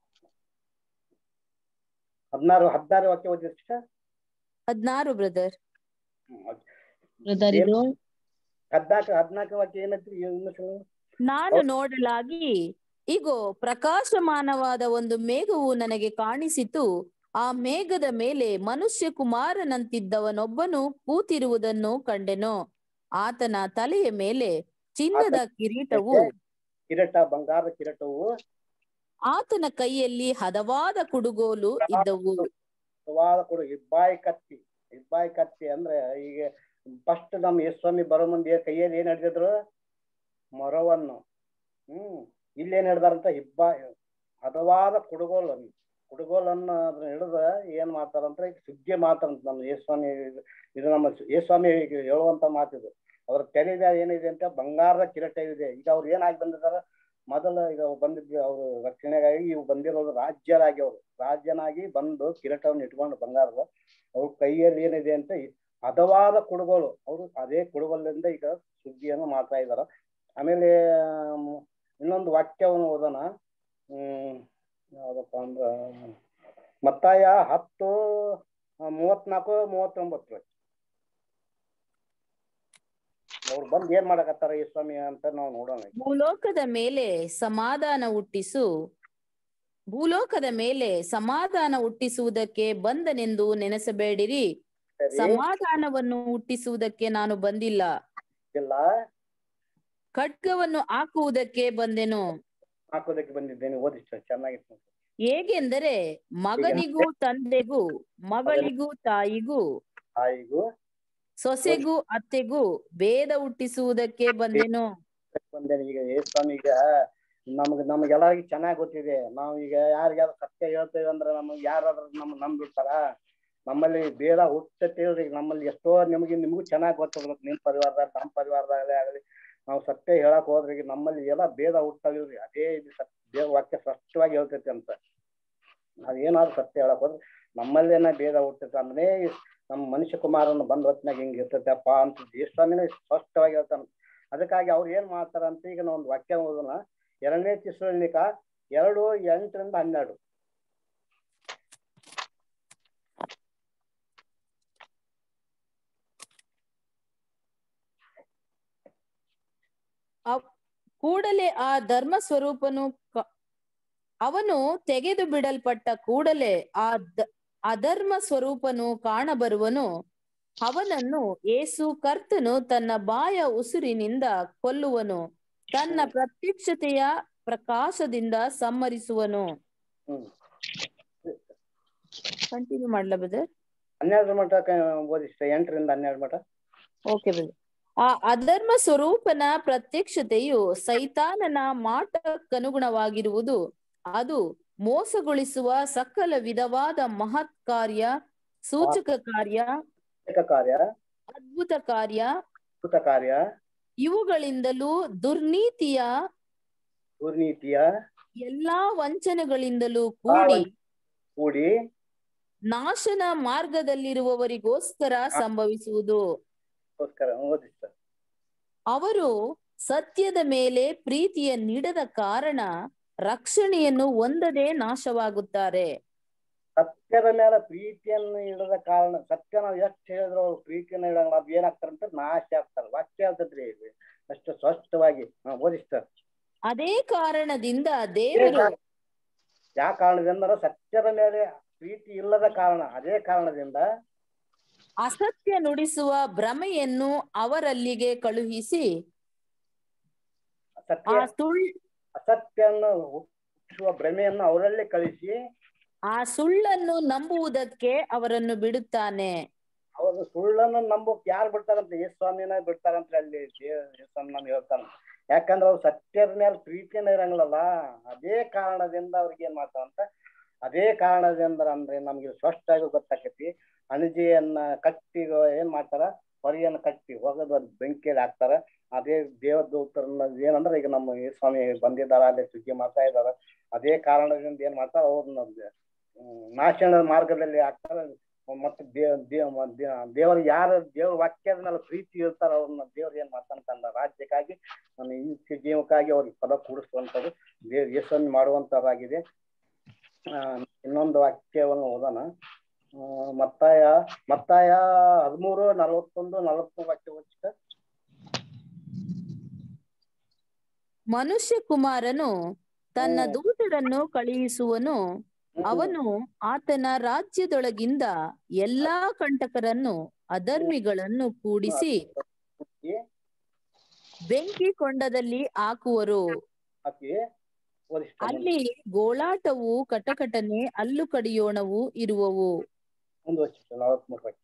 ಹದಿನಾರು ಹದಿನಾರು ವಾಕ್ಯ ಓದಿದ್ರೆ sister? ಹದ್ನಾರು ಬ್ರದರ್ ಹ್ಮ್ ಬ್ರದರ್ ಇದು ಹದ್ನಾಲ್ಕು ಹದಿನಾಲ್ಕು ವಾಕ್ಯ ಏನಂತ್ರಿ ಇನ್ನು ಸ್ವಲ್ಪ? ನಾನು ನೋಡಲಾಗಿ ಇಗೋ ಪ್ರಕಾಶಮಾನವಾದ ಒಂದು ಮೇಘವು ನನಗೆ ಕಾಣಿಸಿತು ಆ ಮೇಘದ ಮೇಲೆ ಮನುಷ್ಯ ಕುಮಾರನಂತಿದ್ದವನೊಬ್ಬನು ಕೂತಿರುವುದನ್ನು ಕಂಡೆನು ಆತನ ತಲೆಯ ಮೇಲೆ ಚಿನ್ನದ ಕಿರೀಟವು ಕಿರೀಟ ಬಂಗಾರದ ಕಿರೀಟವು ಆತನ ಕೈಯಲ್ಲಿ ಹದವಾದ ಕುಡುಗೋಲು ಇದ್ದವು ವಾದ ಕೊಡು ಇಬ್ಬಾಯಿ ಕತ್ತಿ ಇಬ್ಬಾಯಿ ಕತ್ತಿ ಅಂದ್ರೆ ಈಗ ಫಸ್ಟ್ ನಮ್ಮ ಯೇಸ್ವಾಮಿ ಬರೋ ಮುಂದೆ ಕೈಯಲ್ಲಿ ಏನ್ ಹಿಡಿದಿದ್ರು ಮೊರವನ್ನು ಹ್ಮ್ ಇಲ್ಲೇನ್ ಹಿಡ್ದಾರಂತ ಇಬ್ಬಾಯಿ ಹದವಾದ ಕುಡುಗೋಲು ಕುಡುಗೋಲನ್ನು ಅದನ್ನ ಹಿಡಿದ ಏನ್ ಮಾಡ್ತಾರಂತ ಈಗ ಸುಗ್ಗಿ ಮಾತಾರಂತ ನಮ್ಮ ಯೇಸ್ವಾಮಿ ಇದು- ಇದು ನಮ್ಮ ಯೇಸ್ವಾಮಿ ಈಗ ಹೇಳುವಂತ ಮಾತಿದು ಅವ್ರ ತಲೆ ಮೇಲೆ ಏನಿದೆ ಅಂತ ಬಂಗಾರದ ಕಿರೀಟ ಇದೆ ಈಗ ಅವ್ರು ಏನಾಗಿ ಬಂದಿದಾರ ಮೊದಲ ಈಗ ಬಂದಿದ್ದು ಅವರು ರಕ್ಷಣೆಗಾಗಿ ಇವು ಬಂದಿರೋದು ರಾಜ್ಯರಾಗಿ ಅವರು ರಾಜ್ಯನಾಗಿ ಬಂದು ಕಿರೀಟವನ್ನು ಇಟ್ಕೊಂಡು ಬಂಗಾರದ ಅವ್ರ ಕೈಯಲ್ಲಿ ಏನಿದೆ ಅಂತ ಈ ಹದವಾದ ಕುಡುಗೋಲು ಅವರು ಅದೇ ಕುಡುಗೋಲಿಂದ ಈಗ ಸುಗ್ಗಿಯನ್ನು ಮಾಡ್ತಾ ಇದಾರ ಆಮೇಲೆ ಆಮ್, ಇನ್ನೊಂದು ವಾಕ್ಯವನ್ನು ಓದೋಣ ಹ್ಮ್ ಯಾವ್ದಪ್ಪ ಅಂದ್ರ ಮತ್ತಾಯ ಹತ್ತು ಆ, ಮೂವತ್ನಾಲ್ಕು ಮೂವತ್ತೊಂಬತ್ತು ಅವ್ರು ಬಂದು ಏನ್ ಮಾಡಕತ್ತಾರ ಈ ಸ್ವಾಮಿ ಅಂತ ನಾವು ನೋಡೋಣ ಭೂಲೋಕದ ಮೇಲೆ ಸಮಾಧಾನ ಹುಟ್ಟಿಸು ಭೂಲೋಕದ ಮೇಲೆ ಸಮಾಧಾನ ಹುಟ್ಟಿಸುವುದಕ್ಕೆ ಬಂದನೆಂದು ನೆನೆಸಬೇಡಿರಿ ಸರಿ ಸಮಾಧಾನವನ್ನು ಹುಟ್ಟಿಸುವುದಕ್ಕೆ ನಾನು ಬಂದಿಲ್ಲ ಇಲ್ಲ ಖಡ್ಗವನ್ನು ಹಾಕುವುದಕ್ಕೆ ಬಂದೆನು ಹಾಕೋದಕ್ಕೆ ಬಂದಿದ್ದೇನೆ ಓದಿಷ್ಟು ಚೆನ್ನಾಗಿತ್ತು ಹೇಗೆಂದರೆ ಮಗನಿಗೂ ತಂದೆಗೂ ಮಗಳಿಗೂ ತಾಯಿಗೂ ತಾಯಿಗೂ ಸೊಸೆಗೂ ಅತ್ತೆಗೂ ಭೇದ ಹುಟ್ಟಿಸುವುದಕ್ಕೆ ಬಂದೆನು ಬಂದೇನೆ ಈಗ ಏ ಸ್ವಾಮಿ ಈಗ ನಮ್ಗೆ ನಮ್ಗೆಲ್ಲರಿಗೂ ಚೆನ್ನಾಗಿ ಗೊತ್ತಿದೆ ನಾವು ಈಗ ಯಾರಿಗಾದ್ರು ಸತ್ಯ ಹೇಳ್ತೇವೆ ಅಂದ್ರೆ ನಮಗೆ ಯಾರಾದ್ರೂ ನಮ್ಮ ನಂಬಿರ್ತಾರ ನಮ್ಮಲ್ಲಿ ಬೇಡ ಹುಟ್ಟತ್ತೇವ್ರಿ ನಮ್ಮಲ್ಲಿ ಎಷ್ಟೋ ನಿಮ್ಗೆ ನಿಮಗೂ ಚೆನ್ನಾಗಿ ಗೊತ್ತಿರ್ಬೇಕು ನಿಮ್ ಪರಿವಾರದಾಗ ನಮ್ಮ ಪರಿವಾರದಾಗಲೇ ಆಗಲಿ ನಾವು ಸತ್ಯ ಹೇಳಕ್ ಹೋದ್ರೆ ಈಗ ನಮ್ಮಲ್ಲಿ ಎಲ್ಲ ಭೇದ ಹುಟ್ಟಲಿವ್ರಿ ಅದೇ ಇದು ಸತ್ಯ ದೇವ್ರ ವಾಕ್ಯ ಸ್ಪಷ್ಟವಾಗಿ ಹೇಳ್ತೈತಿ ಅಂತ ಅದೇನಾದ್ರು ಸತ್ಯ ಹೇಳಕ್ ಹೋದ್ರೆ ನಮ್ಮಲ್ಲೇನ ಭೇದ ಹುಟ್ಟೈತೆ ಅಂದ್ರೆ ನಮ್ಮ ಮನುಷ್ಯ ಕುಮಾರನ ಬಂದ ಹೊತ್ನಾಗ ಹಿಂಗ್ ಇರ್ತೈತಪ್ಪ ಅಂತ ದೇಶಸ್ವಾಮಿನೇ ಸ್ಪಷ್ಟವಾಗಿ ಹೇಳ್ತಾನ ಅದಕ್ಕಾಗಿ ಅವ್ರು ಏನ್ ಮಾಡ್ತಾರ ಅಂತ ಈಗ ನಾವು ಒಂದು ವಾಕ್ಯ ಓದೋಣ ಎರಡನೇ ತಿಸ್ಸಲಿಕ ಎರಡು ಎಂಟರಿಂದ ಹನ್ನೆರಡು ಕೂಡಲೇ ಆ ಧರ್ಮ ಸ್ವರೂಪನು ಕ- ಅವನು ತೆಗೆದು ಬಿಡಲ್ಪಟ್ಟ ಕೂಡಲೇ ಆ ದ- ಅಧರ್ಮ ಸ್ವರೂಪನು ಕಾಣಬರುವನು ಅವನನ್ನು ಏಸು ಕರ್ತನು ತನ್ನ ಬಾಯ ಉಸುರಿನಿಂದ ಕೊಲ್ಲುವನು ತನ್ನ ಪ್ರತ್ಯಕ್ಷತೆಯ ಪ್ರಕಾಶದಿಂದ ಸಂಹರಿಸುವನು ಹ್ಮ್ ಕಂಟಿನ್ಯೂ ಮಾಡ್ಲಾ ಬ್ರದರ್ ಹನ್ನೆರಡು ಮಠ ಓದಿಷ್ಟ ಎಂಟರಿಂದ ಹನ್ನೆರಡು ಮಠ ಓಕೆ ಬ್ರದರ್ ಆ ಅಧರ್ಮ ಸ್ವರೂಪನ ಪ್ರತ್ಯಕ್ಷತೆಯು ಸೈತಾನನ ಮಾಟಕ್ಕನುಗುಣವಾಗಿರುವುದು ಅದು ಮೋಸಗೊಳಿಸುವ ಸಕಲ ವಿಧವಾದ ಮಹತ್ ಕಾರ್ಯ ಸೂಚಕ ಕಾರ್ಯ ಏಕ ಕಾರ್ಯ ಅದ್ಭುತ ಕಾರ್ಯ ಅದ್ಭುತ ಕಾರ್ಯ ಇವುಗಳಿಂದಲೂ ದುರ್ನೀತಿಯ ದುರ್ನೀತಿಯ ಎಲ್ಲಾ ವಂಚನೆಗಳಿಂದಲೂ ಕೂಡಿ ಕೂಡಿ ನಾಶನ ಮಾರ್ಗದಲ್ಲಿರುವವರಿಗೋಸ್ಕರ ಸಂಭವಿಸುವುದು ಗೋಸ್ಕರ ಓದಿಷ್ಟ ಅವರು ಸತ್ಯದ ಮೇಲೆ ಪ್ರೀತಿಯ ನೀಡದ ಕಾರಣ ರಕ್ಷಣೆಯನ್ನು ಹೊಂದದೆ ನಾಶವಾಗುತ್ತಾರೆ ಸತ್ಯದ ಮೇಲೆ ಪ್ರೀತಿಯನ್ನು ಇಡದ ಕಾರಣ ಸತ್ಯ ನಾವು ಎಷ್ಟು ಹೇಳಿದ್ರು ಅವ್ರು ಪ್ರೀತಿಯನ್ನು ಇಡಂಗಿಲ್ಲ ಅದು ಏನಾಗ್ತಾರಂತ ನಾಶ ಆಗ್ತಾರೆ ವಾಕ್ಯ ಹೇಳ್ತದ್ರಿ ಇದು ಅಷ್ಟು ಸ್ಪಷ್ಟವಾಗಿ ಹಾ ಓದಿಸ್ತಾರೆ ಅದೇ ಕಾರಣದಿಂದ ದೇವರು ಯಾವ ಕಾರಣದಿಂದ ಸತ್ಯದ ಮೇಲೆ ಪ್ರೀತಿ ಇಲ್ಲದ ಕಾರಣ ಅದೇ ಕಾರಣದಿಂದ ಅಸತ್ಯ ನುಡಿಸುವ ಭ್ರಮೆಯನ್ನು ಅವರಲ್ಲಿಗೆ ಕಳುಹಿಸಿ ಆ ಸತ್ಯ ಸುಳ್ ಅಸತ್ಯವನ್ನು ಹುಟ್ಟಿಸುವ ಭ್ರಮೆಯನ್ನು ಅವರಲ್ಲೇ ಕಳಿಸಿ ಆ ಸುಳ್ಳನ್ನು ನಂಬುವುದಕ್ಕೆ ಅವರನ್ನು ಬಿಡುತ್ತಾನೆ ಅವರು ಸುಳ್ಳನ್ನು ನಂಬೋಕ್ ಯಾರು ಬಿಡ್ತಾರಂತ ಯೇಸು ಸ್ವಾಮಿನ ಬಿಡ್ತಾರಂತ ಅಲ್ಲಿ ದೇವ್ ಯೇಸು ಸ್ವಾಮಿ ನಮ್ಗೆ ಹೇಳ್ತಾನ ಯಾಕಂದ್ರೆ ಅವ್ರು ಸತ್ಯದ ಮೇಲೆ ಪ್ರೀತಿನ ಇರಂಗಿಲ್ಲಲ್ಲ ಅದೇ ಕಾರಣದಿಂದ ಅವ್ರಿಗೆ ಏನ್ ಮಾಡ್ತಾರಂತ ಅದೇ ಕಾರಣದಿಂದ ಅಂದ್ರೆ ನಮ್ಗೆ ಸ್ಪಷ್ಟವಾಗಿ ಗೊತ್ತಾಕೈತಿ ಅಣಜಿಯನ್ನ ಕಟ್ಟಿ ಏನ್ ಮಾಡ್ತಾರ ಹೊರೆಯನ್ನ ಕಟ್ಟಿ ಹೋಗೋದು ಅದು ಬೆಂಕಿಯಲ್ಲಿ ಹಾಕ್ತಾರ ಅದೇ ದೇವದೂತರನ್ನ ಏನಂದ್ರೆ ಈಗ ನಮ್ಮ ಯೇಸು ಸ್ವಾಮಿ ಬಂದಿದ್ದಾರ ಅಲ್ಲಿ ಸುಗ್ಗಿ ಮಾಡ್ತಾ ಇದಾರ ಅದೇ ಕಾರಣದಿಂದ ಏನ್ ಮಾಡ್ತಾರ ಅವ್ರನ್ನ ಹ್ಮ್, ನಾಶನದ ಮಾರ್ಗದಲ್ಲಿ ಹಾಕ್ತಾರ ಮತ್ತೆ ದೇವ್ ದೇವ್ ದೇ- ದೇವರ ಯಾರ ದೇವ್ರ ವಾಕ್ಯದ ಮೇಲೆ ಪ್ರೀತಿ ಇರ್ತಾರ ಅವ್ರನ್ನ ದೇವ್ರ ಏನ್ ಮಾಡ್ತಾನ ತನ್ನ ರಾಜ್ಯಕ್ಕಾಗಿ ನನ್ನ ಈ ಜೀವಕ್ಕಾಗಿ ಅವ್ರಿಗೆ ಪದ ಕೂಡಿಸುವಂಥದ್ದು ದೇವ್ ಯೇಸನ್ನು ಮಾಡುವಂತದ್ದಾಗಿದೆ ಆ, ಇನ್ನೊಂದು ವಾಕ್ಯವನ್ನು ಓದೋಣ ಆ, ಮತ್ತಾಯ ಮತ್ತಾಯ ಹದಿಮೂರು ನಲವತ್ತೊಂದು ನಲವತ್ಮೂರು ವಾಕ್ಯ ಓದಿಸ್ಕ ಮನುಷ್ಯ ಕುಮಾರನು ತನ್ನ ಹ್ಮ್. ದೂತರನ್ನು ಕಳುಹಿಸುವನು ಅವನು ಆತನ ರಾಜ್ಯದೊಳಗಿಂದ ಎಲ್ಲಾ ಕಂಟಕರನ್ನು ಅಧರ್ಮಿಗಳನ್ನು ಕೂಡಿಸಿ ಬೆಂಕಿ ಕೊಂಡದಲ್ಲಿ ಹಾಕುವರು ಹಾಕಿ ಓದಿಷ್ಟ ಮುಂದೆ ಅಲ್ಲಿ ಗೋಳಾಟವು ಕಟಕಟನೆ ಹಲ್ಲು ಕಡಿಯೋಣವು ಇರುವವು ಮುಂದುವರಿಸಿಷ್ಟ ನಲವತ್ಮೂರು ವಾಕ್ಯ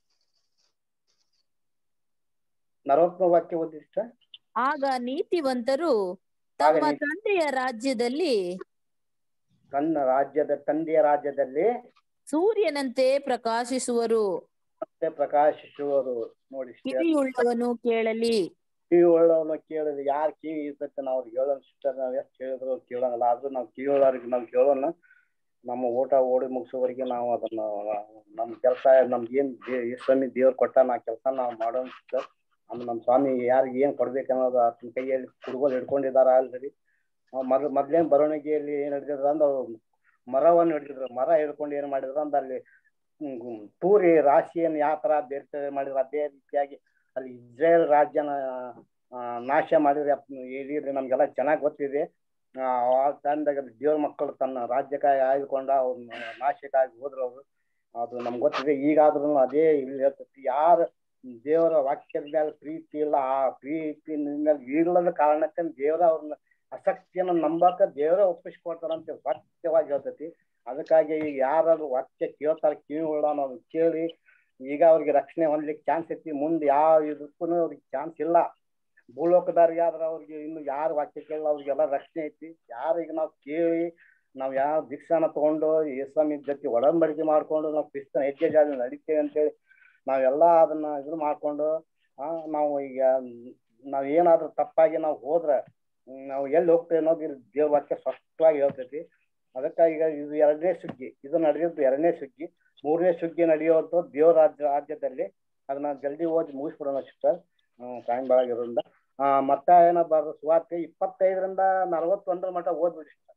ನಲವತ್ಮೂರು ವಾಕ್ಯ ಓದಿಷ್ಟ ಆಗ ನೀತಿವಂತರು ಆಗ ತಮ್ಮ ನೀತಿ- ತಂದೆಯ ರಾಜ್ಯದಲ್ಲಿ ತನ್ನ ರಾಜ್ಯದ ತಂದೆಯ ರಾಜ್ಯದಲ್ಲಿ ಸೂರ್ಯನಂತೆ ಪ್ರಕಾಶಿಸುವರು ಮತ್ತೆ ಪ್ರಕಾಶಿಸುವರು ನೋಡಿ ಕಿವಿಯುಳ್ಳವನು ಕೇಳಲಿ ಕಿವಿ ಉಳ್ಳವನು ಕೇಳಿದ್ರೆ ಯಾರು ಕಿವಿ ಇರ್ತೈತೆ ನಾವು ಅವ್ರಿಗೆ ಹೇಳೋಣ ಸಿಸ್ಟರ್ ನಾವು ಎಷ್ಟು ಹೇಳಿದ್ರು ಕೇಳೋಂಗಲ್ಲ ಆದ್ರೂ ನಾವು ಕಿವಿ ಉಳ್ಳವ್ರಿಗೆ ನಾವು ಕೇಳೋಣ ನಮ್ಮ ಊಟ ಓಡಿ ಮುಗಿಸೋವರೆಗೆ ನಾವು ಅದನ್ನ ನಮ್ಮ ಕೆಲಸ ನಮ್ಗೆ ಏನ್ ದೇ- ಸ್ವಾಮಿ ದೇವ್ರು ಕೊಟ್ಟ ನಾ ಕೆಲಸ ನಾವು ಮಾಡೋಣ ಸಿಸ್ಟರ್ ಆಮೇಲೆ ನಮ್ಮ ಸ್ವಾಮಿ ಯಾರಿಗೆ ಏನ್ ಕೊಡ್ಬೇಕು ಅನ್ನೋದು ಆತನ ಕೈಯಲ್ಲಿ ಕುಡುಗೋಲು ಹಿಡ್ಕೊಂಡಿದಾರ ಆಲ್ರೆಡಿ ಮೊದ್ಲು ಮೊದ್ಲೇನ್ ಬರವಣಿಗೆಯಲ್ಲಿ ಏನ್ ಹಿಡಿದಿದ್ರ ಅಂದ್ರೆ ಅವ್ರು ಮರವನ್ನು ಹಿಡಿದಿದ್ರು ಮರ ಹಿಡ್ಕೊಂಡು ಏನ್ ಮಾಡಿದ್ರು ಅಂದ್ರೆ ಅಲ್ಲಿ ಹ್ಮ್, ಹ್ಮ್, ತೂರಿ ರಾಶಿಯನ್ನು ಯಾವ ತರ ಬೇರೆ ಮಾಡಿದ್ರು ಅದೇ ರೀತಿಯಾಗಿ ಅಲ್ಲಿ ಇಸ್ರೇಲ್ ರಾಜ್ಯನ ಆ, ನಾಶ ಮಾಡಿದ್ರೆ ಇಡೀ ನಮ್ಗೆಲ್ಲ ಚೆನ್ನಾಗಿ ಗೊತ್ತಿದೆ ಆ ಆ ಟೈಮ್ದಾಗ ದೇವ್ರ ಮಕ್ಕಳು ತನ್ನ ರಾಜ್ಯಕ್ಕಾಗಿ ಆಯ್ದುಕೊಂಡ ಅವ್ರ ನಾಶಕ್ಕಾಗಿ ಹೋದ್ರು ಅವರು ಅದು ನಮ್ಗೆ ಗೊತ್ತಿದೆ ಈಗಾದ್ರೂ ಅದೇ ಇಲ್ಲಿ ಹೇಳ್ತೈತಿ ಯಾರು ದೇವರ ವಾಕ್ಯದ ಮೇಲೆ ಪ್ರೀತಿ ಇಲ್ಲ ಆ ಪ್ರೀತಿ ಮೇಲೆ ಇಲ್ಲದ ಕಾರಣಕ್ಕೆ ದೇವರ ಅವ್ರನ್ನ ಆಸಕ್ತಿಯನ್ನು ನಂಬಾಕ ದೇವರೇ ಒಪ್ಪಿಸ್ಕೊಡ್ತಾರಂತ ಸತ್ಯವಾಗಿ ಹೇಳ್ತೈತಿ ಅದಕ್ಕಾಗಿ ಈಗ ಯಾರಾದ್ರು ವಾಕ್ಯ ಕೇಳ್ತಾರ ಕಿವಿ ಉಳ್ಳೋನು ಅವ್ರು ಕೇಳಿ ಈಗ ಅವ್ರಿಗೆ ರಕ್ಷಣೆ ಹೊಂದ್ಲಿಕ್ಕೆ ಚಾನ್ಸ್ ಐತಿ ಮುಂದೆ ಯಾವ ಇದಕ್ಕೂ ಅವ್ರಿಗೆ ಚಾನ್ಸ್ ಇಲ್ಲ ಭೂಲೋಕದವ್ರಿಗೆ ಆದ್ರೆ ಅವ್ರಿಗೆ ಇನ್ನು ಯಾರು ವಾಕ್ಯ ಕೇಳಲ್ಲ ಅವ್ರಿಗೆಲ್ಲ ರಕ್ಷಣೆ ಐತಿ ಯಾರು ಈಗ ನಾವು ಕೇಳಿ ನಾವು ಯಾವ ದೀಕ್ಷಾನ ತಗೊಂಡು ಯೇಸ್ವಾಮಿ ಜೊತೆ ಒಡಂಬಡಿಕೆ ಮಾಡ್ಕೊಂಡು ನಾವು ಕ್ರಿಸ್ತನ ಹೆಜ್ಜೆ ಜಾಗ ನಡಿತೇವೆ ಅಂತೇಳಿ ನಾವೆಲ್ಲ ಅದನ್ನ ಇದು ಮಾಡ್ಕೊಂಡು ಆ ನಾವು ಈಗ ನಾವ್ ಏನಾದ್ರೂ ತಪ್ಪಾಗಿ ನಾವು ಹೋದ್ರೆ ಹ್ಮ್, ನಾವು ಎಲ್ಲಿ ಹೋಗ್ತೇವೆ ಅನ್ನೋದು ಇದು ದೇವ್ರ ವಾಕ್ಯ ಸ್ಪಷ್ಟವಾಗಿ ಹೇಳ್ತೈತಿ ಅದಕ್ಕಾಗಿ ಈಗ ಇದು ಎರಡನೇ ಸುಗ್ಗಿ ಇದು ನಡೆದಿದ್ದು ಎರಡನೇ ಸುಗ್ಗಿ ಮೂರನೇ ಸುಗ್ಗಿ ನಡೆಯುವಂತ ದೇವ್ರ ರಾಜ್ಯ ರಾಜ್ಯದಲ್ಲಿ ಅದನ್ನ ಜಲ್ದಿ ಓದಿ ಮುಗಿಸ್ಬಿಡೋಣ ಸಿಸ್ಟರ್ ಟೈಮ್ ಭಾಳ ಇರೋದ್ರಿಂದ ಆ ಮತ್ತ ಏನ ಬರೋ ಸುವಾರ್ತೆ ಇಪ್ಪತ್ತೈದರಿಂದ ನಲವತ್ತೊಂದರ ಮಟ್ಟ ಓದ್ಬಿಡಿ sister.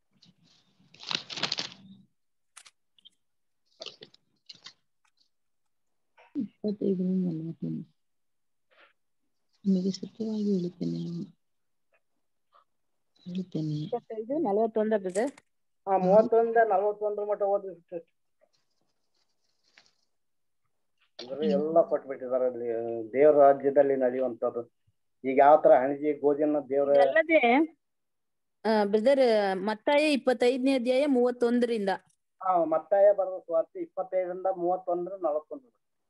ಇಪ್ಪತ್ತೈದರಿಂದ ನಲವತ್ತೊಂದು ನಿಮಗೆ ಸತ್ಯವಾಗಿ ಹೇಳುತ್ತೇನೆ ಹೇಳುತ್ತೇನೆ ಇಪ್ಪತ್ತೈದು ನಲವತ್ತೊಂದ ಬ್ರದರ್ ಆ ಮೂವತ್ತೊಂದ ನಲವತ್ತೊಂದರ ಮಟ್ಟ ಓದ್ರಿ sister. ಅಂದ್ರೆ ಎಲ್ಲ ಕೊಟ್ಬಿಟ್ಟಿದ್ದಾರೆ ಅಲ್ಲಿ ದೇವ್ರ ರಾಜ್ಯದಲ್ಲಿ ನಡೆಯುವಂತದ್ದು ಈಗ ಯಾವ ತರ ಹಣಜಿ ಗೋಧಿಯನ್ನ ದೇವ್ರ ಅಲ್ಲದೆ ಬ್ರದರ್ ಮತ್ತಾಯ ಇಪ್ಪತ್ತೈದನೇ ಅಧ್ಯಾಯ ಮೂವತ್ತೊಂದರಿಂದ ಆ ಮತ್ತಾಯ ಬರೆದ ಸುವಾರ್ತೆ ಇಪ್ಪತ್ತೈದರಿಂದ ಮೂವತ್ತೊಂದರ ನಲವತ್ತೊಂದು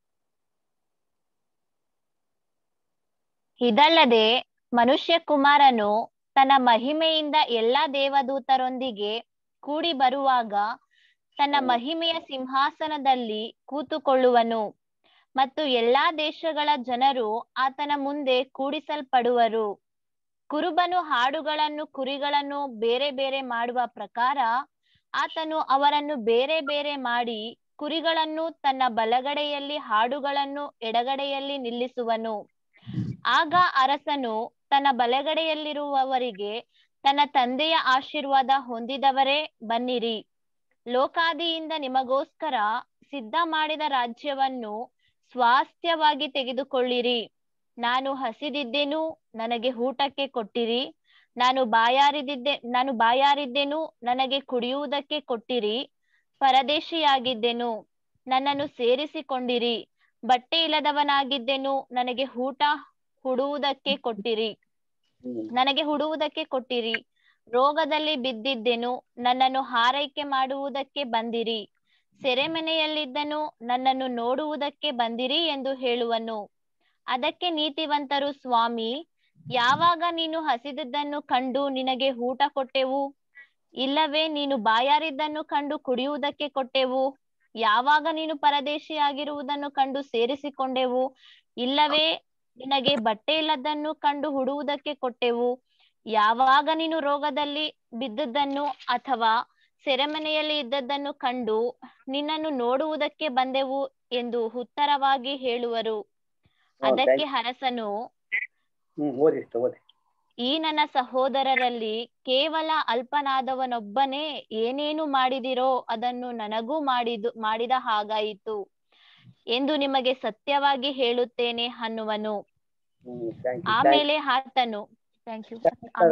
ಇದಲ್ಲದೆ ಮನುಷ್ಯ ಕುಮಾರನು ತನ್ನ ಮಹಿಮೆಯಿಂದ ಎಲ್ಲಾ ದೇವದೂತರೊಂದಿಗೆ ಕೂಡಿ ಬರುವಾಗ ತನ್ನ ಹ್ಮ್. ಮಹಿಮೆಯ ಸಿಂಹಾಸನದಲ್ಲಿ ಕೂತುಕೊಳ್ಳುವನು ಮತ್ತು ಎಲ್ಲಾ ದೇಶಗಳ ಜನರು ಆತನ ಮುಂದೆ ಕೂಡಿಸಲ್ಪಡುವರು ಕುರುಬನು ಹಾಡುಗಳನ್ನು ಕುರಿಗಳನ್ನು ಬೇರೆ ಬೇರೆ ಮಾಡುವ ಪ್ರಕಾರ ಆತನು ಅವರನ್ನು ಬೇರೆ ಬೇರೆ ಮಾಡಿ ಕುರಿಗಳನ್ನು ತನ್ನ ಬಲಗಡೆಯಲ್ಲಿ ಹಾಡುಗಳನ್ನು ಎಡಗಡೆಯಲ್ಲಿ ನಿಲ್ಲಿಸುವನು ಆಗ ಅರಸನು ತನ್ನ ಬಲಗಡೆಯಲ್ಲಿರುವವರಿಗೆ ತನ್ನ ತಂದೆಯ ಆಶೀರ್ವಾದ ಹೊಂದಿದವರೇ ಬನ್ನಿರಿ ಲೋಕಾದಿಯಿಂದ ನಿಮಗೋಸ್ಕರ ಸಿದ್ಧ ಮಾಡಿದ ರಾಜ್ಯವನ್ನು ಸ್ವಾಸ್ಥ್ಯವಾಗಿ ತೆಗೆದುಕೊಳ್ಳಿರಿ ನಾನು ಹಸಿದಿದ್ದೆನು ನನಗೆ ಊಟಕ್ಕೆ ಕೊಟ್ಟಿರಿ ನಾನು ಬಾಯಾರಿದ್ದೆ ನಾನು ಬಾಯಾರಿದ್ದೆನು ನನಗೆ ಕುಡಿಯುವುದಕ್ಕೆ ಕೊಟ್ಟಿರಿ ಪರದೇಶಿಯಾಗಿದ್ದೆನು ನನ್ನನ್ನು ಸೇರಿಸಿಕೊಂಡಿರಿ ಬಟ್ಟೆ ಇಲ್ಲದವನಾಗಿದ್ದೆನು ನನಗೆ ಊಟ ಹುಡುವುದಕ್ಕೆ ಕೊಟ್ಟಿರಿ ಹ್ಮ್ ನನಗೆ ಹುಡುವುದಕ್ಕೆ ಕೊಟ್ಟಿರಿ ರೋಗದಲ್ಲಿ ಬಿದ್ದಿದ್ದೆನು ನನ್ನನ್ನು ಹಾರೈಕೆ ಮಾಡುವುದಕ್ಕೆ ಬಂದಿರಿ ಸೆರೆಮನೆಯಲ್ಲಿದ್ದನು ನನ್ನನ್ನು ನೋಡುವುದಕ್ಕೆ ಬಂದಿರಿ ಎಂದು ಹೇಳುವನು ಅದಕ್ಕೆ ನೀತಿವಂತರು ಸ್ವಾಮಿ ಯಾವಾಗ ನೀನು ಹಸಿದದ್ದನ್ನು ಕಂಡು ನಿನಗೆ ಊಟ ಕೊಟ್ಟೆವು ಇಲ್ಲವೇ ನೀನು ಬಾಯಾರಿದ್ದನ್ನು ಕಂಡು ಕುಡಿಯುವುದಕ್ಕೆ ಕೊಟ್ಟೆವು ಯಾವಾಗ ನೀನು ಪರದೇಶಿಯಾಗಿರುವುದನ್ನು ಕಂಡು ಸೇರಿಸಿಕೊಂಡೆವು ಇಲ್ಲವೇ ನಿನಗೆ ಬಟ್ಟೆ ಇಲ್ಲದನ್ನು ಕಂಡು ಹುಡುವುದಕ್ಕೆ ಕೊಟ್ಟೆವು ಯಾವಾಗ ನೀನು ರೋಗದಲ್ಲಿ ಬಿದ್ದದ್ದನ್ನು ಅಥವಾ ಸೆರೆಮನೆಯಲ್ಲಿ ಇದ್ದದ್ದನ್ನು ಕಂಡು ನಿನ್ನನ್ನು ನೋಡುವುದಕ್ಕೆ ಬಂದೆವು ಎಂದು ಉತ್ತರವಾಗಿ ಹೇಳುವರು ಹಾ, ಅದಕ್ಕೆ thank- ಅರಸನು ಹ್ಮ್ ಓದಿ sister, ಓದಿ ಈ ನನ್ನ ಸಹೋದರರಲ್ಲಿ ಕೇವಲ ಅಲ್ಪನಾದವನೊಬ್ಬನೇ ಏನೇನು ಮಾಡಿದಿರೋ ಅದನ್ನು ನನಗೂ ಮಾಡಿದು ಮಾಡಿದ ಹಾಗಾಯಿತು ಎಂದು ನಿಮಗೆ ಸತ್ಯವಾಗಿ ಹೇಳುತ್ತೇನೆ ಅನ್ನುವನು ಹ್ಮ್ ಥ್ಯಾಂಕ್ ಯು ಆಮೇಲೆ ಆತನು ಥ್ಯಾಂಕ್ ಯು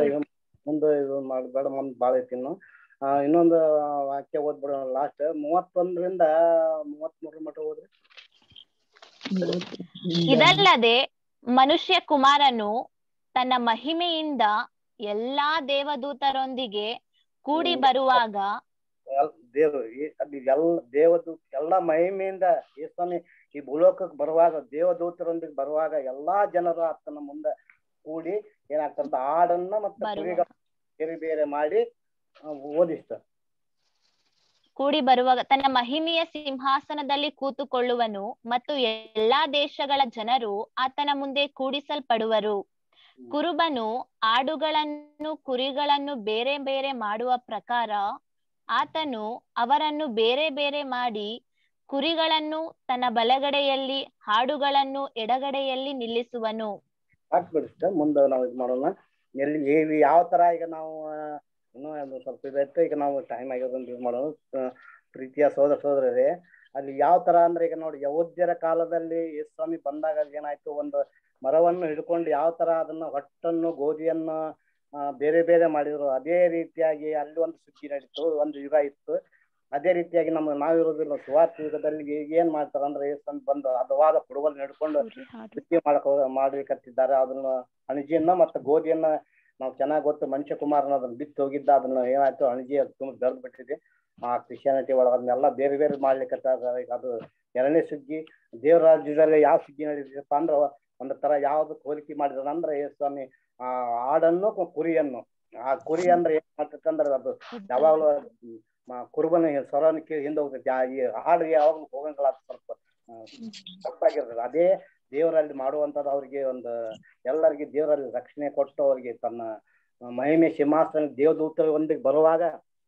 ಮುಂದೆ ಇದು ಮಾಡಬೇಡ ಮುಂದೆ ಭಾಳ ಐತಿ ಇನ್ನು ಆ, ಇನ್ನೊಂದು ವಾಕ್ಯ ಓದ್ಬಿಡೋಣ ಲಾಸ್ಟ್ ಮೂವತ್ತೊಂದರಿಂದ ಮೂವತ್ಮೂರರ ಮಟ್ಟ ಓದ್ರಿ ಇದಲ್ಲದೆ ಮನುಷ್ಯ ಕುಮಾರನು ತನ್ನ ಮಹಿಮೆಯಿಂದ ಎಲ್ಲಾ ದೇವದೂತರೊಂದಿಗೆ ಕೂಡಿ ಬರುವಾಗ ಎಲ್- ದೇವ್ರು ಈ- ಅಲ್ಲಿ ಎಲ್ಲ ದೇವದೂ ಎಲ್ಲ ಮಹಿಮೆಯಿಂದ ಈ ಸ್ವಾಮಿ ಈ ಭೂಲೋಕಕ್ಕೆ ಬರುವಾಗ ದೇವದೂತರೊಂದಿಗೆ ಬರುವಾಗ ಎಲ್ಲಾ ಜನರು ಆತನ ಮುಂದೆ ಕೂಡಿ ಏನಾಗ್ತಂತ ಹಾಡನ್ನ ಮತ್ತೆ ಬರುವಾಗ. ಕುರಿಗಳ ಬೇರೆ ಬೇರೆ ಮಾಡಿ ಆ, ಓದಿಸ್ತಾರೆ ಕೂಡಿ ಬರುವಾಗ ತನ್ನ ಮಹಿಮೆಯ ಸಿಂಹಾಸನದಲ್ಲಿ ಕೂತುಕೊಳ್ಳುವನು ಮತ್ತು ಎಲ್ಲಾ ದೇಶಗಳ ಜನರು ಆತನ ಮುಂದೆ ಕೂಡಿಸಲ್ಪಡುವರು ಕುರುಬನು ಆಡುಗಳನ್ನು ಕುರಿಗಳನ್ನು ಬೇರೆ ಬೇರೆ ಮಾಡುವ ಪ್ರಕಾರ ಆತನು ಅವರನ್ನು ಬೇರೆ ಬೇರೆ ಮಾಡಿ ಕುರಿಗಳನ್ನು ತನ್ನ ಬಲಗಡೆಯಲ್ಲಿ ಹಾಡುಗಳನ್ನು ಎಡಗಡೆಯಲ್ಲಿ ನಿಲ್ಲಿಸುವನು ಹಾಕ್ಬಿಡಿಸ್ತ ಮುಂದೆ ನಾವು ಇದು ಮಾಡೋಣ ಎಲ್ಲಿ ಏವಿ ಯಾವ ತರ ಈಗ ನಾವು ಆ, ಇನ್ನೂ ಒಂದು ಸ್ವಲ್ಪ ಇದೈತೆ ಈಗ ನಾವು ಟೈಮ್ ಆಗಿರೋದನ್ನ ಇದು ಮಾಡೋಣ ಆ, ಪ್ರೀತಿಯ ಸೋದರ ಸೋದರರೇ ಅಲ್ಲಿ ಯಾವ ತರ ಅಂದ್ರೆ ಈಗ ನೋಡಿ ಯಹೋದ್ಯರ ಕಾಲದಲ್ಲಿ ಯೇಸು ಸ್ವಾಮಿ ಬಂದಾಗ ಅಲ್ಲಿ ಏನಾಯ್ತು ಒಂದು ಮರವನ್ನು ಹಿಡ್ಕೊಂಡು ಯಾವ ತರ ಅದನ್ನ ಹೊಟ್ಟನ್ನು ಗೋಧಿಯನ್ನು ಆ, ಬೇರೆ ಬೇರೆ ಮಾಡಿದ್ರು ಅದೇ ರೀತಿಯಾಗಿ ಅಲ್ಲಿ ಒಂದು ಸುದ್ದಿ ನಡೀತು ಒಂದು ಯುಗ ಇತ್ತು ಅದೇ ರೀತಿಯಾಗಿ ನಮ್ಮ ನಾವಿರೋದಿಲ್ಲ ಸುವಾರ್ಥ ಯುಗದಲ್ಲಿ ಈಗ ಏನ್ ಮಾಡ್ತಾರ ಅಂದ್ರೆ ಯೇಸು ಸ್ವಾಮಿ ಬಂದು ಹದವಾದ ಕುಡುಗಲ್ ನಡ್ಕೊಂಡು ಸುದ್ದಿ ಮಾಡಕ್ ಹೋಗ- ಮಾಡ್ಬೇಕಂತಿದ್ದಾರೆ ಅದನ್ನ ಅಣಜಿಯನ್ನ ಮತ್ತೆ ಗೋಧಿಯನ್ನ ನಾವು ಚೆನ್ನಾಗಿ ಗೊತ್ತು ಮನುಷ್ಯ ಕುಮಾರನ ಅದನ್ನ ಬಿತ್ತು ಹೋಗಿದ್ದ ಅದನ್ನ ಏನಾಯ್ತು ಅಣಜಿ ಅದು ತುಂಬ ಬೆಳೆದು ಬಿಟ್ಟಿದೆ ಆ ಕ್ರಿಶ್ಚಿಯಾನಿಟಿ ಒಳಗೆ ಅದನ್ನೆಲ್ಲ ಬೇರೆ ಬೇರೆ ಮಾಡ್ಲಿಕ್ಕೆ ಈಗ ಅದು ಎರಡನೇ ಸುಗ್ಗಿ ದೇವ್ರ ರಾಜ್ಯದಲ್ಲಿ ಯಾವ ಸುಗ್ಗಿ ನಡೀತಪ್ಪ ಅಂದ್ರೆ ಒಂದು ತರ ಯಾವ್ದು ಹೋಲಿಕೆ ಮಾಡಿದ್ರ ಅಂದ್ರೆ ಯೇಸು ಸ್ವಾಮಿ ಆ ಆಡನ್ನು ಕು- ಕುರಿಯನ್ನು ಆ ಕುರಿ ಅಂದ್ರೆ ಏನ್ ಮಾಡ್ತೈತೆ ಅಂದ್ರೆ ಅದು ಯಾವಾಗಲೂ ಮ- ಕುರುಬನ ಸ್ವರನ ಕೇಳಿ ಹಿಂದೆ ಹೋಗ್ತೈತಿ ಆ ಈ ಹಾಡು ಯಾವಾಗಲೂ ಹೋಗಂಗಿಲ್ಲ ಅದು ಸ್ವಲ್ಪ ಆ, ತಪ್ಪಾಗಿರ್ತದೆ ಅದೇ ದೇವರಲ್ಲಿ ಮಾಡುವಂಥದ್ದು ಅವ್ರಿಗೆ ಒಂದು ಎಲ್ಲರಿಗೆ ದೇವರಲ್ಲಿ ರಕ್ಷಣೆ ಕೊಟ್ಟು ಅವ್ರಿಗೆ ತನ್ನ ಮಹಿಮೆ ಸಿಂಹಾಸನ ದೇವದೂತರ ಒಂದಿಗೆ ಬರುವಾಗ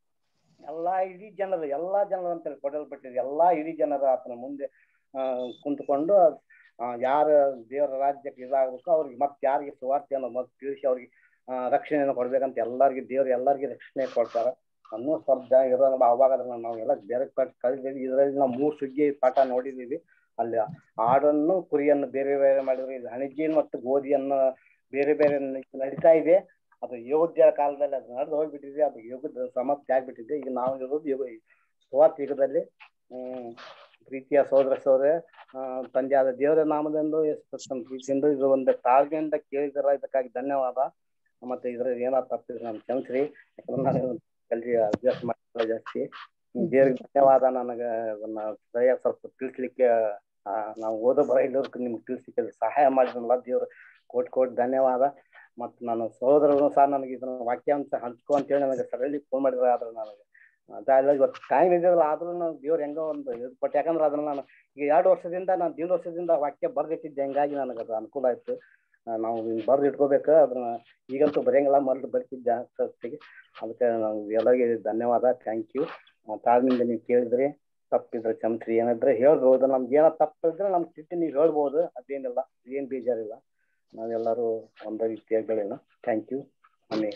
ಎಲ್ಲಾ ಇಡೀ ಜನರು ಎಲ್ಲಾ ಜನರು ಅಂತ ಕೊಡಲ್ಪಟ್ಟಿದೆ ಎಲ್ಲಾ ಇಡೀ ಜನರು ಆತನ ಮುಂದೆ ಆ ಕುಂತ್ಕೊಂಡು ಆ, ಯಾರ ದೇವರ ರಾಜ್ಯಕ್ಕೆ ಇದಾಗಬೇಕು ಅವ್ರಿಗೆ ಮತ್ತೆ ಯಾರಿಗೆ ಸುವಾರ್ತೆಯನ್ನು ಮತ್ತೆ ತಿಳಿಸಿ ಅವ್ರಿಗೆ ಆ, ರಕ್ಷಣೆಯನ್ನು ಕೊಡ್ಬೇಕಂತ ಎಲ್ಲರಿಗೆ ದೇವ್ರು ಎಲ್ಲರಿಗೆ ರಕ್ಷಣೆ ಕೊಡ್ತಾರ ಅನ್ನೋ ಸ್ವಲ್ಪ ಇರೋ ಅವಾಗ ಅದನ್ನ ನಾವು ಎಲ್ಲ ಬೇರೆ ಪಟ್ಟು ಕಲಿತೀವಿ ಇದರಲ್ಲಿ ನಾವು ಮೂರು ಸುಗ್ಗಿ ಪಾಠ ನೋಡಿದೀವಿ ಅಲ್ಲಿ ಆಡನ್ನು ಕುರಿಯನ್ನು ಬೇರೆ ಬೇರೆ ಮಾಡಿದ್ರು ಇದು ಹಣಿಜಿ ಮತ್ತು ಗೋಧಿಯನ್ನು ಬೇರೆ ಬೇರೆ ನ- ನಡೀತಾ ಇದೆ ಅದು ಯೋಗ್ಯ ಕಾಲದಲ್ಲಿ ಅದು ನಡೆದು ಹೋಗ್ಬಿಟ್ಟಿದೆ ಅದು ಯುಗದ ಸಮಾಪ್ತಿ ಆಗ್ಬಿಟ್ಟಿದೆ ಈಗ ನಾವು ಇರೋದು ಯುಗ ಸುವಾರ್ಥ ಯುಗದಲ್ಲಿ ಹ್ಮ್ ಪ್ರೀತಿಯ ಸೋದರ ಸೋದರ ತಂದೆಯಾದ ದೇವರ ನಾಮದಿಂದ ಯೇಸು ಕ್ರಿಸ್ತನ ಪ್ರೀತಿಯಿಂದ ಇದು ಒಂದು ತಾಳ್ಮೆಯಿಂದ ಕೇಳಿದರ ಇದಕ್ಕಾಗಿ ಧನ್ಯವಾದ ಮತ್ತೆ ಇದ್ರಲ್ಲಿ ಏನಾದ್ರು ತಪ್ಪಿದ್ರೆ ನಾನು ಕ್ಷಮಿಸ್ರಿ ಯಾಕಂದ್ರೆ ನಾನು ಕಲ್ರಿ ಅಭ್ಯಾಸ ಮಾಡಿಲ್ಲ ಜಾಸ್ತಿ ದೇವ್ರಿಗೆ ಧನ್ಯವಾದ ನನಗೆ ಅದನ್ನ ಸರಿಯಾಗಿ ಸ್ವಲ್ಪ ತಿಳಿಸ್ಲಿಕ್ಕೆ ಆ, ನಾವು ಓದೋ ಬರ ಇಲ್ಲದಕ್ಕೆ ನಿಮ್ಗೆ ತಿಳಿಸ್ಲಿಕ್ಕೆ ಸಹಾಯ ಮಾಡಿದ್ರಲ್ಲ ದೇವ್ರು ಕೋಟಿ ಕೋಟಿ ಧನ್ಯವಾದ ಮತ್ತು ನಾನು ಸಹೋದರರು ಸಹ ನನಗೆ ಇದನ್ನ ವಾಕ್ಯಾಂಶ ಹಂಚ್ಕೊ ಅಂತೇಳಿ ನನಗೆ ಸರಳಿ ಫೋನ್ ಮಾಡಿದ್ರೆ ಆದ್ರೆ ನನಗೆ ಅದಲ್ಲ ಇವತ್ತು ಟೈಮ್ ಇದೆಯಲ್ಲ ಆದ್ರೂ ನಾನು ದೇವ್ರು ಹೆಂಗೋ ಒಂದು ಇದು ಕೊಟ್ಟು ಯಾಕಂದ್ರೆ ಅದನ್ನ ನಾನು ಈಗ ಎರಡು ವರ್ಷದಿಂದ ನಾನು ದಿನ ವರ್ಷದಿಂದ ವಾಕ್ಯ ಬರ್ದಿಟ್ಟಿದ್ದೆ ಹಂಗಾಗಿ ನನಗೆ ಅದು ಅನುಕೂಲ ಆಯ್ತು ಆ, ನಾವು ಬರ್ದು ಇಟ್ಕೋಬೇಕು ಅದನ್ನ ಈಗಂತೂ ಬರೆಯಂಗಿಲ್ಲ ಮೊದಲು ಬರ್ತಿದ್ದೆ ಅಷ್ಟೊತ್ತಿಗೆ ಅದಕ್ಕೆ ನಾವು ಎಲ್ಲರಿಗೆ ಧನ್ಯವಾದ ಥ್ಯಾಂಕ್ ಯು ತಾಳ್ಮೆಯಿಂದ ನೀವು ಕೇಳಿದ್ರಿ ತಪ್ಪಿದ್ರೆ ಕ್ಷಮಿಸ್ರಿ ಏನಾದ್ರೆ ಹೇಳ್ಬೋದು ನಮ್ಗೆ ಏನೋ ತಪ್ಪಿದ್ರೆ ನಮ್ ಸ್ಥಿತಿ ನೀವು ಹೇಳ್ಬೋದು ಅದೇನಿಲ್ಲ ಏನ್ ಬೇಜಾರಿಲ್ಲ ನಾವೆಲ್ಲರೂ ಒಂದೇ ರೀತಿಯಾಗಿ ಬೆಳೆಯೋಣ ಥ್ಯಾಂಕ್ ಯು ಆಮೇಲೆ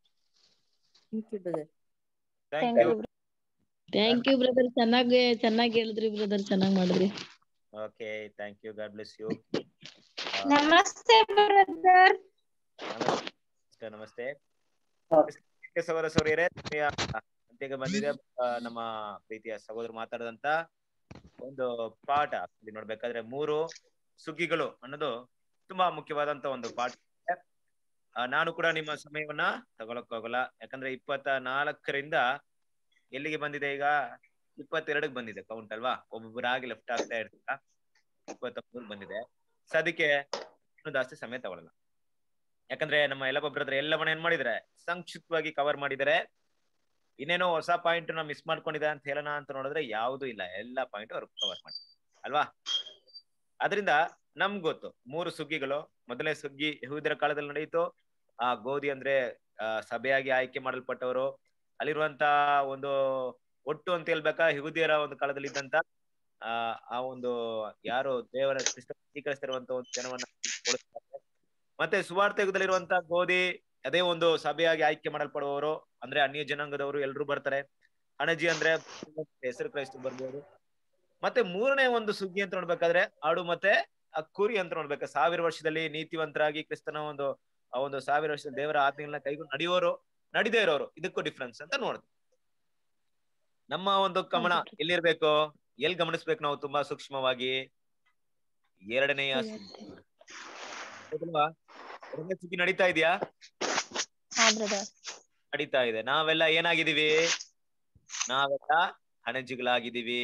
thank Thank you you. Thank you brother ಚೆನ್ನಾಗಿ ಚೆನ್ನಾಗಿ ಹೇಳಿದ್ರಿ ಬ್ರದರ್ ಚೆನ್ನಾಗಿ ಮಾಡಿದ್ರಿ okay thank you God bless you ನಮಸ್ತೆ ಬ್ರದರ್ ನಮಸ್ತೆ ನಮಸ್ತೆ ಸಹೋದರ ಸೌರ್ಯರೇ ಅಂತ್ಯಕ್ಕೆ ಬಂದಿದೆ ಆ, ನಮ್ಮ ಪ್ರೀತಿಯ ಸಹೋದರ ಮಾತಾಡದಂತ ಒಂದು ಪಾಠ ಇಲ್ಲಿ ನೋಡ್ಬೇಕಾದ್ರೆ ಮೂರು ಸುಗ್ಗಿಗಳು ಅನ್ನೋದು ತುಂಬಾ ಮುಖ್ಯವಾದಂತ ಒಂದು ಪಾಠ ಆ, ನಾನು ಕೂಡ ನಿಮ್ಮ ಸಮಯವನ್ನ ತಗೊಳಕ್ ಹೋಗಲ್ಲ ಯಾಕಂದ್ರೆ ಇಪ್ಪತ್ತ ನಾಲ್ಕರಿಂದ ಎಲ್ಲಿಗೆ ಬಂದಿದೆ ಈಗ ಇಪ್ಪತ್ತೆರಡಕ್ಕೆ ಬಂದಿದೆ ಕೌಂಟ್ ಅಲ್ವಾ ಒಬ್ಬೊಬ್ಬರಾಗಿ ಲೆಫ್ಟ್ ಆಗ್ತಾ ಇರ್ತೀರಾ ಇಪ್ಪತ್ತೊಂದು ಬಂದಿದೆ ಸೊ ಅದಕ್ಕೆ ಇನ್ನೂ ಜಾಸ್ತಿ ಸಮಯ ತಗೊಳಲ್ಲ ಯಾಕಂದ್ರೆ ನಮ್ಮ ಎಲ್ಲ ಬ್ರದರ್ ಎಲ್ಲವನ್ನ ಏನ್ ಮಾಡಿದ್ರೆ ಸಂಕ್ಷಿಪ್ತವಾಗಿ ಕವರ್ ಮಾಡಿದರೆ ಇನ್ನೇನೋ ಹೊಸ ಪಾಯಿಂಟ್ ನ ಮಿಸ್ ಮಾಡ್ಕೊಂಡಿದೆ ಅಂತ ಹೇಳೋಣ ಅಂತ ನೋಡಿದ್ರೆ ಯಾವ್ದು ಇಲ್ಲ ಎಲ್ಲಾ ಪಾಯಿಂಟ್ ಅವ್ರು ಕವರ್ ಮಾಡಿ ಅಲ್ವಾ ಅದರಿಂದ ನಮ್ಗ್ ಗೊತ್ತು ಮೂರು ಸುಗ್ಗಿಗಳು ಮೊದಲನೇ ಸುಗ್ಗಿ ಯಹೂದರ ಕಾಲದಲ್ಲಿ ನಡೆಯಿತು ಆ ಗೋಧಿ ಅಂದ್ರೆ ಆ, ಸಭೆಯಾಗಿ ಆಯ್ಕೆ ಮಾಡಲ್ಪಟ್ಟವರು ಅಲ್ಲಿರುವಂತ ಒಂದು ಒಟ್ಟು ಅಂತ ಹೇಳ್ಬೇಕಾ ಯಹೂದಿಯರ ಒಂದು ಕಾಲದಲ್ಲಿ ಇದ್ದಂತ ಆ ಆ ಒಂದು ಯಾರು ದೇವರ ಕ್ರಿಸ್ತ ಸ್ವೀಕರಿಸ್ತಿರುವಂತ ಒಂದು ಜನವನ್ನ ಹೋಲಿಸ್ತಾರೆ. ಮತ್ತೆ ಸುವಾರ್ಥ ಯುಗದಲ್ಲಿರುವಂತ ಗೋಧಿ ಅದೇ ಒಂದು ಸಭೆಯಾಗಿ ಆಯ್ಕೆ ಮಾಡಲ್ಪಡುವವರು ಅಂದ್ರೆ ಅನ್ಯ ಜನಾಂಗದವರು ಎಲ್ರು ಬರ್ತಾರೆ ಅಣಜಿ ಅಂದ್ರೆ ಹೆಸರು ಕ್ರೈಸ್ತ ಬರ್ಬೋದು ಮತ್ತೆ ಮೂರನೇ ಒಂದು ಸುಗ್ಗಿ ಅಂತ ನೋಡ್ಬೇಕಾದ್ರೆ ಆಡು ಮತ್ತೆ ಆ ಕುರಿ ಅಂತ ನೋಡ್ಬೇಕು ಸಾವಿರ ವರ್ಷದಲ್ಲಿ ನೀತಿವಂತರಾಗಿ ಕ್ರಿಸ್ತನ ಒಂದು ಆ ಒಂದು ಸಾವಿರ ವರ್ಷದಲ್ಲಿ ದೇವರ ಆಜ್ಞೆಗಳನ್ನ ಕೈಗೊಂಡು ನಡೆಯೋರು ನಡಿದೇ ಇರೋರು ಇದಕ್ಕೂ ಡಿಫ್ರೆನ್ಸ್ ಅಂತ ನೋಡ್ದು ನಮ್ಮ ಒಂದು ಗಮನ ಎಲ್ಲಿರ್ಬೇಕು ಎಲ್ಲಿ ಗಮನಿಸ್ಬೇಕು ನಾವು ತುಂಬಾ ಸೂಕ್ಷ್ಮವಾಗಿ ಎರಡನೆಯ ಸುಗ್ಗಿ. ಹೌದಲ್ವಾ? ಎರಡನೇ ಸುಗ್ಗಿ ನಡೀತಾ ಇದೆಯಾ ಹಾ ಬ್ರದರ್ ನಡೀತಾ ಇದೆ ನಾವೆಲ್ಲ ಏನಾಗಿದ್ದೀವಿ ನಾವೆಲ್ಲ ಹಣಜಿಗಳಾಗಿದ್ದೀವಿ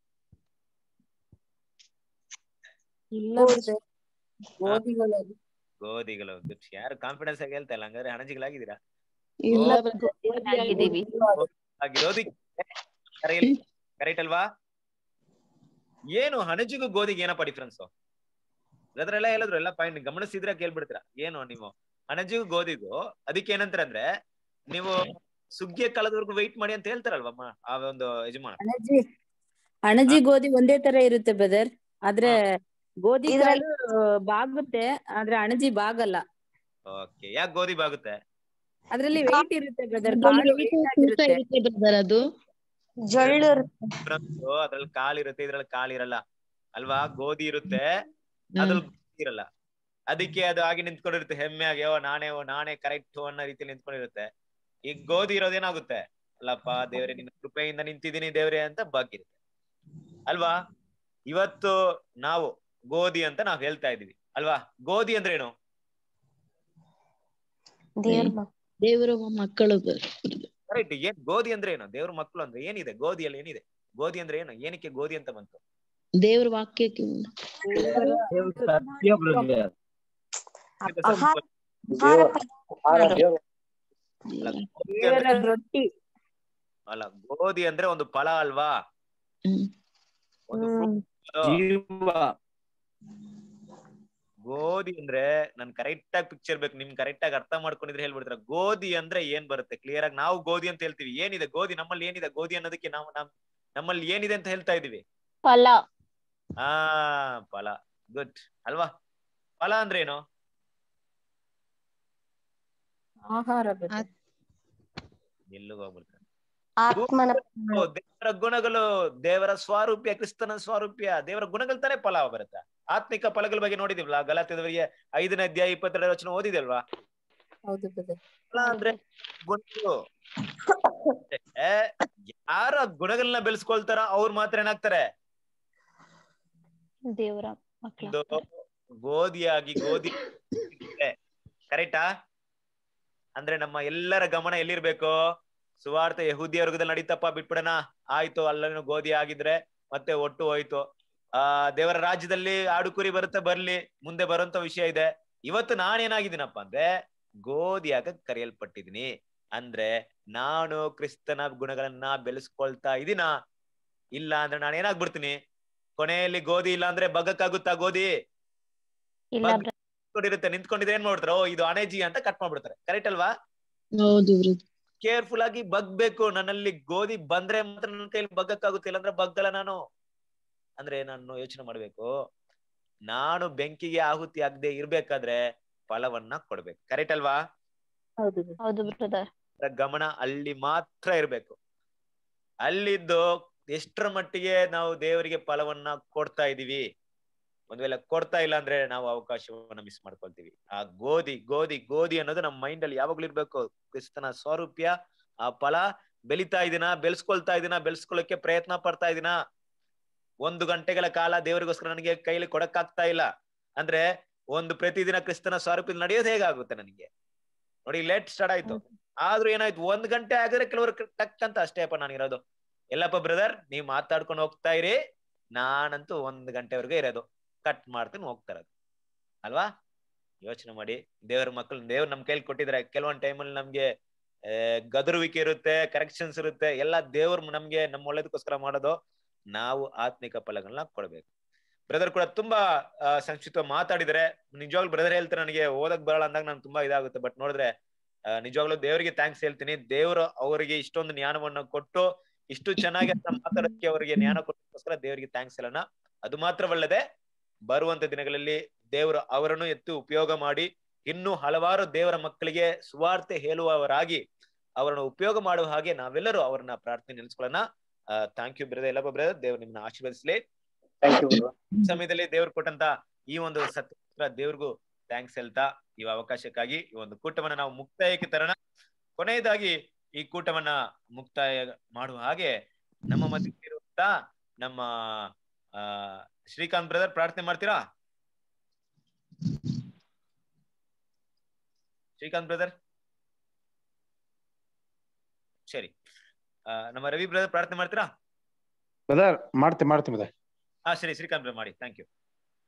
ಇಲ್ಲ brother. ಗೋಧಿಗಳು ಗೋಧಿಗಳು Good. ಯಾರು ಕಾನ್ಫಿಡೆನ್ಸ್ ಆಗಿ ಹೇಳ್ತಾ ಇಲ್ಲ ಹಂಗಾದ್ರೆ ಹಣಜಿಗಳಾಗಿದ್ದೀರಾ ಇಲ್ಲ ಓ, brother. ಆಗಿದ್ದೀವಿ ಆಗಿರೋದಿ ಕರೆಕ್ಟ್ ಅಲ್ವಾ ಏನು ಹಣಜಿಗೂ ಗೋಧಿಗೆ ಏನಪ್ಪ ಡಿಫ್ರೆನ್ಸ್ ಅದ್ರೆಲ್ಲ ಹೇಳಿದ್ರು ಎಲ್ಲ ಪಾಯಿಂಟ್ ಗಮನಿಸಿದ್ರೆ ಕೇಳ್ಬಿಡ್ತೀರಾ ಏನು ನೀವು ಹಣಜಿಗೂ ಗೋಧಿಗೂ ಅದಕ್ಕೆ ಏನಂತಾರೆ ಅಂದ್ರೆ ನೀವು ಸುಗ್ಗಿಯ ಕಾಲದವರೆಗೂ ವೆಯ್ಟ್ ಮಾಡಿ ಅಂತ ಹೇಳ್ತಾರಲ್ವಮ್ಮ ಆ ಒಂದು ಯಜಮಾನ ಅಣಜಿ ಅಣಜಿ ಗೋಧಿ ಒಂದೇ ತರ ಇರುತ್ತೆ ಬ್ರದರ್ ಆದ್ರೆ ಗೋಧಿ ಇದ್ರಲ್ಲಿ- ಕಾಳು ಬಾಗುತ್ತೆ ಆದ್ರೆ ಅಣಜಿ ಬಾಗಲ್ಲ ಓಕೆ ಯಾಕೆ ಗೋಧಿ ಬಾಗುತ್ತೆ ಅದ್ರಲ್ಲಿ ವೆಯ್ಟ್ ಇರುತ್ತೆ ಬ್ರದರ್ ಅದ್ರಲ್ಲಿ ಕಾಳು weight weight ತೂಕ ಆಗಿರುತ್ತೆ ಇರುತ್ತೆ brother ಅದು ಜೊಳ್ಳು ಇರುತ್ತೆ difference ಅದ್ರಲ್ಲಿ ಕಾಳು ಇರುತ್ತೆ ಇದ್ರಲ್ಲಿ ಕಾಳು ಇರಲ್ಲ ಅಲ್ವಾ ಗೋಧಿ ಇರುತ್ತೆ ಹ್ಮ್. ಅದ್ರಲ್ಲಿ ಗೋಧಿ ಇರಲ್ಲ ಅದಕ್ಕೆ ಅದು ಹಾಗೆ ನಿಂತ್ಕೊಂಡಿರುತ್ತೆ ಹೆಮ್ಮೆ ಆಗಿ ಓ ನಾನೇ ಓ ನಾನೇ ಕರೆಕ್ಟ್ ಅನ್ನೋ ರೀತಿಯಲ್ಲಿ ನಿಂತ್ಕೊಂಡಿರುತ್ತೆ ಈಗ ಗೋಧಿ ಇರೋದೇನಾಗುತ್ತೆ ಅಲ್ಲಪ್ಪ ದೇವ್ರೆ ನಿನ್ನ ಕೃಪೆಯಿಂದ ನಿಂತಿದ್ದೀನಿ ದೇವ್ರೆ ಅಂತ ಬಾಗಿರುತ್ತೆ ಅಲ್ವಾ ಇವತ್ತು ನಾವು ಗೋಧಿ ಅಂತ ನಾವ್ ಹೇಳ್ತಾ ಇದೀವಿ ಅಲ್ವಾ ಗೋಧಿ ಅಂದ್ರೆ ಏನು ದೇವ್ರ ಮಕ್ಳು. ದೇವರ ಮಕ್ಕಳು brother. ಕರೆಕ್ಟ್ ಏನ್ ಗೋಧಿ ಅಂದ್ರೆ ಏನು ದೇವ್ರ ಮಕ್ಕಳು ಅಂದ್ರೆ ಏನಿದೆ ಗೋಧಿಯಲ್ಲಿ ಏನಿದೆ ಗೋಧಿ ಅಂದ್ರೆ ಏನು ಏನಕ್ಕೆ ಗೋಧಿ ಅಂತ ಬಂತು ದೇವರ ವಾಕ್ಯಕ್ಕೆ ಆಹಾರ ದೇವ ಪದಾರ್ಥ ಆಹಾರ ದೇವ ಅಲ್ಲ, ಗೋಧಿ ದೇವರ ಅಂದ್ರೆ- ರೊಟ್ಟಿ ಅಲ್ಲ ಗೋಧಿ ಅಂದ್ರೆ ಒಂದು ಫಲ ಅಲ್ವಾ ಹ್ಮ್. ಒಂದು ಹ್ಮ್. fruit. ಗೋಧಿ ಅಂದ್ರೆ ನನ್ ಕರೆಕ್ಟ್ ಆಗಿ ಪಿಕ್ಚರ್ ಬೇಕು ನಿಮ್ ಕರೆಕ್ಟ್ ಆಗಿ ಅರ್ಥ ಮಾಡ್ಕೊಂಡಿದ್ರೆ ಹೇಳ್ಬಿಡ್ತಾರ ಗೋಧಿ ಅಂದ್ರೆ ಏನ್ ಬರುತ್ತೆ ಕ್ಲಿಯರ್ ಆಗಿ ನಾವು ಗೋಧಿ ಅಂತ ಹೇಳ್ತೀವಿ ಏನಿದೆ ಗೋಧಿ ನಮ್ಮಲ್ಲಿ ಏನಿದೆ ಗೋಧಿ ಅನ್ನೋದಕ್ಕೆ ನಾವು ನಮ್ ನಮ್ಮಲ್ಲಿ ಏನಿದೆ ಅಂತ ಹೇಳ್ತಾ ಇದೀವಿ ಫಲ ಆ ಫಲ ಗುಡ್ ಅಲ್ವಾ ಫಲ ಅಂದ್ರೆ ಏನು ಆಹಾರ brother. ಎಲ್ಲಿಗೆ ಹೋಗ್ಬಿಡ್ತಾರೆ ಆತ್ಮನ ಓ, ದೇವರ ಗುಣಗಳು ದೇವರ ಸ್ವಾರೂಪ್ಯ ಕ್ರಿಸ್ತನ ಸ್ವಾರೂಪ್ಯ ದೇವರ ಗುಣಗಳು ತಾನೇ ಫಲ ಬರುತ್ತೆ ಆತ್ಮಿಕ ಫಲಗಳ ಬಗ್ಗೆ ನೋಡಿದಿವಲ್ಲ ಗಲಾತ್ಯದವರಿಗೆ ಐದನೇ ಅಧ್ಯಾಯ ಇಪ್ಪತ್ತೆರಡು ವಚನ ಓದಿದಲ್ವಾ ಹೌದು brother. ಫಲ ಅಂದ್ರೆ ಗುಣಗಳು ಏ, ಯಾರ ಗುಣಗಳನ್ನ ಬೆಳೆಸ್ಕೊಳ್ತಾರ ಅವ್ರು ಮಾತ್ರ ಏನಾಗ್ತಾರೆ ದೇವರ ಮಕ್ಕಳ ಒಂದು ಗೋಧಿಯಾಗಿ ಗೋಧಿ ಕರೆಕ್ಟಾ ಅಂದ್ರೆ ನಮ್ಮ ಎಲ್ಲರ ಗಮನ ಎಲ್ಲಿರ್ಬೇಕು ಸುವಾರ್ಥ ಯಹೂದಿಯ ವರ್ಗದಲ್ಲಿ ನಡೀತಪ್ಪ ಬಿಟ್ಬಿಡಣ ಆಯ್ತು ಅಲ್ಲೂ ಗೋಧಿ ಆಗಿದ್ರೆ ಮತ್ತೆ ಒಟ್ಟು ಹೋಯ್ತು ಆ ದೇವರ ರಾಜ್ಯದಲ್ಲಿ ಆಡು ಕುರಿ ಬರುತ್ತೆ ಬರ್ಲಿ ಮುಂದೆ ಬರುವಂತ ವಿಷಯ ಇದೆ ಇವತ್ತು ನಾನೇನಾಗಿದ್ದೀನಪ್ಪ ಅಂದ್ರೆ ಗೋಧಿಯಾಗ ಕರೆಯಲ್ಪಟ್ಟಿದ್ದೀನಿ ಅಂದ್ರೆ ನಾನು ಕ್ರಿಸ್ತನ ಗುಣಗಳನ್ನ ಬೆಳೆಸ್ಕೊಳ್ತಾ ಇದೀನಾ ಇಲ್ಲ ಅಂದ್ರೆ ನಾನು ಏನಾಗ್ಬಿಡ್ತೀನಿ ಕೊನೆಯಲ್ಲಿ ಗೋಧಿ ಇಲ್ಲ ಅಂದ್ರೆ ಬಗ್ಗಕ್ಕಾಗುತ್ತಾ ಗೋಧಿ ಇಲ್ಲ ಬಗ್- ಬ್ರ- ನಿಂತ್ಕೊಂಡಿರುತ್ತೆ ನಿಂತ್ಕೊಂಡಿದ್ರೆ ಏನ್ ಮಾಡ್ತಾರೆ ಓ ಇದು ಅಣೆಜಿ ಅಂತ ಕಟ್ ಮಾಡ್ಬಿಡ್ತಾರೆ ಕರೆಕ್ಟ್ ಅಲ್ವಾ ಹೌದು brother. ಕೇರ್ಫುಲ್ ಆಗಿ ಬಗ್ಬೇಕು ನನ್ನಲ್ಲಿ ಗೋಧಿ ಬಂದ್ರೆ ಮಾತ್ರ ನನ್ನ ಕೈಲಿ ಬಗ್ಗಕ್ಕಾಗುತ್ತೆ ಇಲ್ಲಾಂದ್ರೆ ಬಗ್ಗಲ್ಲ ನಾನು ಅಂದ್ರೆ ನಾನು ಯೋಚನೆ ಮಾಡ್ಬೇಕು ನಾನು ಬೆಂಕಿಗೆ ಆಹುತಿ ಆಗದೆ ಇರ್ಬೇಕಾದ್ರೆ ಫಲವನ್ನ ಕೊಡ್ಬೇಕು ಕರೆಕ್ಟ್ ಅಲ್ವಾ ಹೌದು brother. ಹೌದು ಬ್ರದರ್ ಅದರ ಗಮನ ಅಲ್ಲಿ ಮಾತ್ರ ಇರ್ಬೇಕು ಅಲ್ಲಿದ್ದು ಎಷ್ಟರ ಮಟ್ಟಿಗೆ ನಾವು ದೇವರಿಗೆ ಫಲವನ್ನ ಕೊಡ್ತಾ ಇದೀವಿ ಒಂದ್ ವೇಳೆ ಕೊಡ್ತಾ ಇಲ್ಲ ಅಂದ್ರೆ ನಾವು ಅವಕಾಶವನ್ನ ಮಿಸ್ ಮಾಡ್ಕೊಳ್ತೀವಿ ಆ ಗೋಧಿ ಗೋಧಿ ಗೋಧಿ ಅನ್ನೋದು ನಮ್ಮ ಮೈಂಡ್ ಅಲ್ಲಿ ಯಾವಾಗ್ಲೂ ಇರ್ಬೇಕು ಕ್ರಿಸ್ತನ ಸ್ವರೂಪ್ಯ ಆ ಫಲ ಬೆಳಿತಾ ಇದೀನಾ ಬೆಳೆಸ್ಕೊಳ್ತಾ ಇದೀನಾ ಬೆಳೆಸ್ಕೊಳ್ಳೋಕೆ ಪ್ರಯತ್ನ ಪಡ್ತಾ ಇದೀನಾ ಒಂದು ಗಂಟೆಗಳ ಕಾಲ ದೇವರಿಗೋಸ್ಕರ ನನಗೆ ಕೈಲಿ ಕೊಡಕ್ಕಾಗ್ತಾ ಇಲ್ಲ ಅಂದ್ರೆ ಒಂದು ಪ್ರತಿದಿನ ಕ್ರಿಸ್ತನ ಸ್ವರೂಪದಲ್ಲಿ ನಡೆಯೋದು ಹೇಗಾಗುತ್ತೆ ನನಗೆ ನೋಡಿ ಲೇಟ್ ಸ್ಟಾರ್ಟ್ ಆಯ್ತು ಆದ್ರೂ ಏನಾಯ್ತು ಒಂದ್ ಗಂಟೆ ಆಗಿದ್ರೆ ಕೆಲವರು ಟಕ್ ಅಂತ ಅಷ್ಟೇಪ್ಪ ನಾನು ಇರೋದು ಎಲ್ಲಪ್ಪ ಬ್ರದರ್ ನೀವ್ ಮಾತಾಡ್ಕೊಂಡು ಹೋಗ್ತಾ ಇರಿ ನಾನಂತೂ ಒಂದ್ ಗಂಟೆವರೆಗೆ ಇರೋದು ಕಟ್ ಮಾಡ್ತೀನಿ ಹೋಗ್ತಾ ಇರೋದು ಅಲ್ವಾ ಯೋಚನೆ ಮಾಡಿ ದೇವ್ರ ಮಕ್ಕಳು ದೇವ್ರು ನಮ್ ಕೈಲಿ ಕೊಟ್ಟಿದ್ರೆ ಕೆಲವೊಂದ್ ಟೈಮಲ್ಲಿ ನಮ್ಗೆ ಆ, ಗದರುವಿಕೆ ಇರುತ್ತೆ ಕರೆಕ್ಷನ್ಸ್ ಇರುತ್ತೆ ಎಲ್ಲ ದೇವ್ರು ನಮ್ಗೆ ನಮ್ಮ ಒಳ್ಳೇದಕ್ಕೋಸ್ಕರ ಮಾಡೋದು ನಾವು ಆತ್ಮಿಕ ಫಲಗಳನ್ನ ಕೊಡ್ಬೇಕು ಬ್ರದರ್ ಕೂಡ ತುಂಬಾ ಆ, ಸಂಕ್ಷಿಪ್ತ ಮಾತಾಡಿದರೆ ನಿಜವಾಗ್ಲೂ ಬ್ರದರ್ ಹೇಳ್ತಾರೆ ನನಗೆ ಓದಕ್ ಬರಲ್ಲ ಅಂದಾಗ ನಾನು ತುಂಬಾ ಇದಾಗುತ್ತೆ ಬಟ್ ನೋಡಿದ್ರೆ ಆ, ನಿಜವಾಗ್ಲೂ ದೇವರಿಗೆ ಥ್ಯಾಂಕ್ಸ್ ಹೇಳ್ತೀನಿ ದೇವರು ಅವರಿಗೆ ಇಷ್ಟೊಂದು ಜ್ಞಾನವನ್ನು ಕೊಟ್ಟು ಇಷ್ಟು ಚೆನ್ನಾಗಿ ಅದನ್ನ ಮಾತಾಡೋದಕ್ಕೆ ಅವರಿಗೆ ಜ್ಞಾನ ಕೊಟ್ಟೋಸ್ಕರ ದೇವರಿಗೆ ಥ್ಯಾಂಕ್ಸ್ ಹೇಳೋಣ ಅದು ಮಾತ್ರವಲ್ಲದೆ ಬರುವಂತ ದಿನಗಳಲ್ಲಿ ದೇವರು ಅವರನ್ನು ಎತ್ತು ಉಪಯೋಗ ಮಾಡಿ ಇನ್ನು ಹಲವಾರು ದೇವರ ಮಕ್ಕಳಿಗೆ ಸುವಾರ್ತೆ ಹೇಳುವವರಾಗಿ ಅವರನ್ನು ಉಪಯೋಗ ಮಾಡುವ ಹಾಗೆ ನಾವೆಲ್ಲರೂ ಅವರನ್ನ ಪ್ರಾರ್ಥನೆ ನೆನೆಸ್ಕೊಳ್ಳೋಣ ಥ್ಯಾಂಕ್ ಯು ಬ್ರದರ್ ಎಲ್ಲಪ್ಪ ಬ್ರದರ್ ದೇವ್ರು ನಿಮ್ಮನ್ನ ಆಶೀರ್ವದಿಸ್ಲಿ ಥ್ಯಾಂಕ್ ಯು ಈ ಸಮಯದಲ್ಲಿ ದೇವ್ರು ಕೊಟ್ಟಂತ ಈ ಒಂದು ಸತ್ಯ ದೇವ್ರಿಗೂ ಥ್ಯಾಂಕ್ಸ್ ಹೇಳ್ತಾ ಈ ಅವಕಾಶಕ್ಕಾಗಿ ಈ ಒಂದು ಕೂಟವನ್ನ ನಾವು ಮುಕ್ತಾಯಕ್ಕೆ ತರೋಣ ಕೊನೆಯದಾಗಿ ಈ ಕೂಟವನ್ನ ಮುಕ್ತಾಯ ಮಾಡುವ ಹಾಗೆ ನಮ್ಮ ಮಧ್ಯೆ ಇರುವಂತ ನಮ್ಮ ಆ ಶ್ರೀಕಾಂತ್ ಬ್ರದರ್ ಪ್ರಾರ್ಥನೆ ಮಾಡ್ತೀರಾ ಶ್ರೀಕಾಂತ್ ಬ್ರದರ್ ಸರಿ ಆ, ನಮ್ಮ ರವಿ ಬ್ರದರ್ ಪ್ರಾರ್ಥನೆ ಮಾಡ್ತೀರಾ ಬ್ರದರ್ ಮಾಡ್ತೀನಿ ಮಾಡ್ತೀನಿ ಬ್ರದರ್ ಹಾ ಸರಿ ಶ್ರೀಕಾಂತ್ brother ಮಾಡಿ ಥ್ಯಾಂಕ್ ಯು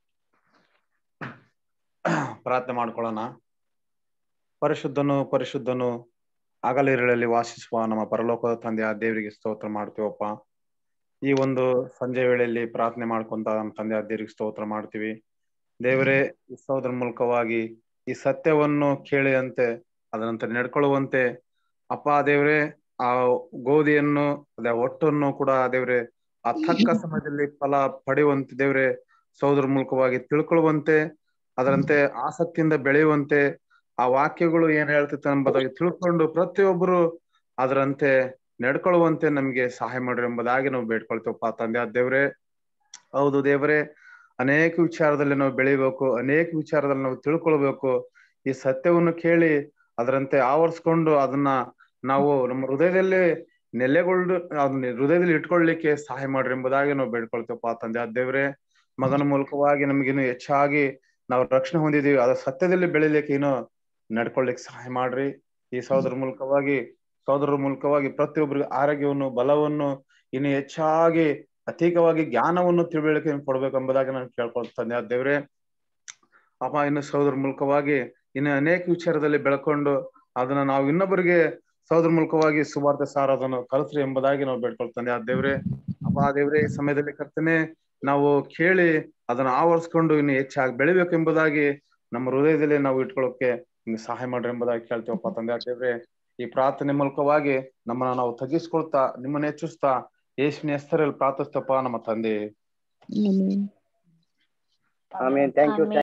ಪ್ರಾರ್ಥನೆ ಮಾಡ್ಕೊಳ್ಳೋಣ ಪರಿಶುದ್ಧನು ಪರಿಶುದ್ಧನು ಹಗಲಿರುಳಲ್ಲಿ ವಾಸಿಸುವ ನಮ್ಮ ಪರಲೋಕದ ತಂದೆಯ ದೇವರಿಗೆ ಸ್ತೋತ್ರ ಮಾಡ್ತೀವಪ್ಪ ಈ ಒಂದು ಸಂಜೆ ವೇಳೆಯಲ್ಲಿ ಪ್ರಾರ್ಥನೆ ಮಾಡ್ಕೊಂತ ನಮ್ಮ ತಂದೆಯ ದೇವರಿಗೆ ಸ್ತೋತ್ರ ಮಾಡ್ತೀವಿ ದೇವರೇ ಈ ಸಹೋದರ ಮೂಲಕವಾಗಿ ಈ ಸತ್ಯವನ್ನು ಕೇಳಿದಂತೆ ಅದರಂತೆ ನಡ್ಕೊಳ್ಳುವಂತೆ ಅಪ್ಪ ದೇವರೇ ಆ ಗೋಧಿಯನ್ನು ಅದೇ ಒಟ್ಟನ್ನು ಕೂಡ ದೇವರೇ ಆ ತಕ್ಕ ಸಮಯದಲ್ಲಿ ಫಲ ಪಡೆಯುವಂತೆ ದೇವರೇ ಸಹೋದರ ಮೂಲಕವಾಗಿ ತಿಳ್ಕೊಳ್ಳುವಂತೆ ಅದರಂತೆ ಆಸಕ್ತಿಯಿಂದ ಬೆಳೆಯುವಂತೆ ಆ ವಾಕ್ಯಗಳು ಏನ್ ಹೇಳ್ತಿತ್ತು ಎಂಬುದಾಗಿ ತಿಳ್ಕೊಂಡು ಪ್ರತಿಯೊಬ್ಬರು ಅದರಂತೆ ನಡ್ಕೊಳ್ಳುವಂತೆ ನಮ್ಗೆ ಸಹಾಯ ಮಾಡ್ರಿ ಎಂಬುದಾಗಿ ನಾವು ಬೇಡ್ಕೊಳ್ತೇವಪ್ಪ ತಂದೆ ಆದ ದೇವ್ರೆ ಹೌದು ದೇವರೇ ಅನೇಕ ವಿಚಾರದಲ್ಲಿ ನಾವು ಬೆಳಿಬೇಕು ಅನೇಕ ವಿಚಾರದಲ್ಲಿ ನಾವು ತಿಳ್ಕೊಳ್ಬೇಕು ಈ ಸತ್ಯವನ್ನು ಕೇಳಿ ಅದರಂತೆ ಆವರಿಸ್ಕೊಂಡು ಅದನ್ನ ನಾವು ನಮ್ಮ ಹೃದಯದಲ್ಲಿ ನೆಲೆಗೊಳ್ಳು ಅದನ್ನ ಹೃದಯದಲ್ಲಿ ಇಟ್ಕೊಳ್ಳಿಕ್ಕೆ ಸಹಾಯ ಮಾಡ್ರಿ ಎಂಬುದಾಗಿ ನಾವು ಬೇಡ್ಕೊಳ್ತೇವಪ್ಪ ತಂದೆ ಆದ ದೇವ್ರೆ ಮಗನ ಮೂಲಕವಾಗಿ ನಮ್ಗಿನ್ನು ಹೆಚ್ಚಾಗಿ ನಾವು ರಕ್ಷಣೆ ಹೊಂದಿದೀವಿ ಅದ ಸತ್ಯದಲ್ಲಿ ಬೆಳಿಲಿಕ್ಕೆ ಏನೋ ನಡ್ಕೊಳ್ಳಿಕ್ಕೆ ಸಹಾಯ ಮಾಡ್ರಿ ಈ ಸಹೋದರ ಮೂಲಕವಾಗಿ ಸಹೋದರರ ಮೂಲಕವಾಗಿ ಪ್ರತಿಯೊಬ್ಬರಿಗೆ ಆರೋಗ್ಯವನ್ನು ಬಲವನ್ನು ಇನ್ನು ಹೆಚ್ಚಾಗಿ ಅಧಿಕವಾಗಿ ಜ್ಞಾನವನ್ನು ತಿಳುವಳಿಕೆ ಕೊಡ್ಬೇಕು ಎಂಬುದಾಗಿ ನಾನು ಕೇಳ್ಕೊಳ್ತಾನೆ ಆ ದೇವ್ರೆ ಅಪ್ಪ ಇನ್ನು ಸಹೋದರ ಮೂಲಕವಾಗಿ ಇನ್ನು ಅನೇಕ ವಿಚಾರದಲ್ಲಿ ಬೆಳ್ಕೊಂಡು ಅದನ್ನ ನಾವು ಇನ್ನೊಬ್ಬರಿಗೆ ಸಹೋದರ ಮೂಲಕವಾಗಿ ಸುವಾರ್ಥ ಸಾರೋದನ್ನು ಕಲಿಸ್ರಿ ಎಂಬುದಾಗಿ ನಾವು ಬೇಡ್ಕೊಳ್ತಾನೆ ಆ ದೇವ್ರೆ ಅಪ್ಪ ಆ ದೇವ್ರೆ ಈ ಸಮಯದಲ್ಲಿ ಕರ್ತನೆ ನಾವು ಕೇಳಿ ಅದನ್ನ ಆವರಿಸ್ಕೊಂಡು ಇನ್ನು ಹೆಚ್ಚಾಗಿ ಬೆಳಿಬೇಕು ಎಂಬುದಾಗಿ ನಮ್ಮ ಹೃದಯದಲ್ಲಿ ನಾವು ಇಟ್ಕೊಳ್ಳೋಕೆ ನಿಮ್ಗೆ ಸಹಾಯ ಮಾಡ್ರಿ ಎಂಬುದಾಗಿ ಕೇಳ್ತೀವಪ್ಪ ತಂದೆ ಆ ದೇವ್ರೆ ಈ ಪ್ರಾರ್ಥನೆ ಮೂಲಕವಾಗಿ ನಮ್ಮನ್ನ ನಾವು ತಗ್ಗಿಸ್ಕೊಳ್ತಾ ನಿಮ್ಮನ್ನ ಹೆಚ್ಚಿಸ್ತಾ ಯೇಸುವಿನ ಹೆಸರಲ್ಲಿ ಪ್ರಾರ್ಥಿಸ್ತಪ್ಪ ನಮ್ಮ ತಂದೆ ಆಮೆನ್. Amen thank you